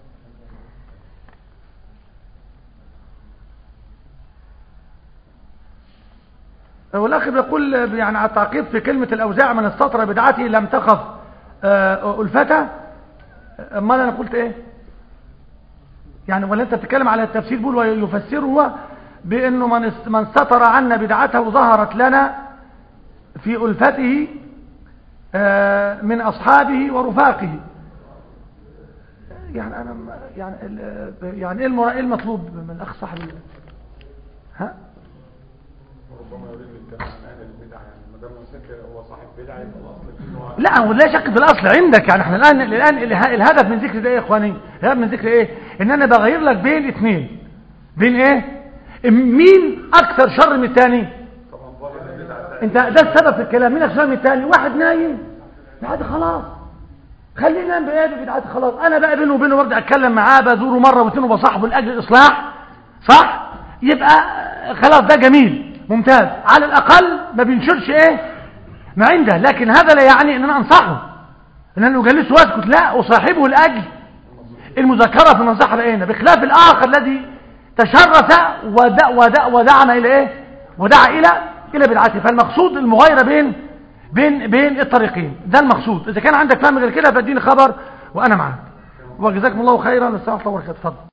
والأخ بيقول يعني على التعقيب في كلمة الأوزاع من السطر بدعته لم تخف آه، ألفتة أمال أنا قلت إيه يعني ولا أنت بتتكلم على التفسير بيقول ويفسره بأنه من است- من ستر عنا بدعته ظهرت لنا في ألفته آه، من أصحابه ورفاقه يعني أنا ما- يعني ال- يعني إيه المرا- إيه المطلوب من الأخ صاحب ال- ها ربما يريد الكلام عن اهل البدع يعني ما دام مسكر هو صاحب بدعه يبقى الاصل فيه إنه لا هو لا شك في الاصل عندك يعني احنا الان الان اله- الهدف من ذكر ده ايه يا اخواني الهدف من ذكر ايه ان انا بغير لك بين اثنين بين ايه مين اكثر شر من الثاني طبعا ظاهر البدعه انت ده السبب في الكلام مين اكثر شر من الثاني واحد نايم بعد خلاص خلينا ننام بايه ببدعات خلاص انا بقى بينه وبينه برضه اتكلم معاه بزوره مره واثنين وبصاحبه لاجل الاصلاح صح يبقى خلاص ده جميل ممتاز على الاقل ما بينشرش ايه ما عنده لكن هذا لا يعني ان انا انصحه ان انا اجلسه واسكت لا اصاحبه لاجل المذاكره في النصيحه بقينا بخلاف الاخر الذي تشرف ودع ودع ودعنا الى ايه ودعا الى الى بدعته فالمقصود المغايره بين بين بين الطريقين ده المقصود اذا كان عندك فهم غير كده فاديني خبر وانا معاك وجزاكم الله خيرا والسلام عليكم ورحمه الله وبركاته اتفضل